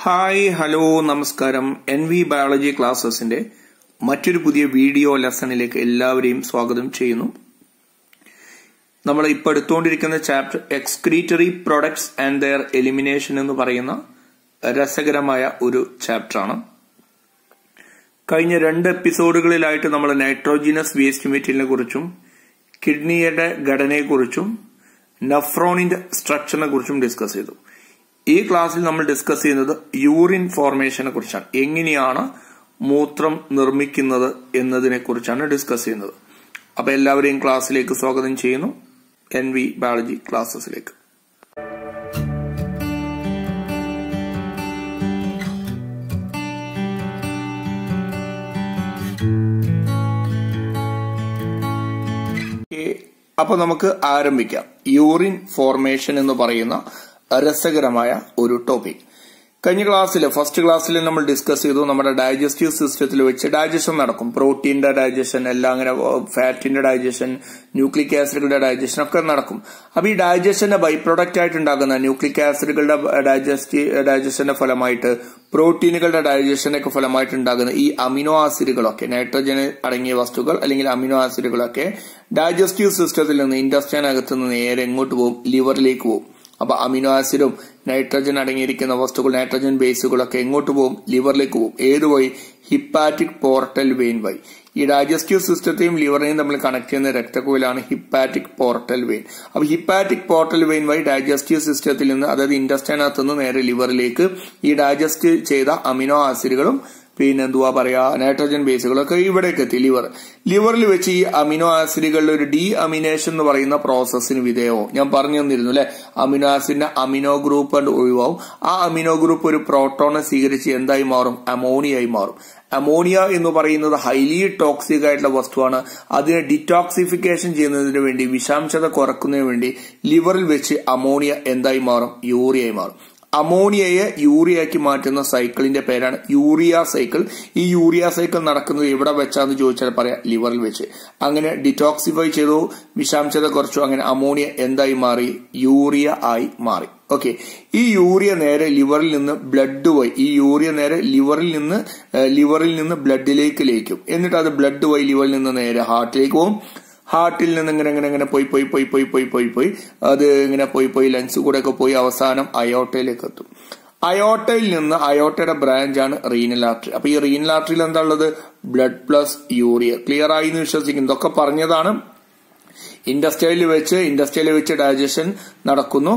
Hi hello നമസ്കാരം N V biology ക്ലാസ്സസിന്റെ മറ്റൊരു പുതിയ വീഡിയോ ലെസണിലേക്ക് എല്ലാവരെയും സ്വാഗതം ചെയ്യുന്നു നമ്മൾ ഇപ്പോൾ എടുത്തുകൊണ്ടിരിക്കുന്ന chapter excretory products and their elimination എന്ന് പറയുന്ന രസകരമായ ഒരു ചാപ്റ്ററാണ് കഴിഞ്ഞ രണ്ട് എപ്പിസോഡുകളിലായിട്ട് നമ്മൾ നൈട്രോജിനസ് വേസ്റ്റ് മെറ്റീരിയലിനെ കുറിച്ചും കിഡ്നിയുടെ ഘടനയെക്കുറിച്ചും നഫ്രോണിന്റെ സ്ട്രക്ചറിനെ കുറിച്ചും ഡിസ്കസ് ചെയ്തു ഈ ക്ലാസ്സിൽ നമ്മൾ ഡിസ്കസ് ചെയ്യുന്നത് യൂറിൻ ഫോർമേഷനെ കുറിച്ചാണ് എങ്ങനെയാണ് മൂത്രം നിർമ്മിക്കുന്നത് എന്നതിനെ കുറിച്ചാണ് ഡിസ്കസ് ചെയ്യുന്നത് അപ്പൊ എല്ലാവരെയും ക്ലാസ്സിലേക്ക് സ്വാഗതം ചെയ്യുന്നു എൻ വി ബയോളജി ക്ലാസ്സസിലേക്ക് അപ്പൊ നമുക്ക് ആരംഭിക്കാം യൂറിൻ ഫോർമേഷൻ എന്ന് പറയുന്ന രസകരമായ ഒരു ടോപ്പിക് കഴിഞ്ഞ ക്ലാസ്സിൽ ഫസ്റ്റ് ക്ലാസ്സിൽ നമ്മൾ ഡിസ്കസ് ചെയ്തു നമ്മുടെ ഡൈജസ്റ്റീവ് സിസ്റ്റത്തിൽ വെച്ച് ഡൈജഷൻ നടക്കും പ്രോട്ടീന്റെ ഡൈജഷൻ എല്ലാം അങ്ങനെ ഫാറ്റിന്റെ ഡൈജഷൻ ന്യൂക്ലിക് ആസിഡുകളുടെ ഡൈജഷൻ ഒക്കെ നടക്കും അപ്പൊ ഈ ഡൈജഷന്റെ ബൈ പ്രൊഡക്റ്റ് ആയിട്ട് ഉണ്ടാകുന്ന ന്യൂക്ലിക് ആസിഡുകളുടെ ഡൈജസ്റ്റി ഡൈജഷന്റെ ഫലമായിട്ട് പ്രോട്ടീനുകളുടെ ഡൈജഷനൊക്കെ ഫലമായിട്ട് ഉണ്ടാകുന്ന ഈ അമിനോ ആസിഡുകളൊക്കെ നൈട്രജൻ അടങ്ങിയ വസ്തുക്കൾ അല്ലെങ്കിൽ അമിനോ ആസിഡുകളൊക്കെ ഡൈജസ്റ്റീവ് സിസ്റ്റത്തിൽ നിന്ന് ഇൻഡസ്ട്രിയനകത്ത് നിന്ന് നേരെ എങ്ങോട്ട് പോകും ലിവറിലേക്ക് പോകും അപ്പൊ അമിനോ ആസിഡും നൈട്രജൻ അടങ്ങിയിരിക്കുന്ന വസ്തുക്കൾ നൈട്രജൻ ബേസുകളൊക്കെ എങ്ങോട്ട് പോകും ലിവറിലേക്ക് പോകും ഏത് വഴി ഹിപ്പാറ്റിക് പോർട്ടൽ വെയിൻ വഴി ഈ ഡൈജസ്റ്റീവ് സിസ്റ്റത്തെയും ലിവറിനെയും തമ്മിൽ കണക്ട് ചെയ്യുന്ന രക്തക്കുഴലാണ് ഹിപ്പാറ്റിക് പോർട്ടൽ വെയിൻ അപ്പൊ ഹിപ്പാറ്റിക് പോർട്ടൽ വെയിൻ വഴി ഡൈജസ്റ്റീവ് സിസ്റ്റത്തിൽ നിന്ന് അതായത് ഇൻഡസ്റ്റൈനകത്ത് നിന്ന് നേരെ ലിവറിലേക്ക് ഈ ഡൈജസ്റ്റ് ചെയ്ത അമിനോ ആസിഡുകളും പിന്നെ എന്തുവാ പറയാ നൈട്രജൻ ബേസുകളൊക്കെ ഇവിടേക്ക് എത്തി ലിവർ ലിവറിൽ വെച്ച് ഈ അമിനോ ആസിഡുകളുടെ ഒരു ഡി അമിനേഷൻ എന്ന് പറയുന്ന പ്രോസസ്സിന് വിധേയവും ഞാൻ പറഞ്ഞു തന്നിരുന്നു അല്ലെ അമിനോ ആസിഡിന്റെ അമിനോ ഗ്രൂപ്പ് കൊണ്ട് ഒഴിവാവും ആ അമിനോ ഗ്രൂപ്പ് ഒരു പ്രോട്ടോണെ സ്വീകരിച്ച് എന്തായി മാറും അമോണിയായി മാറും അമോണിയ എന്ന് പറയുന്നത് ഹൈലി ടോക്സിക് ആയിട്ടുള്ള വസ്തുവാണ് അതിനെ ഡിറ്റോക്സിഫിക്കേഷൻ ചെയ്യുന്നതിന് വേണ്ടി വിഷാംശത കുറക്കുന്നതിന് വേണ്ടി ലിവറിൽ വെച്ച് അമോണിയ എന്തായി മാറും യൂറിയായി മാറും അമോണിയയെ യൂറിയാക്കി മാറ്റുന്ന സൈക്കിളിന്റെ പേരാണ് യൂറിയ സൈക്കിൾ ഈ യൂറിയ സൈക്കിൾ നടക്കുന്നത് എവിടെ വെച്ചാന്ന് ചോദിച്ചാൽ പറയാം ലിവറിൽ വെച്ച് അങ്ങനെ ഡിറ്റോക്സിഫൈ ചെയ്തു വിഷാംശത കുറച്ചു അങ്ങനെ അമോണിയ എന്തായി മാറി യൂറിയ ആയി മാറി ഓക്കെ ഈ യൂറിയ നേരെ ലിവറിൽ നിന്ന് ബ്ലഡ് വഴി ഈ യൂറിയ നേരെ ലിവറിൽ നിന്ന് ലിവറിൽ നിന്ന് ബ്ലഡിലേക്ക് ലയിക്കും എന്നിട്ട് അത് ബ്ലഡ് വഴി ലിവറിൽ നിന്ന് നേരെ ഹാർട്ടിലേക്ക് പോകും ഹാർട്ടിൽ നിന്ന് ഇങ്ങനെ ഇങ്ങനെ ഇങ്ങനെ പോയി പോയി പോയി പോയി പോയി പോയി പോയി അത് ഇങ്ങനെ പോയി പോയി ലങ്സ് കൂടെ ഒക്കെ പോയി അവസാനം അയോട്ടയിലേക്ക് എത്തും അയോട്ടയിൽ നിന്ന് അയോട്ടയുടെ ബ്രാഞ്ചാണ് റീനൽ ആർട്ടറി അപ്പൊ ഈ റീനൽ ആർട്ടറിയിൽ എന്താ ഉള്ളത് ബ്ലഡ് പ്ലസ് യൂറിയ ക്ലിയർ ആയി എന്ന് വിശ്വസിക്കുന്നു ഇതൊക്കെ പറഞ്ഞതാണ് ഇൻഡസ്ട്രിയലിൽ വെച്ച് ഇൻഡസ്ട്രിയലിൽ വെച്ച് ഡൈജഷൻ നടക്കുന്നു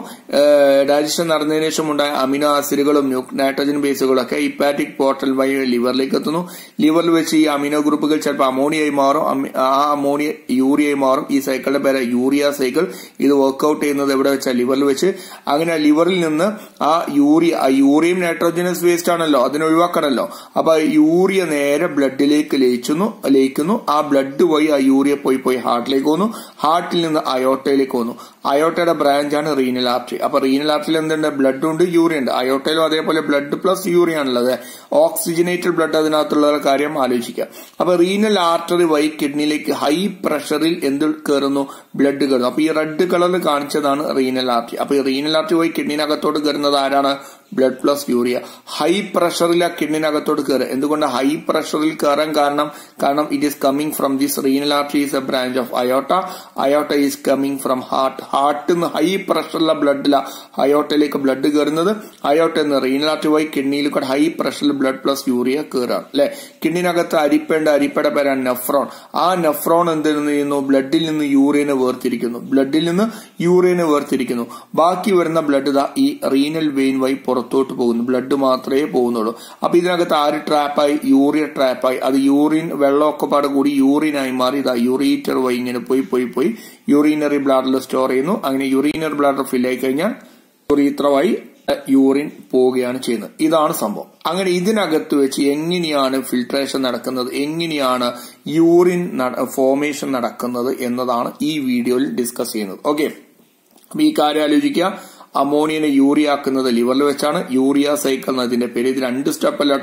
ഡൈജഷൻ നടന്നതിന് ശേഷം ഉണ്ടായ അമിനോ ആസിഡുകളും നൈട്രജൻ ബേസുകളൊക്കെ ഇപ്പാറ്റിക് പോർട്ടൽ വഴി ലിവറിലേക്ക് എത്തുന്നു ലിവറിൽ വെച്ച് ഈ അമിനോ ഗ്രൂപ്പുകൾ ചിലപ്പോൾ അമോണിയായി മാറും ആ അമോണിയ യൂറിയായി മാറും ഈ സൈക്കിളിന്റെ പേര് യൂറിയ സൈക്കിൾ ഇത് വർക്ക്ഔട്ട് ചെയ്യുന്നത് എവിടെ വെച്ചാൽ ലിവറിൽ വെച്ച് അങ്ങനെ ലിവറിൽ നിന്ന് ആ യൂറിയ ആ യൂറിയം നൈട്രോജനസ് വേസ്റ്റ് ആണല്ലോ അതിനെ ഒഴിവാക്കണമല്ലോ അപ്പൊ യൂറിയ നേരെ ബ്ലഡിലേക്ക് ലയിക്കുന്നു ലയിക്കുന്നു ആ ബ്ലഡ് വഴി ആ യൂറിയ പോയി പോയി ഹാർട്ടിലേക്ക് പോകുന്നു ഹാർട്ടിൽ നിന്ന് അയോട്ടയിലേക്ക് വന്നു അയോട്ടയുടെ ബ്രാഞ്ചാണ് റീനൽ ആർട്ടറി അപ്പൊ റീനൽ ആർട്ടറിയിൽ എന്തുണ്ട് ബ്ലഡ് ഉണ്ട് യൂറിയ ഉണ്ട് അയോട്ടയിലും അതേപോലെ ബ്ലഡ് പ്ലസ് യൂറിയ ആണുള്ളത് ഓക്സിജനേറ്റഡ് ബ്ലഡ് അതിനകത്തുള്ള കാര്യം ആലോചിക്കുക അപ്പൊ റീനൽ ആർട്ടറി വഴി കിഡ്നിയിലേക്ക് ഹൈ പ്രഷറിൽ എന്ത് കയറുന്നു ബ്ലഡ് കയറുന്നു അപ്പൊ ഈ റെഡ് കളറിൽ കാണിച്ചതാണ് റീനൽ ആർട്ടറി അപ്പൊ ഈ റീനൽ ആർട്ടറി വഴി കിഡ്നിനകത്തോട്ട് കയറുന്നത് ആരാണ് ബ്ലഡ് പ്ലസ് യൂറിയ ഹൈ പ്രഷറിൽ ആ കിഡ്നിനകത്തോട്ട് കയറുക എന്തുകൊണ്ട് ഹൈ പ്രഷറിൽ കയറാൻ കാരണം കാരണം it is coming from this renal artery is a branch of aorta aorta is coming from heart ഹാർട്ടിൽ നിന്ന് ഹൈ പ്രഷറിലെ ബ്ലഡില അയോട്ടയിലേക്ക് ബ്ലഡ് കയറുന്നത് അയോട്ട എന്ന് റീനൽ ആർട്ടറി വഴി കിഡ്നിയിൽ കൂടെ ഹൈ പ്രഷറിൽ ബ്ലഡ് പ്ലസ് യൂറിയ കയറാണ് അല്ലെ കിഡ്നിനകത്ത് അരിപ്പേണ്ട അരിപ്പയുടെ പേരാണ് നെഫ്രോൺ ആ നെഫ്രോൺ എന്ത് ചെയ്യുന്നു ബ്ലഡിൽ നിന്ന് യൂറിയനെ വേർതിരിക്കുന്നു ബ്ലഡിൽ നിന്ന് യൂറിയനെ വേർതിരിക്കുന്നു ബാക്കി വരുന്ന ബ്ലഡ് ഇതാ ഈ റീനൽ വെയിൻ വഴി പുറത്തോട്ട് പോകുന്നു ബ്ലഡ് മാത്രമേ പോകുന്നുള്ളൂ അപ്പൊ ഇതിനകത്ത് ആര് ട്രാപ്പായി യൂറിയ ട്രാപ്പായി അത് യൂറിൻ വെള്ളമൊക്കെ പാടെ കൂടി യൂറിനായി മാറി ഇതാ യൂറീറ്റർ വഴി ഇങ്ങനെ പോയി പോയി പോയി യൂറിനറി ബ്ലാഡറിൽ സ്റ്റോർ ചെയ്യുന്നു അങ്ങനെ യൂറിനറി ബ്ലാഡർ ഫിൽ ആയി കഴിഞ്ഞാൽ യൂറീത്രമായി യൂറിൻ പോവുകയാണ് ചെയ്യുന്നത് ഇതാണ് സംഭവം അങ്ങനെ ഇതിനകത്ത് വെച്ച് എങ്ങനെയാണ് ഫിൽട്രേഷൻ നടക്കുന്നത് എങ്ങനെയാണ് യൂറിൻ ഫോർമേഷൻ നടക്കുന്നത് എന്നതാണ് ഈ വീഡിയോയിൽ ഡിസ്കസ് ചെയ്യുന്നത് ഓക്കെ അപ്പൊ ഈ കാര്യം ആലോചിക്കുക അമോണിയനെ യൂറിയ ആക്കുന്നത് ലിവറിൽ വെച്ചാണ് യൂറിയ സൈക്കിൾ എന്നതിന്റെ പേര് ഇത് രണ്ട് സ്റ്റെപ്പ് അല്ല കേട്ടോ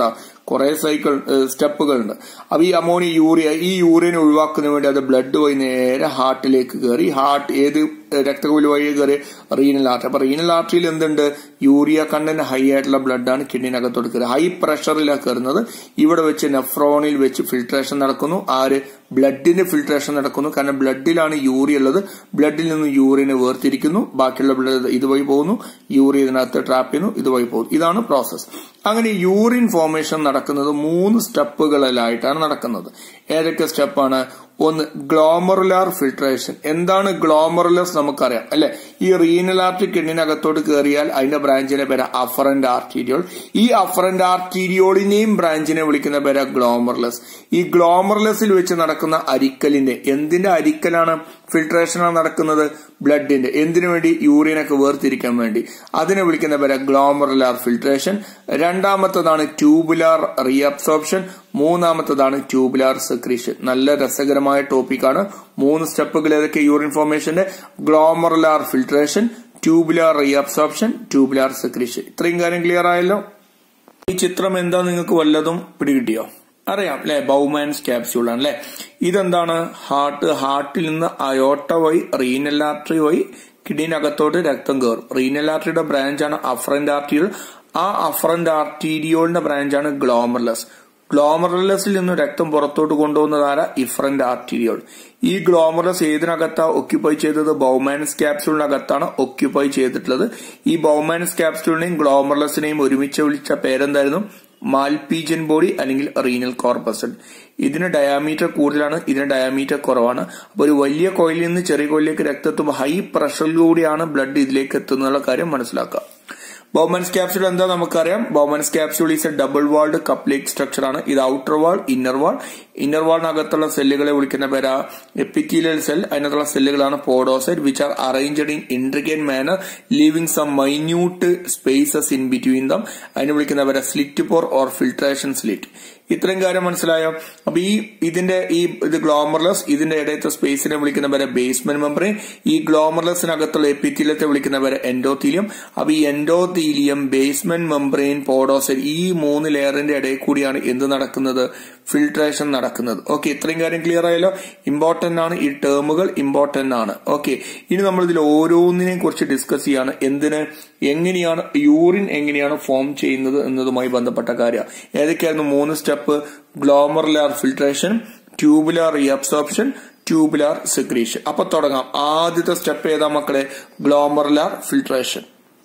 കുറെ സൈക്കിൾ സ്റ്റെപ്പുകളുണ്ട് അപ്പൊ ഈ അമോണിയ യൂറിയ ഈ യൂറിയൻ ഒഴിവാക്കുന്നതിന് വേണ്ടി അത് ബ്ലഡ് വഴി നേരെ ഹാർട്ടിലേക്ക് കയറി ഹാർട്ട് ഏത് രക്തകുല വഴി കയറി റീനൽ ആർട്ടറി അപ്പൊ റീനൽ ആർട്ടറിയിൽ എന്തുണ്ട് യൂറിയ കണ്ടന്റ് ഹൈ ആയിട്ടുള്ള ബ്ലഡാണ് കിഡ്നിനകത്തോട്ട് കയറുക ഹൈ പ്രഷറിലാണ് കയറുന്നത് ഇവിടെ വെച്ച് നെഫ്രോണിൽ വെച്ച് ഫിൽട്രേഷൻ നടക്കുന്നു ആര് ബ്ലഡിന്റെ ഫിൽട്രേഷൻ നടക്കുന്നു കാരണം ബ്ലഡിലാണ് യൂറിയ ഉള്ളത് ബ്ലഡിൽ നിന്ന് യൂറിയനെ വേർതിരിക്കുന്നു ബാക്കിയുള്ള ബ്ലഡ് ഇതുവഴി പോകുന്നു യൂറിയ ഇതിനകത്ത് ട്രാപ്പ് ചെയ്യുന്നു ഇതുവഴി പോകുന്നു ഇതാണ് പ്രോസസ് അങ്ങനെ യൂറിൻ ഫോർമേഷൻ നടക്കുന്നത് മൂന്ന് സ്റ്റെപ്പുകളിലായിട്ടാണ് നടക്കുന്നത് ഏതൊക്കെ സ്റ്റെപ്പാണ് ഒന്ന് ഗ്ലോമറുലാർ ഫിൽട്രേഷൻ എന്താണ് ഗ്ലോമറുലസ് നമുക്കറിയാം അല്ലെ ഈ റീനൽ ആർട്ടറി കിഡ്നിനകത്തോട്ട് കയറിയാൽ അതിന്റെ ബ്രാഞ്ചിനെ പേര് അഫറന്റ് ആർട്ടീരിയോൾ ഈ അഫറന്റ് ആർട്ടീരിയോളിനെയും ബ്രാഞ്ചിനെ വിളിക്കുന്ന പേര് ഗ്ലോമർലെസ് ഈ ഗ്ലോമർലെസിൽ വെച്ച് നടക്കുന്ന അരിക്കലിന്റെ എന്തിന്റെ അരിക്കലാണ് ഫിൽട്രേഷനാണ് നടക്കുന്നത് ബ്ലഡിന്റെ എന്തിനു വേണ്ടി യൂറിയനൊക്കെ വേർതിരിക്കാൻ വേണ്ടി അതിനെ വിളിക്കുന്ന പേര് ഗ്ലോമറുലാർ ഫിൽട്രേഷൻ രണ്ടാമത്തതാണ് ട്യൂബുലാർ റീഅബ്സോർപ്ഷൻ മൂന്നാമത്തതാണ് ട്യൂബുലാർ സെക്രീഷൻ നല്ല രസകരമായ ടോപ്പിക്കാണ് മൂന്ന് സ്റ്റെപ്പുകൾ ഏതൊക്കെ യൂറിൻ ഫോർമേഷന്റെ glomerular filtration tubular reabsorption tubular secretion ഇത്രയും കാര്യം ക്ലിയർ ആയല്ലോ ഈ ചിത്രം എന്താ നിങ്ങൾക്ക് വല്ലതും പിടികിട്ടിയോ അറിയാം അല്ലെ ബൗമാൻസ് ക്യാപ്സ്യൂൾ ആണ് അല്ലെ ഇതെന്താണ് ഹാർട്ട് ഹാർട്ടിൽ നിന്ന് അയോട്ട വഴി റീനൽ ആർട്ടറി വഴി കിഡ്നിനകത്തോട്ട് രക്തം കയറും റീനൽ ആർട്ടറിയുടെ ബ്രാഞ്ചാണ് അഫറന്റ് ആർട്ടിയോൾ ആ അഫറന്റ് ആർട്ടീരിയോളിന്റെ ബ്രാഞ്ചാണ് ഗ്ലോമർലെസ് ഗ്ലോമറുലസിൽ നിന്ന് രക്തം പുറത്തോട്ട് കൊണ്ടുപോകുന്നതാര ഇഫറന്റ് ആർട്ടീരിയോൾ ഈ ഗ്ലോമറസ് ഏതിനകത്താ ഒക്യുപ്പൈ ചെയ്തത് ബൗമാനസ് ക്യാപ്സ്യൂളിനകത്താണ് ഒക്യുപ്പൈ ചെയ്തിട്ടുള്ളത് ഈ ബൗമാനസ് ക്യാപ്സ്യൂളിനെയും ഗ്ലോമർലസിനെയും ഒരുമിച്ച് വിളിച്ച പേരെന്തായിരുന്നു മാൽപീജൻ ബോഡി അല്ലെങ്കിൽ റീനൽ കോർപ്പസൺ ഇതിന് ഡയാമീറ്റർ കൂടുതലാണ് ഇതിന് ഡയാമീറ്റർ കുറവാണ് അപ്പൊ ഒരു വലിയ കോയിലിൽ നിന്ന് ചെറിയ കോയിലേക്ക് രക്തം എത്തുമ്പോൾ ഹൈ പ്രഷറിലൂടെയാണ് ബ്ലഡ് ഇതിലേക്ക് എത്തുന്നുള്ള കാര്യം മനസ്സിലാക്കുക ബോമൻസ് ക്യാപ്സ്യൂൾ എന്താ നമുക്കറിയാം Bowman's capsule is a double walled cup like structure ആണ് ഇത് outer wall inner wall inner വാളിനകത്തുള്ള സെല്ലുകളെ വിളിക്കുന്ന പേരാ എപ്പിത്തീലിയൽ സെൽ അതിനകത്തുള്ള സെല്ലുകളാണ് podocyte which are arranged in intricate manner leaving some minute spaces in between them അതിനെ വിളിക്കുന്ന പേരാ slit pore or filtration slit ഇത്രയും കാര്യം മനസ്സിലായോ അപ്പൊ ഈ ഇതിന്റെ ഈ ഇത് ഗ്ലോമർലെസ് ഇതിന്റെ ഇടയത്തെ സ്പേസിനെ വിളിക്കുന്ന പേര് ബേസ്മെന്റ് മെമ്പറേൻ ഈ ഗ്ലോമർലെസിനകത്തുള്ള എപ്പിത്തീലിയത്തെ വിളിക്കുന്ന പേര് എൻഡോത്തീലിയം അപ്പൊ ഈ എൻഡോത്തീലിയം ബേസ്മെന്റ് മെമ്പറേൻ പോഡോസൈറ്റ് ഈ മൂന്ന് ലെയറിന്റെ ഇടയിൽ കൂടിയാണ് എന്ത് നടക്കുന്നത് ഫിൽട്രേഷൻ നടക്കുന്നത് ഓക്കെ ഇത്രയും കാര്യം ക്ലിയർ ആയല്ലോ ഇമ്പോർട്ടന്റ് ആണ് ഈ ടേമുകൾ ഇമ്പോർട്ടന്റ് ആണ് ഓക്കെ ഇനി നമ്മൾ ഇതിൽ ഓരോന്നിനെയും കുറിച്ച് ഡിസ്കസ് ചെയ്യാണ് എന്തിന് എങ്ങനെയാണ് യൂറിൻ എങ്ങനെയാണ് ഫോം ചെയ്യുന്നത് എന്നതുമായി ബന്ധപ്പെട്ട കാര്യം ഏതൊക്കെയായിരുന്നു മൂന്ന് step glomerular filtration tubular reabsorption tubular secretion അപ്പൊ തുടങ്ങാം ആദ്യത്തെ സ്റ്റെപ്പ് ഏതാ മക്കളെ glomerular filtration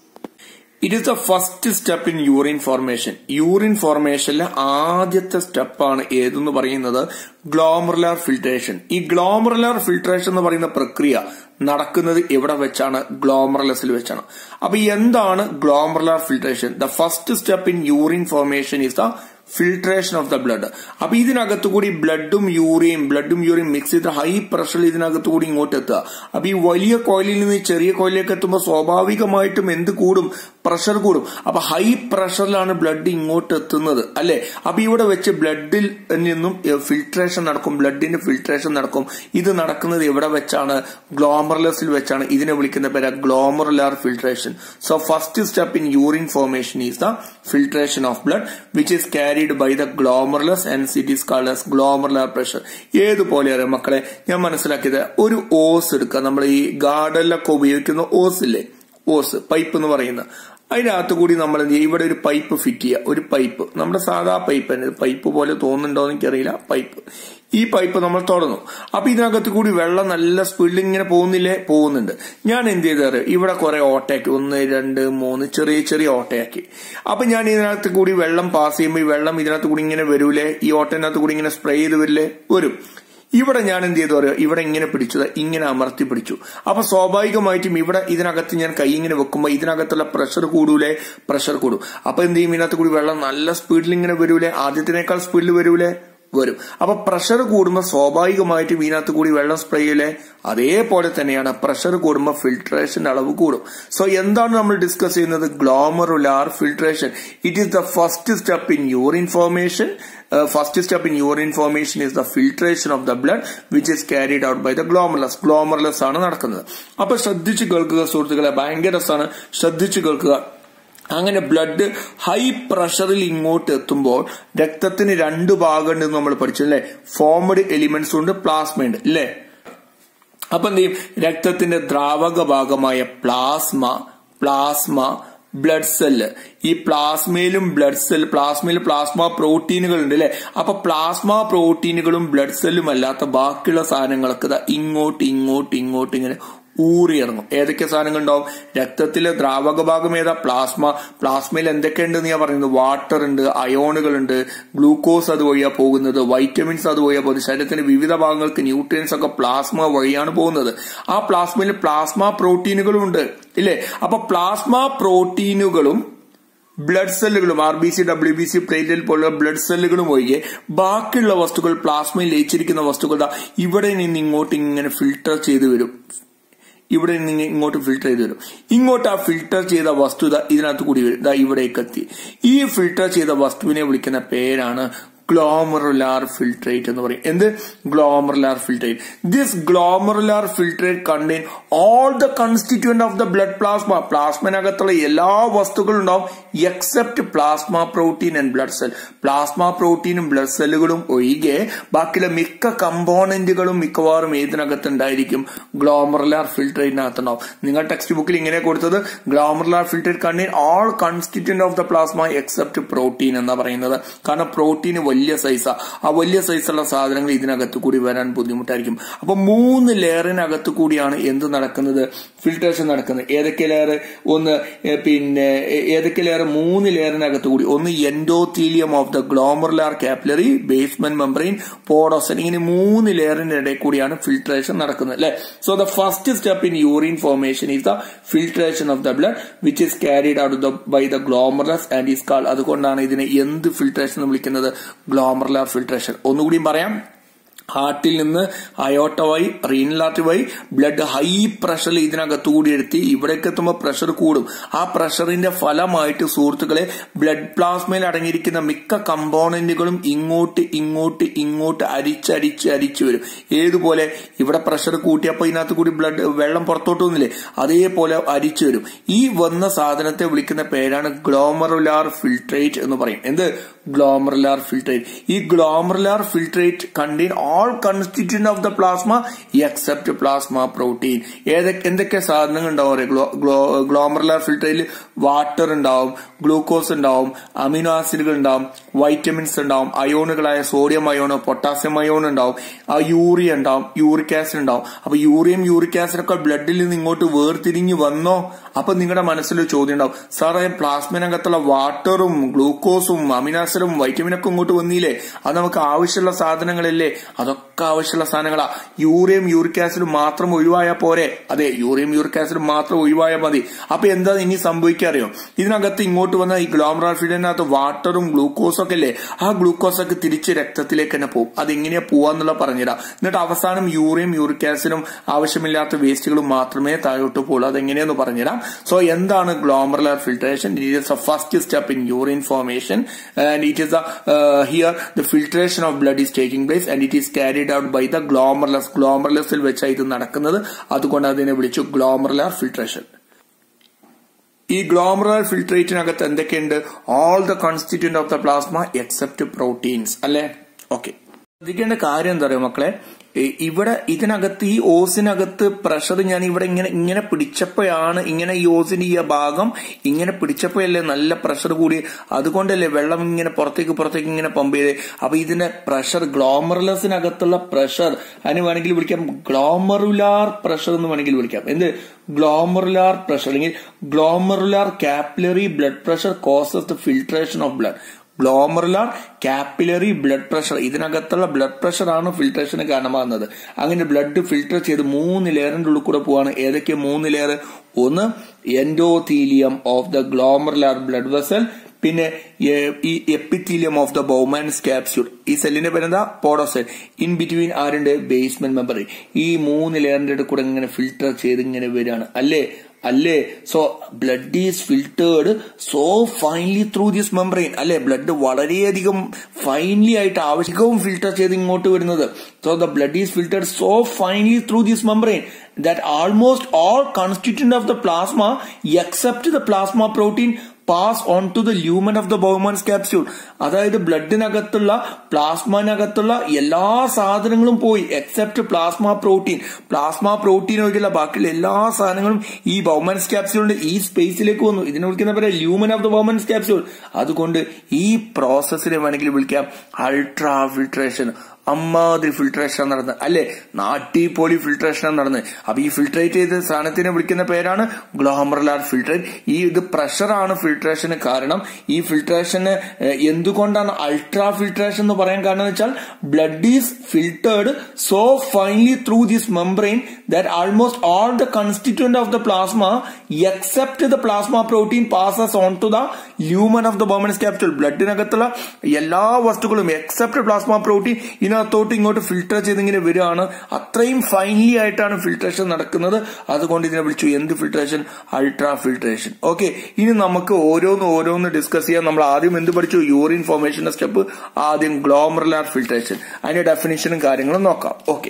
it is the first step in urine formation urine ഫോർമേഷനിലെ ആദ്യത്തെ സ്റ്റെപ്പാണ് ഏതെന്ന് പറയുന്നത് ഗ്ലോമറുലാർ ഫിൽട്രേഷൻ ഈ ഗ്ലോമറുലാർ ഫിൽട്രേഷൻ എന്ന് പറയുന്ന പ്രക്രിയ നടക്കുന്നത് എവിടെ വെച്ചാണ് ഗ്ലോമർലെസിൽ വെച്ചാണ് അപ്പൊ എന്താണ് glomerular filtration the first step in urine formation is the filtration of the blood അപ്പൊ ഇതിനകത്ത് കൂടി ബ്ലഡും യൂറിയും ബ്ലഡും യൂറിയും മിക്സ് ചെയ്ത് ഹൈ പ്രഷറിൽ ഇതിനകത്ത് കൂടി ഇങ്ങോട്ട് എത്തുക അപ്പൊ ഈ വലിയ കോയിലിൽ നിന്ന് ചെറിയ കോയിലേക്ക് എത്തുമ്പോൾ സ്വാഭാവികമായിട്ടും എന്ത് കൂടും പ്രഷർ കൂടും അപ്പൊ ഹൈ പ്രഷറിലാണ് ബ്ലഡ് ഇങ്ങോട്ട് എത്തുന്നത് അല്ലെ അപ്പൊ ഇവിടെ വെച്ച് ബ്ലഡിൽ നിന്നും ഫിൽട്രേഷൻ നടക്കും ബ്ലഡിന്റെ ഫിൽട്രേഷൻ നടക്കും ഇത് നടക്കുന്നത് എവിടെ വെച്ചാണ് ഗ്ലോമർലെസിൽ വെച്ചാണ് ഇതിനെ വിളിക്കുന്ന പേര് glomerular filtration so first step in urine formation is the filtration of blood which is carried by the glomerulus and it is called as glomerular pressure ഏതുപോലെ അറിയാം മക്കളെ ഞാൻ മനസ്സിലാക്കിയത് ഒരു ഓസ് എടുക്കുക നമ്മൾ ഈ ഗാർഡനിലൊക്കെ ഉപയോഗിക്കുന്ന ഓസ് ഇല്ലേ ഓസ് പൈപ്പ് എന്ന് പറയുന്ന അതിനകത്ത് കൂടി നമ്മൾ എന്ത് ചെയ്യും ഇവിടെ ഒരു പൈപ്പ് ഫിറ്റ് ചെയ്യുക ഒരു പൈപ്പ് നമ്മുടെ സാധാ പൈപ്പ് തന്നെ പൈപ്പ് പോലെ തോന്നുന്നുണ്ടോ എന്ന് എനിക്കറിയില്ല പൈപ്പ് ഈ പൈപ്പ് നമ്മൾ തുറന്നു അപ്പൊ ഇതിനകത്ത് കൂടി വെള്ളം നല്ല സ്പീഡിൽ ഇങ്ങനെ പോകുന്നില്ലേ പോകുന്നുണ്ട് ഞാൻ എന്ത് ചെയ്തത് ഇവിടെ കുറെ ഓട്ടയാക്കി ഒന്ന് രണ്ട് മൂന്ന് ചെറിയ ചെറിയ ഓട്ടയാക്കി അപ്പൊ ഞാൻ ഇതിനകത്ത് കൂടി വെള്ളം പാസ് ചെയ്യുമ്പോൾ ഈ വെള്ളം ഇതിനകത്ത് കൂടി ഇങ്ങനെ വരൂലേ ഈ ഓട്ടനകത്ത് കൂടി ഇങ്ങനെ സ്പ്രേ ചെയ്ത് വരില്ലേ വരും ഇവിടെ ഞാൻ എന്ത് ചെയ്തു പറയുക ഇവിടെ ഇങ്ങനെ പിടിച്ചത് ഇങ്ങനെ അമർത്തി പിടിച്ചു അപ്പൊ സ്വാഭാവികമായിട്ടും ഇവിടെ ഇതിനകത്ത് ഞാൻ കൈ ഇങ്ങനെ വെക്കുമ്പോൾ ഇതിനകത്തുള്ള പ്രഷർ കൂടൂലേ പ്രഷർ കൂടും അപ്പൊ എന്ത് ചെയ്യും ഇതിനകത്ത് കൂടി വെള്ളം നല്ല സ്പീഡിൽ ഇങ്ങനെ വരൂലേ ആദ്യത്തിനേക്കാൾ സ്പീഡിൽ വരൂലേ വരും അപ്പൊ പ്രഷർ കൂടുമ്പോൾ സ്വാഭാവികമായിട്ടും ഇതിനകത്ത് കൂടി വെള്ളം സ്പ്രേ ചെയ്യില്ലേ അതേപോലെ തന്നെയാണ് പ്രഷർ കൂടുമ്പോൾ ഫിൽട്രേഷന്റെ അളവ് കൂടും സോ എന്താണ് നമ്മൾ ഡിസ്കസ് ചെയ്യുന്നത് glomerular filtration it is the first step in urine formation first step in urine formation is the filtration of the blood which is carried out by the glomerulus glomerulus ആണ് നടക്കുന്നത് അപ്പൊ ശ്രദ്ധിച്ചു കേൾക്കുക സുഹൃത്തുക്കളെ ഭയങ്കര രസമാണ് ശ്രദ്ധിച്ചു കേൾക്കുക അങ്ങനെ ബ്ലഡ് ഹൈ പ്രഷറിൽ ഇങ്ങോട്ട് എത്തുമ്പോൾ രക്തത്തിന് രണ്ട് ഭാഗമുണ്ടെന്ന് നമ്മൾ പഠിച്ചു അല്ലെ ഫോമഡ് എലിമെന്റ്സ് ഉണ്ട് പ്ലാസ്മ ഉണ്ട് അല്ലേ അപ്പൊ എന്ത് ചെയ്യും രക്തത്തിന്റെ ദ്രാവക ഭാഗമായ പ്ലാസ്മ പ്ലാസ്മ ബ്ലഡ് സെല്ല് ഈ പ്ലാസ്മയിലും ബ്ലഡ് സെൽ പ്ലാസ്മയിൽ പ്ലാസ്മ പ്രോട്ടീനുകൾ ഉണ്ട് അല്ലെ അപ്പൊ പ്ലാസ്മ പ്രോട്ടീനുകളും ബ്ലഡ് സെല്ലും അല്ലാത്ത ബാക്കിയുള്ള സാധനങ്ങളൊക്കെ ദാ ഇങ്ങോട്ട് ഇങ്ങോട്ട് ഇങ്ങോട്ട് ഇങ്ങനെ ഊറിയിറങ്ങും ഏതൊക്കെ സാധനങ്ങൾ ഉണ്ടാവും രക്തത്തിലെ ദ്രാവക ഭാഗം ഏതാ പ്ലാസ്മ പ്ലാസ്മയിൽ എന്തൊക്കെ ഉണ്ടെന്ന് ഞാൻ പറയുന്നത് വാട്ടർ ഉണ്ട് അയോണുകൾ ഉണ്ട് ഗ്ലൂക്കോസ് അത് വഴിയാ പോകുന്നത് വൈറ്റമിൻസ് അത് വഴിയാ പോകുന്നത് ശരീരത്തിന്റെ വിവിധ ഭാഗങ്ങൾക്ക് ന്യൂട്രിയൻസ് ഒക്കെ പ്ലാസ്മ വഴിയാണ് പോകുന്നത് ആ പ്ലാസ്മയിൽ പ്ലാസ്മ പ്രോട്ടീനുകളും ഉണ്ട് ഇല്ലേ അപ്പൊ പ്ലാസ്മ പ്രോട്ടീനുകളും ബ്ലഡ് സെല്ലുകളും R B C W B C platelet പോലുള്ള ബ്ലഡ് സെല്ലുകളും ഒഴികെ ബാക്കിയുള്ള വസ്തുക്കൾ പ്ലാസ്മയിൽ ലയിച്ചിരിക്കുന്ന വസ്തുക്കൾ ദാ ഇവിടെ നിന്ന് ഇങ്ങോട്ട് ഇങ്ങനെ ഫിൽട്ടർ ചെയ്ത് വരും ഇവിടെ നിന്ന് ഇങ്ങോട്ട് ഫിൽട്ടർ ചെയ്ത് വരും ഇങ്ങോട്ട് ആ ഫിൽട്ടർ ചെയ്ത വസ്തുത ഇതിനകത്ത് കൂടി വരും ദാ ഇവിടേക്ക് എത്തി ഈ ഫിൽട്ടർ ചെയ്ത വസ്തുവിനെ വിളിക്കുന്ന പേരാണ് ഗ്ലോമറുലാർ ഫിൽട്രേറ്റ് എന്ന് പറയും എന്ത് glomerular filtrate this glomerular filtrate contain all the constituent of the blood plasma പ്ലാസ്മനകത്തുള്ള എല്ലാ വസ്തുക്കളും ഉണ്ടാവും except plasma protein and blood cell plasma പ്രോട്ടീനും ബ്ലഡ് സെല്ലുകളും ഒഴികെ ബാക്കിയുള്ള മിക്ക കമ്പോണന്റുകളും മിക്കവാറും ഏതിനകത്ത് ഉണ്ടായിരിക്കും ഗ്ലോമറുലാർ ഫിൽട്രേറ്റിനകത്തുണ്ടാവും നിങ്ങൾ ടെക്സ്റ്റ് ബുക്കിൽ ഇങ്ങനെ കൊടുത്തത് glomerular filtrate contain all constituent of the plasma except protein എന്നാ പറയുന്നത് കാരണം പ്രോട്ടീൻ വലിയ സൈസാ ആ വലിയ സൈസുള്ള സാധനങ്ങൾ ഇതിനകത്ത് കൂടി വരാൻ ബുദ്ധിമുട്ടായിരിക്കും അപ്പൊ മൂന്ന് ലെയറിനകത്ത് കൂടിയാണ് എന്ത് നടക്കുന്നത് ഫിൽട്രേഷൻ നടക്കുന്നത് ഏതൊക്കെ ലെയർ ഒന്ന് ഏ, പിന്നെ ഏ, ഏതൊക്കെ ലെയർ മൂന്ന് ലെയറിനകത്ത് കൂടി ഒന്ന് endothelium of the glomerular capillary basement membrane podocyte ഇങ്ങനെ മൂന്ന് ലെയറിന്റെ ഇടയിൽ കൂടിയാണ് ഫിൽട്രേഷൻ നടക്കുന്നത് അല്ലെ so the first step in urine formation is the filtration of the blood which is carried out by the glomerulus and is call അതുകൊണ്ടാണ് ഇതിനെ എന്ത് ഫിൽട്രേഷൻ എന്ന് വിളിക്കുന്നത് ഗ്ലോമറുലാർ ഫിൽട്രേഷൻ ഒന്നുകൂടിയും പറയാം ഹാർട്ടിൽ നിന്ന് അയോട്ട വഴി റീനൽ ആർട്ടറി വഴി ബ്ലഡ് ഹൈ പ്രഷറിൽ ഇതിനകത്ത് കൂടി എടുത്തി ഇവിടേക്ക് എത്തുമ്പോൾ പ്രഷർ കൂടും ആ പ്രഷറിന്റെ ഫലമായിട്ട് സുഹൃത്തുക്കളെ ബ്ലഡ് പ്ലാസ്മയിൽ അടങ്ങിയിരിക്കുന്ന മിക്ക കമ്പോണന്റുകളും ഇങ്ങോട്ട് ഇങ്ങോട്ട് ഇങ്ങോട്ട് അരിച്ചരിച്ച് അരിച്ചു വരും ഏതുപോലെ ഇവിടെ പ്രഷർ കൂട്ടിയപ്പോൾ ഇതിനകത്ത് കൂടി ബ്ലഡ് വെള്ളം പുറത്തോട്ട് വന്നില്ലേ അതേപോലെ അരിച്ചു വരും ഈ വന്ന സാധനത്തെ വിളിക്കുന്ന പേരാണ് ഗ്ലോമറുലാർ ഫിൽട്രേറ്റ് എന്ന് പറയും എന്ത് ഗ്ലോമറുലാർ ഫിൽട്രേറ്റ് ഈ glomerular filtrate contain all constituent of the plasma except plasma protein ഏതൊക്കെ എന്തൊക്കെ സാധനങ്ങൾ ഉണ്ടാവും ഗ്ലോമറുലാർ ഫിൽട്രേറ്റിൽ വാട്ടർ ഉണ്ടാവും ഗ്ലൂക്കോസ് ഉണ്ടാവും അമിനോ ആസിഡുകൾ ഉണ്ടാവും വൈറ്റമിൻസ് ഉണ്ടാവും അയോണുകളായ സോഡിയം അയോണ് പൊട്ടാസ്യം അയോൺ ഉണ്ടാവും ആ യൂറിയ ഉണ്ടാവും യൂറിക് ആസിഡ് ഉണ്ടാവും അപ്പൊ യൂറിയം യൂറിക് ആസിഡ് ഒക്കെ ബ്ലഡിൽ നിന്ന് ഇങ്ങോട്ട് വേർതിരിഞ്ഞ് വന്നോ അപ്പൊ നിങ്ങളുടെ മനസ്സിലൊരു ചോദ്യം ഉണ്ടാവും സാറേ പ്ലാസ്മിനകത്തുള്ള വാട്ടറും ഗ്ലൂക്കോസും അമിനാസിഡും വൈറ്റമിനൊക്കെ ഇങ്ങോട്ട് വന്നില്ലേ അത് നമുക്ക് ആവശ്യമുള്ള സാധനങ്ങളല്ലേ അതൊക്കെ ആവശ്യമുള്ള സാധനങ്ങളാ യൂറിയം യൂറിക് ആസിഡ് മാത്രം ഒഴിവായാൽ പോരെ അതെ യൂറിയം യൂറിക് ആസിഡ് മാത്രം ഒഴിവായാൽ മതി അപ്പൊ എന്താ ഇനി സംഭവിക്കാറിയോ ഇതിനകത്ത് ഇങ്ങോട്ട് വന്ന ഈ ഗ്ലോമറാൾ ഫീഡിനകത്ത് വാട്ടറും ഗ്ലൂക്കോസും ഒക്കെ അല്ലേ ആ ഗ്ലൂക്കോസ് ഒക്കെ തിരിച്ച് രക്തത്തിലേക്ക് തന്നെ പോകും അതെങ്ങനെയാ പോവാന്നുള്ള പറഞ്ഞുതരാം എന്നിട്ട് അവസാനം യൂറിയം യൂറിക് ആസിഡും ആവശ്യമില്ലാത്ത വേസ്റ്റുകളും മാത്രമേ താഴോട്ട് പോകുള്ളൂ അതെങ്ങനെയെന്ന് പറഞ്ഞുതരാം സോ എന്താണ് glomerular filtration it is a first step in urine formation and it is here the filtration of blood is taking place and it is carried out by the glomerulus ഗ്ലോമർലെസിൽ വെച്ചാണ് ഇത് നടക്കുന്നത് അതുകൊണ്ട് അതിനെ വിളിച്ചു ഗ്ലോമറുലാർ ഫിൽട്രേഷൻ ഈ glomerular ഫിൽട്രേറ്റിനകത്ത് എന്തൊക്കെയുണ്ട് all the constituent of the plasma except proteins അല്ലെ ഓക്കെ ശ്രദ്ധിക്കേണ്ട കാര്യം എന്താ പറയുക മക്കളെ ഈ ഇവിടെ ഇതിനകത്ത് ഈ ഓസിനകത്ത് പ്രഷർ ഞാൻ ഇവിടെ ഇങ്ങനെ ഇങ്ങനെ പിടിച്ചപ്പോഴാണ് ഇങ്ങനെ ഈ ഓസിന്റെ ഈ ഭാഗം ഇങ്ങനെ പിടിച്ചപ്പോഴല്ലേ നല്ല പ്രഷർ കൂടി അതുകൊണ്ടല്ലേ വെള്ളം ഇങ്ങനെ പുറത്തേക്ക് പുറത്തേക്ക് ഇങ്ങനെ പമ്പ് ചെയ്തേ അപ്പൊ ഇതിന്റെ പ്രഷർ ഗ്ലോമറുലസിനകത്തുള്ള പ്രഷർ അതിന് വേണമെങ്കിൽ വിളിക്കാം ഗ്ലോമറുലാർ പ്രഷർ എന്ന് വേണമെങ്കിൽ വിളിക്കാം എന്ത് ഗ്ലോമറുലാർ പ്രഷർ അല്ലെങ്കിൽ glomerular capillary blood pressure causes the filtration of blood glomerular capillary blood pressure ഇതിനകത്തുള്ള ബ്ലഡ് പ്രഷർ ആണ് ഫിൽട്രേഷന് കാരണമാകുന്നത് അങ്ങനെ ബ്ലഡ് ഫിൽട്ടർ ചെയ്ത് മൂന്ന് ലെയറിന്റെ ഉള്ളിൽ കൂടെ പോവാണ് ഏതൊക്കെ മൂന്ന് ലെയർ ഒന്ന് endothelium of the glomerular blood vessel പിന്നെ ഈ epithelium of the Bowman's capsule ഈ സെല്ലിന്റെ പേരെന്താ പോഡോസെൽ ഇൻ ബിറ്റ്വീൻ ആരുണ്ട് ബേസ്മെന്റ് മെമ്പർ ഈ മൂന്ന് ലെയറിന്റെ കൂടെ ഇങ്ങനെ ഫിൽട്ടർ ചെയ്ത് ഇങ്ങനെ വരികയാണ് അല്ലേ അല്ലേ so blood is filtered so finely through this membrane അല്ലെ ബ്ലഡ് വളരെയധികം ഫൈൻലി ആയിട്ട് ആവശ്യവും ഫിൽട്ടർ ചെയ്ത് ഇങ്ങോട്ട് വരുന്നത് so the blood is filtered so finely through this membrane that almost all constituent of the plasma except the plasma protein pass on to the lumen of the Bowman's capsule അതായത് ബ്ലഡിനകത്തുള്ള പ്ലാസ്മനകത്തുള്ള എല്ലാ സാധനങ്ങളും പോയി except plasma protein plasma protein ഒഴികെയുള്ള ബാക്കിയുള്ള എല്ലാ സാധനങ്ങളും ഈ ബൗമൻസ് ക്യാപ്സ്യൂളിന്റെ ഈ സ്പേസിലേക്ക് വന്നു ഇതിനെ വിളിക്കുന്ന പേര് lumen of the Bowman's capsule അതുകൊണ്ട് ഈ പ്രോസസ്സിനെ വേണമെങ്കിൽ വിളിക്കാം അൾട്രാ ഫിൽട്രേഷൻ അമ്മാതിരി ഫിൽട്രേഷൻ നടന്ന് അല്ലെ നാട്ടിപ്പൊളി ഫിൽട്രേഷൻ നടന്ന് അപ്പൊ ഈ ഫിൽട്രേറ്റ് ചെയ്ത സാധനത്തിനെ വിളിക്കുന്ന പേരാണ് ഗ്ലോമറുലാർ ഫിൽട്രേറ്റ് ഈ ഇത് പ്രഷറാണ് ഫിൽട്രേഷന് കാരണം ഈ ഫിൽട്രേഷന് എന്തുകൊണ്ടാണ് അൾട്രാ ഫിൽട്രേഷൻ എന്ന് പറയാൻ കാരണം എന്ന് വെച്ചാൽ blood is filtered so finely through this membrane that almost all the constituent of the plasma except the plasma protein passes on to the lumen of the Bowman's capital ബ്ലഡിനകത്തുള്ള എല്ലാ വസ്തുക്കളും except plasma protein ഇതിനകത്തോട്ട് ഇങ്ങോട്ട് filter ചെയ്തിങ്ങനെ വരികയാണ് അത്രയും finely ആയിട്ടാണ് filtration നടക്കുന്നത് അതുകൊണ്ട് ഇതിനെ വിളിച്ചു എന്ത് ഫിൽട്രേഷൻ അൾട്രാ ഫിൽട്രേഷൻ ഓക്കെ ഇനി നമുക്ക് ഓരോന്ന് ഓരോന്ന് ഡിസ്കസ് ചെയ്യാം നമ്മൾ ആദ്യം എന്ത് പഠിച്ചു യൂറിൻ ഫോർമേഷന്റെ സ്റ്റെപ്പ് ആദ്യം ഗ്ലോമറുലാർ ഫിൽട്രേഷൻ അതിന്റെ ഡെഫിനേഷനും കാര്യങ്ങളും നോക്കാം ഓക്കെ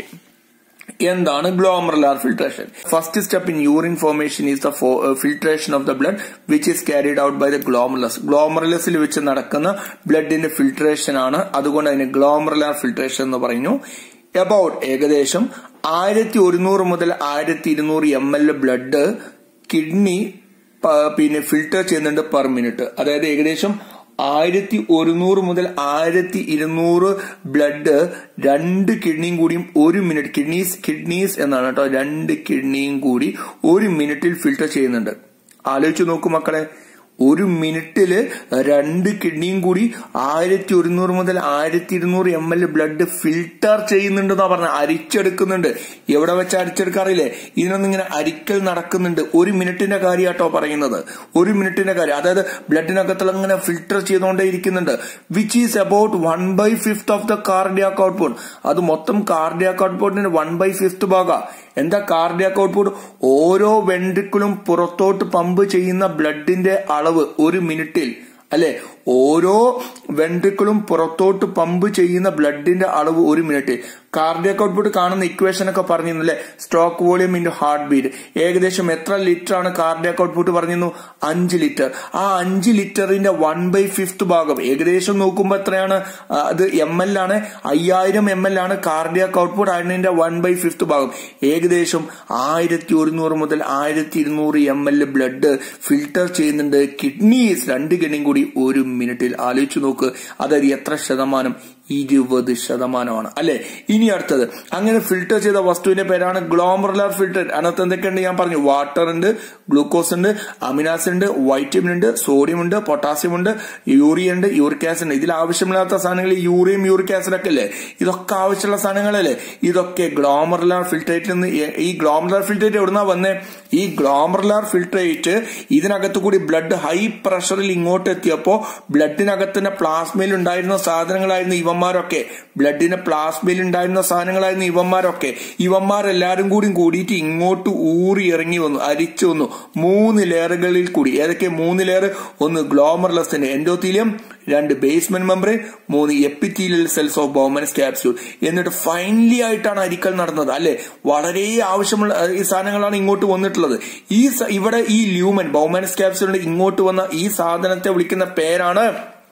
എന്താണ് glomerular filtration first step in urine formation is the filtration of the blood which is carried out by the glomerulus ഗ്ലോമറുലസിൽ വെച്ച് നടക്കുന്ന ബ്ലഡിന്റെ ഫിൽട്രേഷൻ ആണ് അതുകൊണ്ട് അതിന് ഗ്ലോമറുലാർ ഫിൽട്രേഷൻ എന്ന് പറഞ്ഞു എബൌട്ട് ഏകദേശം ആയിരത്തി ഒരുന്നൂറ് മുതൽ ആയിരത്തി ഇരുന്നൂറ് എം എൽ ബ്ലഡ് കിഡ്നി പിന്നെ ഫിൽട്ടർ ചെയ്യുന്നുണ്ട് പെർ മിനിറ്റ് അതായത് ഏകദേശം ആയിരത്തി ഒരുന്നൂറ് മുതൽ ആയിരത്തി ഇരുന്നൂറ് ബ്ലഡ് രണ്ട് കിഡ്നിയും കൂടിയും ഒരു മിനിറ്റ് കിഡ്നീസ് കിഡ്നീസ് എന്നാണ് കേട്ടോ രണ്ട് കിഡ്നിയും കൂടി ഒരു മിനിറ്റിൽ ഫിൽട്ടർ ചെയ്യുന്നുണ്ട് ആലോചിച്ച് നോക്കൂ മക്കളെ ഒരു മിനിറ്റില് രണ്ട് കിഡ്നിയും കൂടി ആയിരത്തി ഒരുന്നൂറ് മുതൽ ആയിരത്തി ഇരുന്നൂറ് എം എൽ ബ്ലഡ് ഫിൽട്ടർ ചെയ്യുന്നുണ്ടെന്നാ പറഞ്ഞ അരിച്ചെടുക്കുന്നുണ്ട് എവിടെ വെച്ച് അരിച്ചെടുക്കാറില്ലേ ഇതിനൊന്നും ഇങ്ങനെ അരിക്കൽ നടക്കുന്നുണ്ട് ഒരു മിനിറ്റിന്റെ കാര്യമാട്ടോ പറയുന്നത് ഒരു മിനിറ്റിന്റെ കാര്യം അതായത് ബ്ലഡിനകത്തുള്ള ഇങ്ങനെ ഫിൽട്ടർ ചെയ്തുകൊണ്ടേ ഇരിക്കുന്നുണ്ട് which is about one by fifth of the cardiac output അത് മൊത്തം കാർഡിയാക് ഔട്ട്പുട്ടിന് വൺ ബൈ ഫിഫ്ത് ഭാഗ എന്താ കാർഡിയാക് ഔട്ട്പുട്ട് ഓരോ വെൻട്രിക്കിളും പുറത്തോട്ട് പമ്പ് ചെയ്യുന്ന ബ്ലഡിന്റെ അളവ് ഒരു മിനിറ്റിൽ അല്ലെ ഓരോ വെൻട്രിക്കിളും പുറത്തോട്ട് പമ്പ് ചെയ്യുന്ന ബ്ലഡിന്റെ അളവ് ഒരു മിനിറ്റ് കാർഡിയക് ഔട്ട്പുട്ട് കാണുന്ന ഇക്വേഷൻ ഒക്കെ പറഞ്ഞിരുന്നല്ലേ stroke volume into heart beat ഏകദേശം എത്ര ലിറ്റർ ആണ് കാർഡിയക് ഔട്ട്പുട്ട് പറഞ്ഞിരുന്നു അഞ്ച് ലിറ്റർ ആ അഞ്ച് ലിറ്ററിന്റെ വൺ ബൈ ഫിഫ്ത് ഭാഗം ഏകദേശം നോക്കുമ്പോൾ എത്രയാണ് അത് എം എൽ ആണ് അയ്യായിരം എം എൽ ആണ് കാർഡിയക് ഔട്ട്പുട്ട് അതിന്റെ വൺ ബൈ ഫിഫ്ത് ഭാഗം ഏകദേശം ആയിരത്തി ഒരുന്നൂറ് മുതൽ ആയിരത്തി ഇരുന്നൂറ് എം എൽ ബ്ലഡ് ഫിൽട്ടർ ചെയ്യുന്നുണ്ട് കിഡ്നീസ് രണ്ട് കിഡ്നിയും കൂടി ഒരു മിനിറ്റിൽ ആലോചിച്ചു നോക്ക് അതായത് എത്ര ശതമാനം ഇരുപത് ശതമാനമാണ് അല്ലെ ഇനി അടുത്തത് അങ്ങനെ ഫിൽട്ടർ ചെയ്ത വസ്തുവിന്റെ പേരാണ് ഗ്ലോമറുലാർ ഫിൽട്ടർ അതിനകത്ത് എന്തൊക്കെയുണ്ട് ഞാൻ പറഞ്ഞു വാട്ടർ ഉണ്ട് ഗ്ലൂക്കോസ് ഉണ്ട് അമിനാസ് ഉണ്ട് വൈറ്റമിൻ ഉണ്ട് സോഡിയം ഉണ്ട് പൊട്ടാസ്യം ഉണ്ട് യൂറിയ ഉണ്ട് യൂറിക് ആസിഡ് ഉണ്ട് ഇതിൽ ആവശ്യമില്ലാത്ത സാധനങ്ങൾ യൂറിയം യൂറിക് ആസിഡ് ഒക്കെ അല്ലേ ഇതൊക്കെ ആവശ്യമുള്ള സാധനങ്ങളല്ലേ ഇതൊക്കെ ഗ്ലോമറുലാർ ഫിൽട്രേറ്റിൽ നിന്ന് ഈ ഗ്ലോമറുലാർ ഫിൽട്രേറ്റ് എവിടുന്നാ വന്നേ ഈ ഗ്ലോമറുലാർ ഫിൽട്രേറ്റ് ഇതിനകത്ത് കൂടി ബ്ലഡ് ഹൈ പ്രഷറിൽ ഇങ്ങോട്ട് എത്തിയപ്പോ ബ്ലഡിനകത്തിന്റെ പ്ലാസ്മയിൽ ഉണ്ടായിരുന്ന സാധനങ്ങളായിരുന്നു ഇവന്മാരൊക്കെ ബ്ലഡിന്റെ പ്ലാസ്മയിൽ ഉണ്ടായിരുന്ന സാധനങ്ങളായിരുന്നു ഇവന്മാരൊക്കെ ഇവന്മാരെല്ലാരും കൂടി കൂടിയിട്ട് ഇങ്ങോട്ട് ഊറി ഇറങ്ങി വന്നു അരിച്ചു വന്നു മൂന്ന് ലെയറുകളിൽ കൂടി ഏതൊക്കെ മൂന്ന് ലെയർ ഒന്ന് ഗ്ലോമർലെസിന്റെ എൻഡോത്തീലിയം രണ്ട് ബേസ്മെന്റ് മെമ്പറേൻ മൂന്ന് epithelial cells of Bowman's capsule എന്നിട്ട് ഫൈനലി ആയിട്ടാണ് അരിക്കൽ നടന്നത് അല്ലെ വളരെ ആവശ്യമുള്ള ഈ സാധനങ്ങളാണ് ഇങ്ങോട്ട് വന്നിട്ടുള്ളത് ഈ ഇവിടെ ഈ ല്യൂമൻ ബോമൻസ് ക്യാപ്സ്യൂളിന്റെ ഇങ്ങോട്ട് വന്ന ഈ സാധനത്തെ വിളിക്കുന്ന പേരാണ്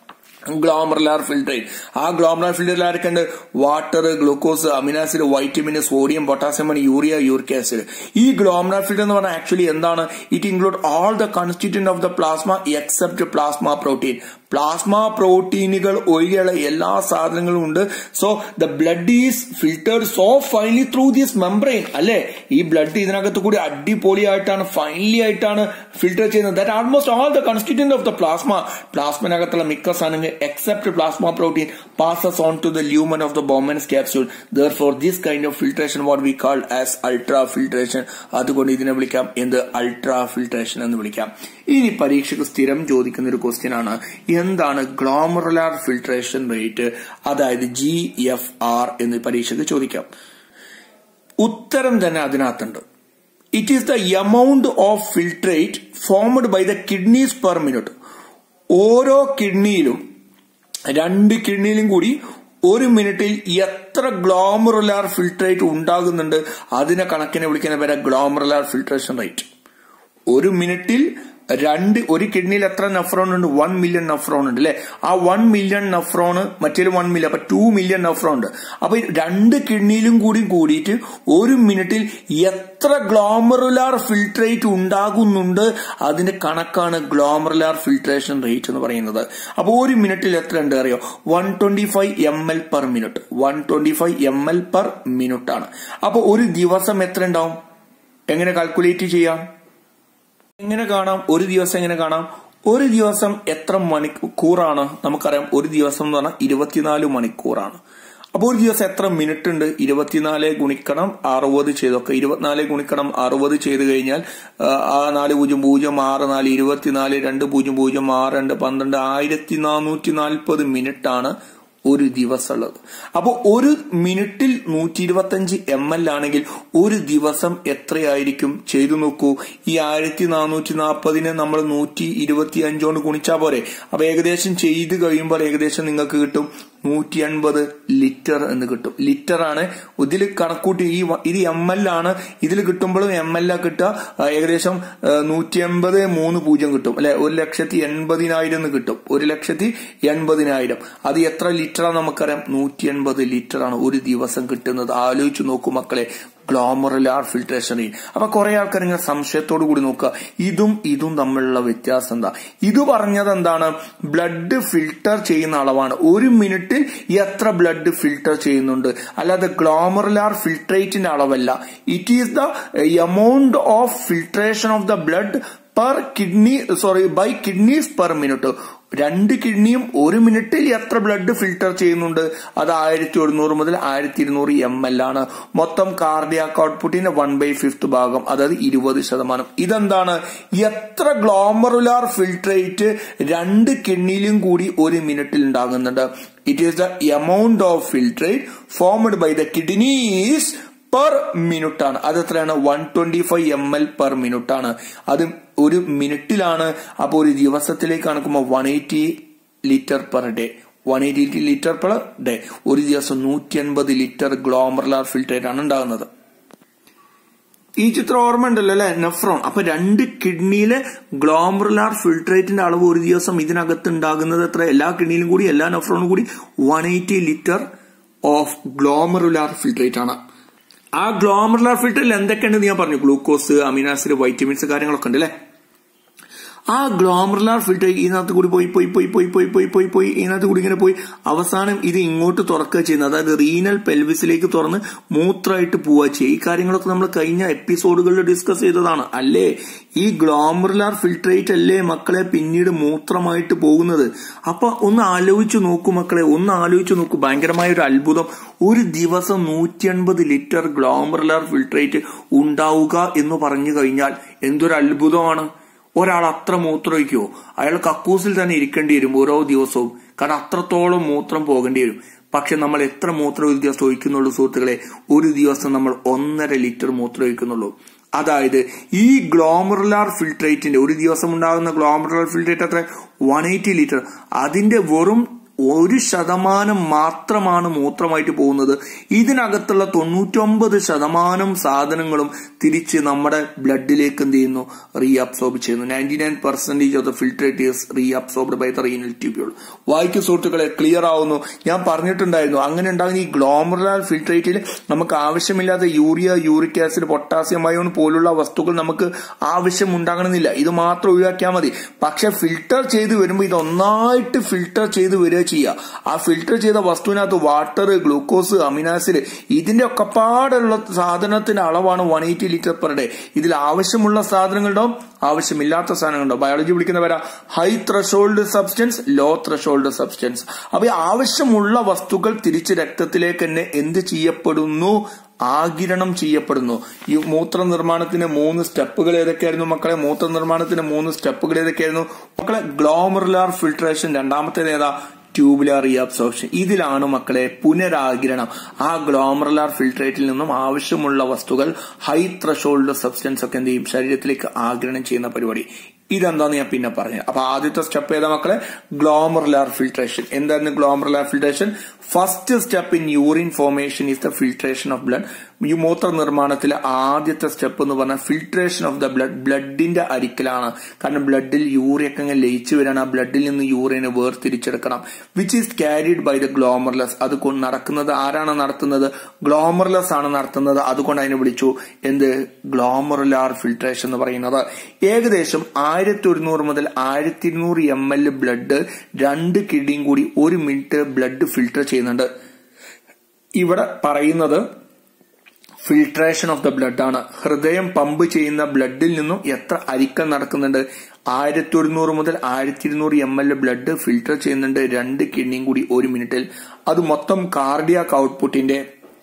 ഗ്ലോമറുലാർ ഫിൽട്രേറ്റ് ആ ഗ്ലോമറുലാർ ഫിൽട്രേറ്റിൽ ആരൊക്കെ ഉണ്ട് water glucose amino acid vitamin sodium potassium urea uric acid ഈ ഗ്ലോമറുലാർ ഫിൽറ്റർ എന്ന് പറഞ്ഞാൽ ആക്ച്വലി എന്താണ് it include all the constituent of the plasma except plasma protein plasma പ്രോട്ടീനുകൾ ഒഴികെയുള്ള എല്ലാ സാധനങ്ങളും ഉണ്ട് so the blood is filtered so finely through this membrane അല്ലെ ഈ ബ്ലഡ് ഇതിനകത്ത് കൂടി അടിപൊളിയായിട്ടാണ് ഫൈനലി ആയിട്ടാണ് ഫിൽറ്റർ ചെയ്യുന്നത് that almost all the constituent of the plasma പ്ലാസ്മനകത്തുള്ള മിക്ക സാധനങ്ങൾ except plasma protein passes on to the lumen of the Bowman's capsule. Therefore, this kind of filtration what we call as ultra filtration. അതുകൊണ്ട് ഇതിനെ വിളിക്കാം എന്ത് ultra filtration എന്ന് വിളിക്കാം ഇനി പരീക്ഷയ്ക്ക് സ്ഥിരം ചോദിക്കുന്ന ഒരു ക്വസ്റ്റ്യൻ ആണ് എന്താണ് ഗ്ലോമറുലാർ ഫിൽട്രേഷൻ റേറ്റ് അതായത് ജി എഫ് ആർ എന്ന് പരീക്ഷയ്ക്ക് ചോദിക്കാം ഉത്തരം തന്നെ അതിനകത്തുണ്ട് it is the amount of filtrate formed by the kidneys per minute ഓരോ കിഡ്നിയിലും രണ്ട് കിഡ്നിയിലും കൂടി ഒരു മിനിറ്റിൽ എത്ര ഗ്ലോമറുലാർ ഫിൽട്രേറ്റ് ഉണ്ടാകുന്നുണ്ട് അതിനെ കണക്കിനെ വിളിക്കുന്ന പേര് ഗ്ലോമറുലാർ ഫിൽട്രേഷൻ റേറ്റ് ഒരു മിനിറ്റിൽ രണ്ട് ഒരു കിഡ്നിയിൽ എത്ര നെഫ്രോൺ ഉണ്ട് വൺ മില്യൺ നെഫ്രോൺ ഉണ്ട് അല്ലെ ആ വൺ മില്യൺ നെഫ്രോണ് മറ്റേ വൺ മില്യൺ അപ്പൊ ടു മില്യൺ നെഫ്രോൺ ഉണ്ട് അപ്പൊ രണ്ട് കിഡ്നിയിലും കൂടി കൂടിയിട്ട് ഒരു മിനിറ്റിൽ എത്ര ഗ്ലോമറുലാർ ഫിൽട്രേറ്റ് ഉണ്ടാകുന്നുണ്ട് അതിന്റെ കണക്കാണ് ഗ്ലോമറുലാർ ഫിൽട്രേഷൻ റേറ്റ് എന്ന് പറയുന്നത് അപ്പോൾ ഒരു മിനിറ്റിൽ എത്ര ഉണ്ട് അറിയോ one twenty five M L per minute one twenty five M L per minute ആണ് അപ്പോൾ ഒരു ദിവസം എത്ര ഉണ്ടാവും എങ്ങനെ കാൽക്കുലേറ്റ് ചെയ്യാം എങ്ങനെ കാണാം ഒരു ദിവസം എങ്ങനെ കാണാം ഒരു ദിവസം എത്ര മണിക്കൂറാണ് നമുക്കറിയാം ഒരു ദിവസം എന്ന് പറഞ്ഞാൽ ഇരുപത്തിനാല് മണിക്കൂറാണ് അപ്പോൾ ഒരു ദിവസം എത്ര മിനിറ്റ് ഉണ്ട് ഇരുപത്തിനാല് ഗുണിക്കണം അറുപത് ചെയ്തൊക്കെ ഇരുപത്തിനാല് ഗുണിക്കണം അറുപത് ചെയ്ത് കഴിഞ്ഞാൽ ആ നാല് പൂജ്യം പൂജ്യം ആറ് നാല് ഇരുപത്തിനാല് രണ്ട് പൂജ്യം പൂജ്യം ആറ് രണ്ട് പന്ത്രണ്ട് ആയിരത്തി നാനൂറ്റി നാൽപ്പത് മിനിറ്റ് ആണ് ഒരു ദിവസം ഉള്ളത് അപ്പോൾ ഒരു മിനിറ്റിൽ നൂറ്റി ഇരുപത്തഞ്ച് എം എൽ ആണെങ്കിൽ ഒരു ദിവസം എത്രയായിരിക്കും ചെയ്തു നോക്കൂ ഈ ആയിരത്തി നാനൂറ്റി നാൽപ്പതിന് നമ്മൾ നൂറ്റി ഇരുപത്തി അഞ്ചോണ്ട് ഗുണിച്ചാൽ പോരെ അപ്പൊ ഏകദേശം ചെയ്ത് കഴിയുമ്പോൾ ഏകദേശം നിങ്ങൾക്ക് കിട്ടും നൂറ്റി അൻപത് ലിറ്റർ എന്ന് കിട്ടും ലിറ്റർ ആണ് ഇതിൽ കണക്കൂട്ടി ഈ ഇത് എം എൽ ആണ് ഇതിൽ കിട്ടുമ്പോഴും എം എൽ ആ കിട്ടുക ഏകദേശം നൂറ്റി എൺപത് മൂന്ന് പൂജ്യം കിട്ടും അല്ലെ ഒരു ലക്ഷത്തി എൺപതിനായിരം എന്ന് കിട്ടും ഒരു ലക്ഷത്തി എൺപതിനായിരം അത് എത്ര ലിറ്ററാണ് നമുക്കറിയാം നൂറ്റി എൺപത് ലിറ്റർ ആണ് ഒരു ദിവസം കിട്ടുന്നത് ആലോചിച്ച് നോക്കൂ മക്കളെ ഗ്ലോമറുലാർ ഫിൽട്രേഷൻ റേറ്റ് അപ്പൊ കുറെ ആൾക്കാർ ഇങ്ങനെ സംശയത്തോടു കൂടി നോക്കുക ഇതും ഇതും തമ്മിലുള്ള വ്യത്യാസം എന്താ ഇത് പറഞ്ഞത് എന്താണ് ബ്ലഡ് ഫിൽട്ടർ ചെയ്യുന്ന അളവാണ് ഒരു മിനിറ്റിൽ എത്ര ബ്ലഡ് ഫിൽട്ടർ ചെയ്യുന്നുണ്ട് അല്ലാതെ ഗ്ലോമറുലാർ ഫിൽട്രേറ്റിന്റെ അളവല്ല it is the amount of filtration of the blood per kidney sorry by kidneys per minute രണ്ട് കിഡ്നിയും ഒരു മിനിറ്റിൽ എത്ര ബ്ലഡ് ഫിൽട്ടർ ചെയ്യുന്നുണ്ട് അത് ആയിരത്തി ഒരുന്നൂറ് മുതൽ ആയിരത്തി ഇരുന്നൂറ് എം എൽ ആണ് മൊത്തം കാർഡിയാക് ഔട്ട്പുട്ടിന്റെ വൺ ബൈ ഫിഫ്ത് ഭാഗം അതായത് ഇരുപത് ശതമാനം ഇതെന്താണ് എത്ര ഗ്ലോമറുലാർ ഫിൽട്രേറ്റ് രണ്ട് കിഡ്നിയിലും കൂടി ഒരു മിനിറ്റിൽ ഉണ്ടാകുന്നുണ്ട് it is the amount of filtrate formed by the kidneys per minute ആണ് അത് എത്രയാണ് one twenty five M L per minute ആണ് അത് ഒരു മിനിറ്റിലാണ് അപ്പോൾ ഒരു ദിവസത്തിലേക്ക് കണക്കുമ്പോൾ one eighty litre per day one eighty litre per day ഒരു ദിവസം നൂറ്റി അൻപത് ലിറ്റർ ഗ്ലോമർലാർ ഫിൽട്രേറ്റ് ആണ് ഉണ്ടാകുന്നത് ഈ ചിത്രം ഓർമ്മ ഉണ്ടല്ലോ അല്ലെ നെഫ്രോൺ അപ്പൊ രണ്ട് കിഡ്നിയിലെ ഗ്ലോമറുലാർ ഫിൽട്രേറ്റിന്റെ അളവ് ഒരു ദിവസം ഇതിനകത്ത് ഉണ്ടാകുന്നത് എത്ര എല്ലാ കിഡ്നിയിലും കൂടി എല്ലാ നെഫ്രോണും കൂടി one eighty litre of glomerular filtrate ആണ് ആ ഗ്ലോമറുലാർ ഫിൽറ്ററിൽ എന്തൊക്കെയുണ്ട് ഞാൻ പറഞ്ഞു ഗ്ലൂക്കോസ് അമിനാസിഡ് വൈറ്റമിൻസ് കാര്യങ്ങളൊക്കെ ഉണ്ട് അല്ലെ ആ ഗ്ലോമറുലാർ ഫിൽറ്റർ ഇതിനകത്ത് കൂടി പോയി പോയി പോയി പോയി പോയി പോയി പോയി പോയി ഇതിനകത്ത് കൂടി ഇങ്ങനെ പോയി അവസാനം ഇത് ഇങ്ങോട്ട് തുറക്കുക ചെയ്യുന്നത് അതായത് റീനൽ പെൽവിസിലേക്ക് തുറന്ന് മൂത്രമായിട്ട് പോവുക ചെയ്യുക ഈ കാര്യങ്ങളൊക്കെ നമ്മൾ കഴിഞ്ഞ എപ്പിസോഡുകളിൽ ഡിസ്കസ് ചെയ്തതാണ് അല്ലേ ഈ ഗ്ലോമറുലാർ ഫിൽട്രേറ്റ് അല്ലേ മക്കളെ പിന്നീട് മൂത്രമായിട്ട് പോകുന്നത് അപ്പൊ ഒന്ന് ആലോചിച്ച് നോക്കൂ മക്കളെ ഒന്ന് ആലോചിച്ച് നോക്കൂ ഭയങ്കരമായ ഒരു അത്ഭുതം ഒരു ദിവസം നൂറ്റി അൻപത് ലിറ്റർ ഗ്ലോമറുലാർ ഫിൽട്രേറ്റ് ഉണ്ടാവുക എന്ന് പറഞ്ഞു കഴിഞ്ഞാൽ എന്തൊരു അത്ഭുതമാണ് ഒരാൾ അത്ര മൂത്രമൊഴിക്കുമോ അയാൾ കക്കൂസിൽ തന്നെ ഇരിക്കേണ്ടി വരും ഓരോ ദിവസവും കാരണം അത്രത്തോളം മൂത്രം പോകേണ്ടി വരും പക്ഷെ നമ്മൾ എത്ര മൂത്രം ഒരു ദിവസം ഒഴിക്കുന്നുള്ളൂ സുഹൃത്തുക്കളെ ഒരു ദിവസം നമ്മൾ ഒന്നര ലിറ്റർ മൂത്രം ഒഴിക്കുന്നുള്ളൂ അതായത് ഈ ഗ്ലോമറുലാർ ഫിൽട്രേറ്റിന്റെ ഒരു ദിവസം ഉണ്ടാകുന്ന ഗ്ലോമറുലാർ ഫിൽട്രേറ്റ് അത്ര വൺ എയ്റ്റി ലിറ്റർ അതിന്റെ വെറും ഒരു ശതമാനം മാത്രമാണ് മൂത്രമായിട്ട് പോകുന്നത് ഇതിനകത്തുള്ള തൊണ്ണൂറ്റൊമ്പത് ശതമാനം സാധനങ്ങളും തിരിച്ച് നമ്മുടെ ബ്ലഡിലേക്ക് എന്ത് ചെയ്യുന്നു റീഅബ്സോർബ് ചെയ്യുന്നു ninety nine percentage of the filtrate is reabsorbed by the renal tubule വായിക്കു സുഹൃത്തുക്കളെ ക്ലിയർ ആവുന്നു ഞാൻ പറഞ്ഞിട്ടുണ്ടായിരുന്നു അങ്ങനെ ഉണ്ടാകുന്ന ഈ ഗ്ലോമറുലാർ ഫിൽട്രേറ്റിൽ നമുക്ക് ആവശ്യമില്ലാത്ത urea uric acid potassium ion പോലുള്ള വസ്തുക്കൾ നമുക്ക് ആവശ്യം ഉണ്ടാകണമെന്നില്ല ഇത് മാത്രം ഒഴിവാക്കിയാൽ മതി പക്ഷെ ഫിൽട്ടർ ചെയ്ത് വരുമ്പോൾ ഇത് ഒന്നായിട്ട് ഫിൽട്ടർ ചെയ്ത് വരിക ചെയ്യുക ആ ഫിൽട്ടർ ചെയ്ത വസ്തുവിനകത്ത് വാട്ടർ ഗ്ലൂക്കോസ് അമിനാസിഡ് ഇതിന്റെ ഒക്കെ പാടുള്ള സാധനത്തിന്റെ അളവാണ് one eighty litre per day ഇതിൽ ആവശ്യമുള്ള സാധനങ്ങളുണ്ടാവും ആവശ്യമില്ലാത്ത സാധനങ്ങളുണ്ടാവും ബയോളജി വിളിക്കുന്ന പേരാ high threshold substance low threshold substance അപ്പൊ ഈ ആവശ്യമുള്ള വസ്തുക്കൾ തിരിച്ച് രക്തത്തിലേക്ക് തന്നെ എന്ത് ചെയ്യപ്പെടുന്നു ആകിരണം ചെയ്യപ്പെടുന്നു ഈ മൂത്ര നിർമ്മാണത്തിന് മൂന്ന് സ്റ്റെപ്പുകൾ ഏതൊക്കെയായിരുന്നു മക്കളെ മൂത്ര നിർമ്മാണത്തിന് മൂന്ന് സ്റ്റെപ്പുകൾ ഏതൊക്കെയായിരുന്നു മക്കളെ ഗ്ലോമറുലാർ ഫിൽട്രേഷൻ രണ്ടാമത്തേത് ഏതാ ട്യൂബുലാർ റീഅബ്സോർപ്ഷൻ ഇതിലാണ് മക്കളെ പുനരാകിരണം ആ ഗ്ലോമറുലാർ ഫിൽട്രേറ്റിൽ നിന്നും ആവശ്യമുള്ള വസ്തുക്കൾ ഹൈ ത്രഷോൾഡ് സബ്സ്റ്റൻസ് ഒക്കെ എന്ത് ചെയ്യും ശരീരത്തിലേക്ക് ആകിരണം ചെയ്യുന്ന പരിപാടി ഇതെന്താന്ന് ഞാൻ പിന്നെ പറഞ്ഞു അപ്പൊ ആദ്യത്തെ സ്റ്റെപ്പ് ഏതാ മക്കളെ ഗ്ലോമറുലാർ ഫിൽട്രേഷൻ എന്തായിരുന്നു glomerular filtration first step in urine formation is the filtration of blood ഈ മൂത്ര നിർമ്മാണത്തിലെ ആദ്യത്തെ സ്റ്റെപ്പ് എന്ന് പറഞ്ഞാൽ ഫിൽട്രേഷൻ ഓഫ് ദ ബ്ലഡ് ബ്ലഡിന്റെ അരിക്കലാണ് കാരണം ബ്ലഡിൽ യൂറിയൊക്കെ അങ്ങ് ലയിച്ചു വരാൻ ആ ബ്ലഡിൽ നിന്ന് യൂറിനെ വേർതിരിച്ചെടുക്കണം which is carried by the glomerulus അത് കൊണ്ട് നടക്കുന്നത് ആരാണ് നടത്തുന്നത് ഗ്ലോമർലെസ് ആണ് നടത്തുന്നത് അതുകൊണ്ട് അതിനെ വിളിച്ചു എന്ത് ഗ്ലോമറുലാർ ഫിൽട്രേഷൻ എന്ന് പറയുന്നത് ഏകദേശം ആയിരത്തി ഒരുന്നൂറ് മുതൽ ആയിരത്തി ഇരുന്നൂറ് എം എൽ ബ്ലഡ് രണ്ട് കിഡിയും കൂടി ഒരു മിനിറ്റ് ബ്ലഡ് ഫിൽട്ടർ ചെയ്യുന്നുണ്ട് ഇവിടെ പറയുന്നത് ഫിൽട്രേഷൻ ഓഫ് ദ ബ്ലഡ് ആണ് ഹൃദയം പമ്പ് ചെയ്യുന്ന ബ്ലഡിൽ നിന്നും എത്ര അരിക്കൽ നടക്കുന്നുണ്ട് ആയിരത്തി ഒരുന്നൂറ് മുതൽ ആയിരത്തി ഇരുന്നൂറ് എം എൽ ബ്ലഡ് ഫിൽട്ടർ ചെയ്യുന്നുണ്ട് രണ്ട് കിഡ്നിയും കൂടി ഒരു മിനിറ്റിൽ അത് മൊത്തം കാർഡിയാക് ഔട്ട്പുട്ടിന്റെ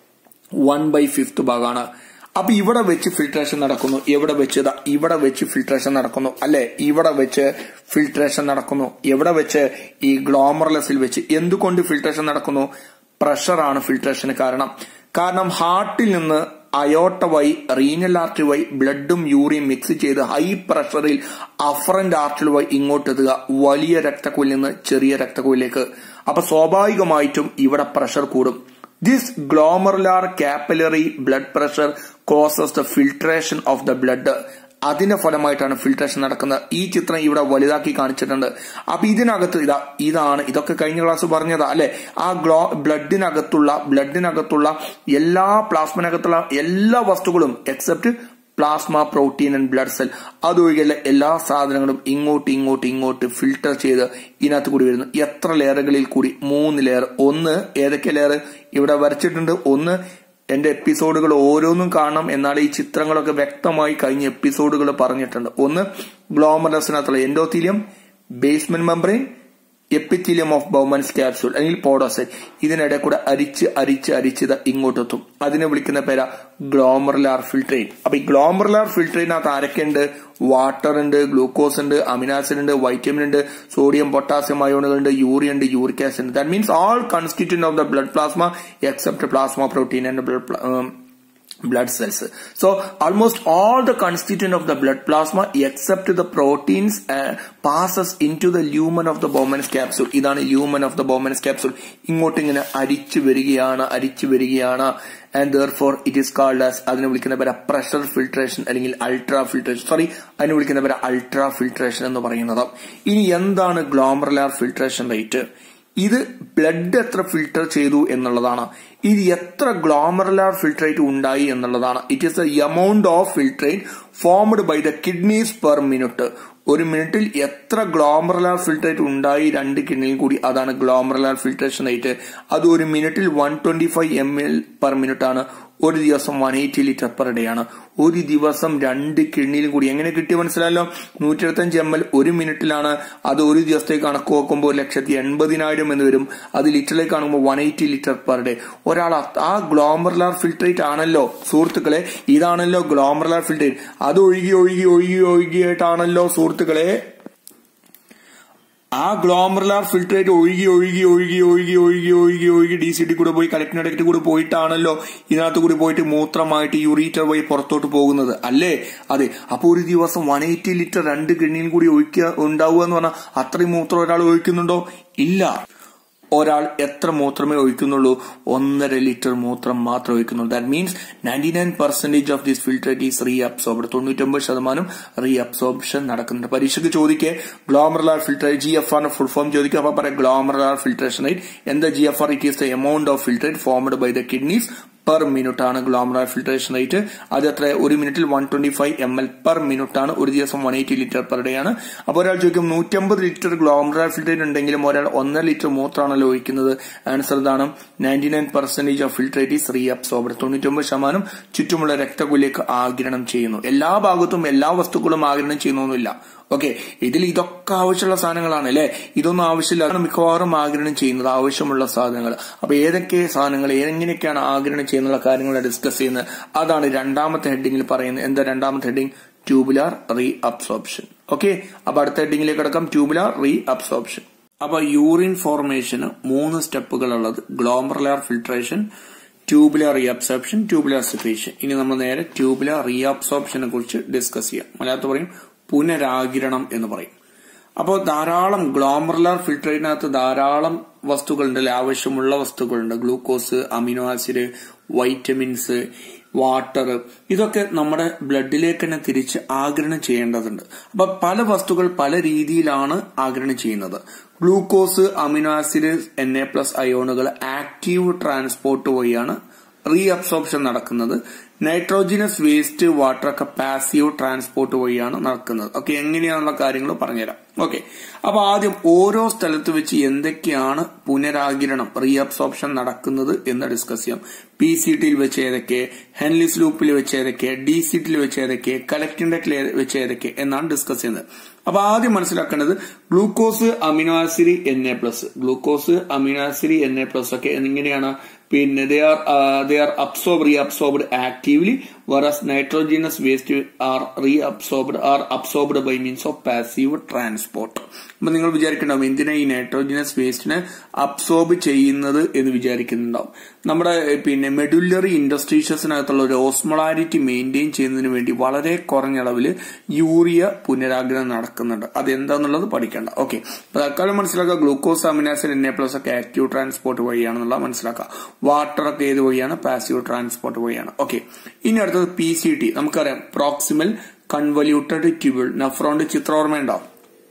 വൺ ബൈ ഫിഫ്ത് ഭാഗമാണ് അപ്പൊ ഇവിടെ വെച്ച് ഫിൽട്രേഷൻ നടക്കുന്നു എവിടെ വെച്ച് ദാ ഇവിടെ വെച്ച് ഫിൽട്രേഷൻ നടക്കുന്നു അല്ലെ ഇവിടെ വെച്ച് ഫിൽട്രേഷൻ നടക്കുന്നു എവിടെ വെച്ച് ഈ ഗ്ലോമർലെസിൽ വെച്ച് എന്തുകൊണ്ട് ഫിൽട്രേഷൻ നടക്കുന്നു പ്രഷറാണ് ഫിൽട്രേഷന് കാരണം കാരണം ഹാർട്ടിൽ നിന്ന് അയോട്ട വഴി റീനൽ ആർട്ടറി വഴി ബ്ലഡും യൂറിയും മിക്സ് ചെയ്ത് ഹൈ പ്രഷറിൽ അഫറന്റ് ആർട്ടറി വഴി ഇങ്ങോട്ടെത്തുക വലിയ രക്തക്കുഴലിൽ നിന്ന് ചെറിയ രക്തക്കുഴലിലേക്ക് അപ്പൊ സ്വാഭാവികമായിട്ടും ഇവിടെ പ്രഷർ കൂടും this glomerular capillary blood pressure causes the filtration of the blood അതിന്റെ ഫലമായിട്ടാണ് ഫിൽട്രേഷൻ നടക്കുന്നത് ഈ ചിത്രം ഇവിടെ വലുതാക്കി കാണിച്ചിട്ടുണ്ട് അപ്പൊ ഇതിനകത്ത് ഇതാ ഇതാണ് ഇതൊക്കെ കഴിഞ്ഞ ക്ലാസ് പറഞ്ഞതാ അല്ലെ ആ ഗ്ലോ ബ്ലഡിനകത്തുള്ള ബ്ലഡിനകത്തുള്ള എല്ലാ പ്ലാസ്മിനകത്തുള്ള എല്ലാ വസ്തുക്കളും except plasma protein and blood cell അതൊഴികെയുള്ള എല്ലാ സാധനങ്ങളും ഇങ്ങോട്ട് ഇങ്ങോട്ട് ഇങ്ങോട്ട് ഫിൽട്ടർ ചെയ്ത് ഇതിനകത്ത് കൂടി വരുന്നു എത്ര ലെയറുകളിൽ കൂടി മൂന്ന് ലെയർ ഒന്ന് ഏതൊക്കെ ലെയർ ഇവിടെ വരച്ചിട്ടുണ്ട് ഒന്ന് എന്റെ എപ്പിസോഡുകൾ ഓരോന്നും കാണണം എന്നാൽ ഈ ചിത്രങ്ങളൊക്കെ വ്യക്തമായി കഴിഞ്ഞ എപ്പിസോഡുകൾ പറഞ്ഞിട്ടുണ്ട് ഒന്ന് ഗ്ലോമറസിനകത്തുള്ള endothelium basement membrane epithelium of Bowman's capsule അല്ലെങ്കിൽ പോഡോസൈറ്റ് ഇതിനിടെ കൂടെ അരിച്ച് അരിച്ച് അരിച്ച് ഇങ്ങോട്ടെത്തും അതിനെ വിളിക്കുന്ന പേരാ ഗ്ലോമർലാർ ഫിൽട്രെയിൻ അപ്പൊ ഈ ഗ്ലോമർലാർ ഫിൽട്രെയിനകത്ത് ആരൊക്കെയുണ്ട് വാട്ടർ ഉണ്ട് ഗ്ലൂക്കോസ് ഉണ്ട് അമിനാസിഡ് ഉണ്ട് വൈറ്റമിൻ ഉണ്ട് സോഡിയം പൊട്ടാസ്യം അയോണുകൾ ഉണ്ട് യൂറിയ ഉണ്ട് യൂറിക് ആസിഡ് ഉണ്ട് that means all constituent of the blood plasma except plasma protein and blood blood cells. So almost all the constituent of the blood plasma except the proteins uh, passes into the lumen of the Bowman's capsule. ഇതാണ് lumen of the Bowman's capsule. ഇങ്ങോട്ട് ഇങ്ങനെ അരിച്ചു വരികയാണ് അരിച്ചു വരികയാണ് and therefore it is called as അതിനെ വിളിക്കുന്ന പേര് പ്രഷർ ഫിൽട്രേഷൻ അല്ലെങ്കിൽ അൾട്രാ ഫിൽട്രേഷൻ സോറി അതിനെ വിളിക്കുന്ന പേര് അൾട്രാ ഫിൽട്രേഷൻ എന്ന് പറയുന്നത് ഇനി എന്താണ് ഗ്ലോമറുലാർ ഫിൽട്രേഷൻ റേറ്റ് ഇത് ബ്ലഡ് എത്ര ഫിൽട്ടർ ചെയ്തു എന്നുള്ളതാണ് ഇത് എത്ര ഗ്ലോമറുലാർ ഫിൽട്രേറ്റ് ഉണ്ടായി എന്നുള്ളതാണ് it is the amount of filtrate formed by the kidneys per minute ഒരു മിനിറ്റിൽ എത്ര ഗ്ലോമറുലാർ ഫിൽട്രേറ്റ് ഉണ്ടായി രണ്ട് കിഡ്നിയിൽ കൂടി അതാണ് ഗ്ലോമറുലാർ ഫിൽട്രേഷൻ റേറ്റ് അത് ഒരു മിനിറ്റിൽ one twenty five M L per minute ആണ് ഒരു ദിവസം one eighty litre per day ആണ് ഒരു ദിവസം രണ്ട് കിഡ്നിയിലും കൂടി എങ്ങനെ കിട്ടിയ മനസ്സിലായല്ലോ നൂറ്റി എഴുപത്തഞ്ച് എം എൽ ഒരു മിനിറ്റിലാണ് അത് ഒരു ദിവസത്തേക്ക് കണക്ക് നോക്കുമ്പോൾ ഒരു ലക്ഷത്തി എൺപതിനായിരം എന്ന് വരും അത് ലിറ്ററിലേക്ക് കാണുമ്പോൾ one eighty litre per day ഒരാൾ ആ ഗ്ലോമറുലാർ ഫിൽട്രേറ്റ് ആണല്ലോ സുഹൃത്തുക്കളെ ഇതാണല്ലോ ഗ്ലോമറുലാർ ഫിൽട്രേറ്റ് അത് ഒഴുകി ഒഴുകി ഒഴുകി ഒഴുകിയായിട്ടാണല്ലോ സുഹൃത്തുക്കളെ ആ ഗ്ലോമറുലാർ ഫിൽട്രേറ്റ് ഒഴുകി ഒഴുകി ഒഴുകി ഒഴുകി ഒഴുകി ഒഴുകി ഒഴുകി ഡി സി ടി കൂടെ പോയി കലക്ടിനടക്റ്റ് കൂടെ പോയിട്ടാണല്ലോ ഇതിനകത്ത് കൂടി പോയിട്ട് മൂത്രമായിട്ട് യൂറീറ്റർ വഴി പുറത്തോട്ട് പോകുന്നത് അല്ലേ അതെ അപ്പൊ ഒരു ദിവസം വൺ എയ്റ്റി ലിറ്റർ രണ്ട് കിണ്ണിയിൽ കൂടി ഒഴിക്കുക ഉണ്ടാവുക എന്ന് പറഞ്ഞാൽ അത്രയും മൂത്രം ഒരാൾ ഒഴിക്കുന്നുണ്ടോ ഇല്ല ഒരാൾ എത്ര മൂത്രമേ ഒഴിക്കുന്നുള്ളൂ ഒന്നര ലിറ്റർ മൂത്രം മാത്രം ഒഴിക്കുന്നുള്ളൂ that means ninety nine percentage of this filtrate is reabsorbed തൊണ്ണൂറ്റൊമ്പത് ശതമാനം റീ അബ്സോർപ്ഷൻ നടക്കുന്നുണ്ട് പരീക്ഷയ്ക്ക് ചോദിക്കേ ഗ്ലോമറുലാർ ഫിൽട്രേറ്റ് ജി എഫ് ആറിന്റെ ഫുൾ ഫോം ചോദിക്കുക അപ്പൊ പറയാം ഗ്ലോമറുലാർ ഫിൽട്രേഷൻ റേറ്റ് എന്താ G F R it is the amount of filtrate formed by the kidneys per minute ആണ് ഗ്ലോമറുലാർ ഫിൽട്രേഷൻ റേറ്റ് അത് എത്ര ഒരു മിനിറ്റിൽ one twenty five M L per minute ആണ് ഒരു ദിവസം one eighty litre per day ആണ് അപ്പോൾ ഒരാൾ ചോദിക്കും നൂറ്റമ്പത് ലിറ്റർ ഗ്ലോമറുലാർ ഫിൽട്രേറ്റ് ഉണ്ടെങ്കിലും ഒരാൾ ഒന്നര ലിറ്റർ മൂത്രമാണല്ലോ ഒഴിക്കുന്നത് ആൻസർ ഇതാണ് ninety nine percentage of filtrate is reabsorbed തൊണ്ണൂറ്റൊമ്പത് ശതമാനം ചുറ്റുമുള്ള രക്തകുലേക്ക് ആഗിരണം ചെയ്യുന്നു എല്ലാ ഭാഗത്തും എല്ലാ വസ്തുക്കളും ആഗിരണം ചെയ്യുന്നൊന്നുമില്ല ഓക്കെ ഇതിൽ ഇതൊക്കെ ആവശ്യമുള്ള സാധനങ്ങളാണ് അല്ലെ ഇതൊന്നും ആവശ്യമില്ല മിക്കവാറും ആഗിരണം ചെയ്യുന്നത് ആവശ്യമുള്ള സാധനങ്ങൾ അപ്പൊ ഏതൊക്കെ സാധനങ്ങൾ എങ്ങനെയൊക്കെയാണ് ആഗിരണം ചെയ്യുന്നുള്ള കാര്യങ്ങൾ ഡിസ്കസ് ചെയ്യുന്നത് അതാണ് രണ്ടാമത്തെ ഹെഡിങ്ങിൽ പറയുന്നത് എന്താ രണ്ടാമത്തെ heading tubular reabsorption okay അപ്പൊ അടുത്ത ഹെഡിങ്ങിലേക്ക് കിടക്കാം ട്യൂബുലാർ റീ അബ്സോർപ്ഷൻ അപ്പൊ യൂറിൻ ഫോർമേഷന് മൂന്ന് സ്റ്റെപ്പുകൾ ഉള്ളത് glomerular filtration tubular reabsorption tubular secretion ഇനി നമ്മൾ നേരെ ട്യൂബുലാർ റീ അബ്സോർപ്ഷനെ കുറിച്ച് ഡിസ്കസ് ചെയ്യാം മലയാളത്തിൽ പറയും പുനരാകിരണം എന്ന് പറയും അപ്പോൾ ധാരാളം ഗ്ലോമറുലാർ ഫിൽറ്ററിനകത്ത് ധാരാളം വസ്തുക്കളുണ്ട് അല്ലെ ആവശ്യമുള്ള വസ്തുക്കളുണ്ട് glucose amino acid vitamins water ഇതൊക്കെ നമ്മുടെ ബ്ലഡിലേക്ക് തന്നെ തിരിച്ച് ആഗിരണം ചെയ്യേണ്ടതുണ്ട് അപ്പൊ പല വസ്തുക്കൾ പല രീതിയിലാണ് ആഗിരണം ചെയ്യുന്നത് glucose amino acid N A plus അയോണുകൾ ആക്റ്റീവ് ട്രാൻസ്പോർട്ട് വഴിയാണ് റീ അബ്സോർപ്ഷൻ നടക്കുന്നത് നൈട്രോജിനസ് വേസ്റ്റ് വാട്ടർ ഒക്കെ പാസീവ് ട്രാൻസ്പോർട്ട് വഴിയാണ് നടക്കുന്നത് ഓക്കെ എങ്ങനെയാണെന്നുള്ള കാര്യങ്ങൾ പറഞ്ഞുതരാം ഓക്കെ അപ്പൊ ആദ്യം ഓരോ സ്ഥലത്ത് വെച്ച് എന്തൊക്കെയാണ് പുനരാകിരണം റീ അബ്സോർപ്ഷൻ നടക്കുന്നത് എന്ന് ഡിസ്കസ് ചെയ്യാം പി സി ടിയിൽ വെച്ച് ഏതൊക്കെ ഹെൻലിസ് ലൂപ്പിൽ വെച്ച് ഏതൊക്കെ ഡി സി ടിയിൽ വെച്ച് ഏതൊക്കെ കളക്ടിംഗ് ഡെക്കിൽ വെച്ച് ഏതൊക്കെ എന്നാണ് ഡിസ്കസ് ചെയ്യുന്നത് അപ്പൊ ആദ്യം മനസ്സിലാക്കേണ്ടത് glucose amino acid N A plus glucose amino acid N A plus ഒക്കെ എങ്ങനെയാണ് പിന്നെ they are they are absorb reabsorbed actively whereas nitrogenous waste are reabsorbed are absorbed by means of passive transport അപ്പൊ നിങ്ങൾ വിചാരിക്കണ്ടാവും എന്തിനാ ഈ nitrogenase വേസ്റ്റിനെ absorb ചെയ്യുന്നത് എന്ന് വിചാരിക്കുന്നുണ്ടാവും നമ്മുടെ പിന്നെ മെഡുലറി ഇൻഡസ്ട്രീഷ്യസിനകത്തുള്ള ഒരു ഓസ്മോളാരിറ്റി മെയിൻറ്റെയിൻ ചെയ്യുന്നതിന് വേണ്ടി വളരെ കുറഞ്ഞ അളവിൽ യൂറിയ പുനരാഗ്രഹം നടക്കുന്നുണ്ട് അതെന്താന്നുള്ളത് പഠിക്കേണ്ട ഓക്കെ തൽക്കാലം മനസ്സിലാക്കുക glucose amino acid N A plus ഒക്കെ ആക്റ്റീവ് ട്രാൻസ്പോർട്ട് വഴിയാണെന്നുള്ളത് മനസ്സിലാക്കുക വാട്ടർ ഒക്കെ ഏത് വഴിയാണ് പാസീവ് ട്രാൻസ്പോർട്ട് വഴിയാണ് ഓക്കെ ഇനി അടുത്തത് പി സി ടി നമുക്കറിയാം പ്രോക്സിമൽ കൺവല്യൂട്ടഡ് ട്യൂബിൾ നെഫ്രോണ്ട് ചിത്രം ഓർമ്മയുണ്ടാവും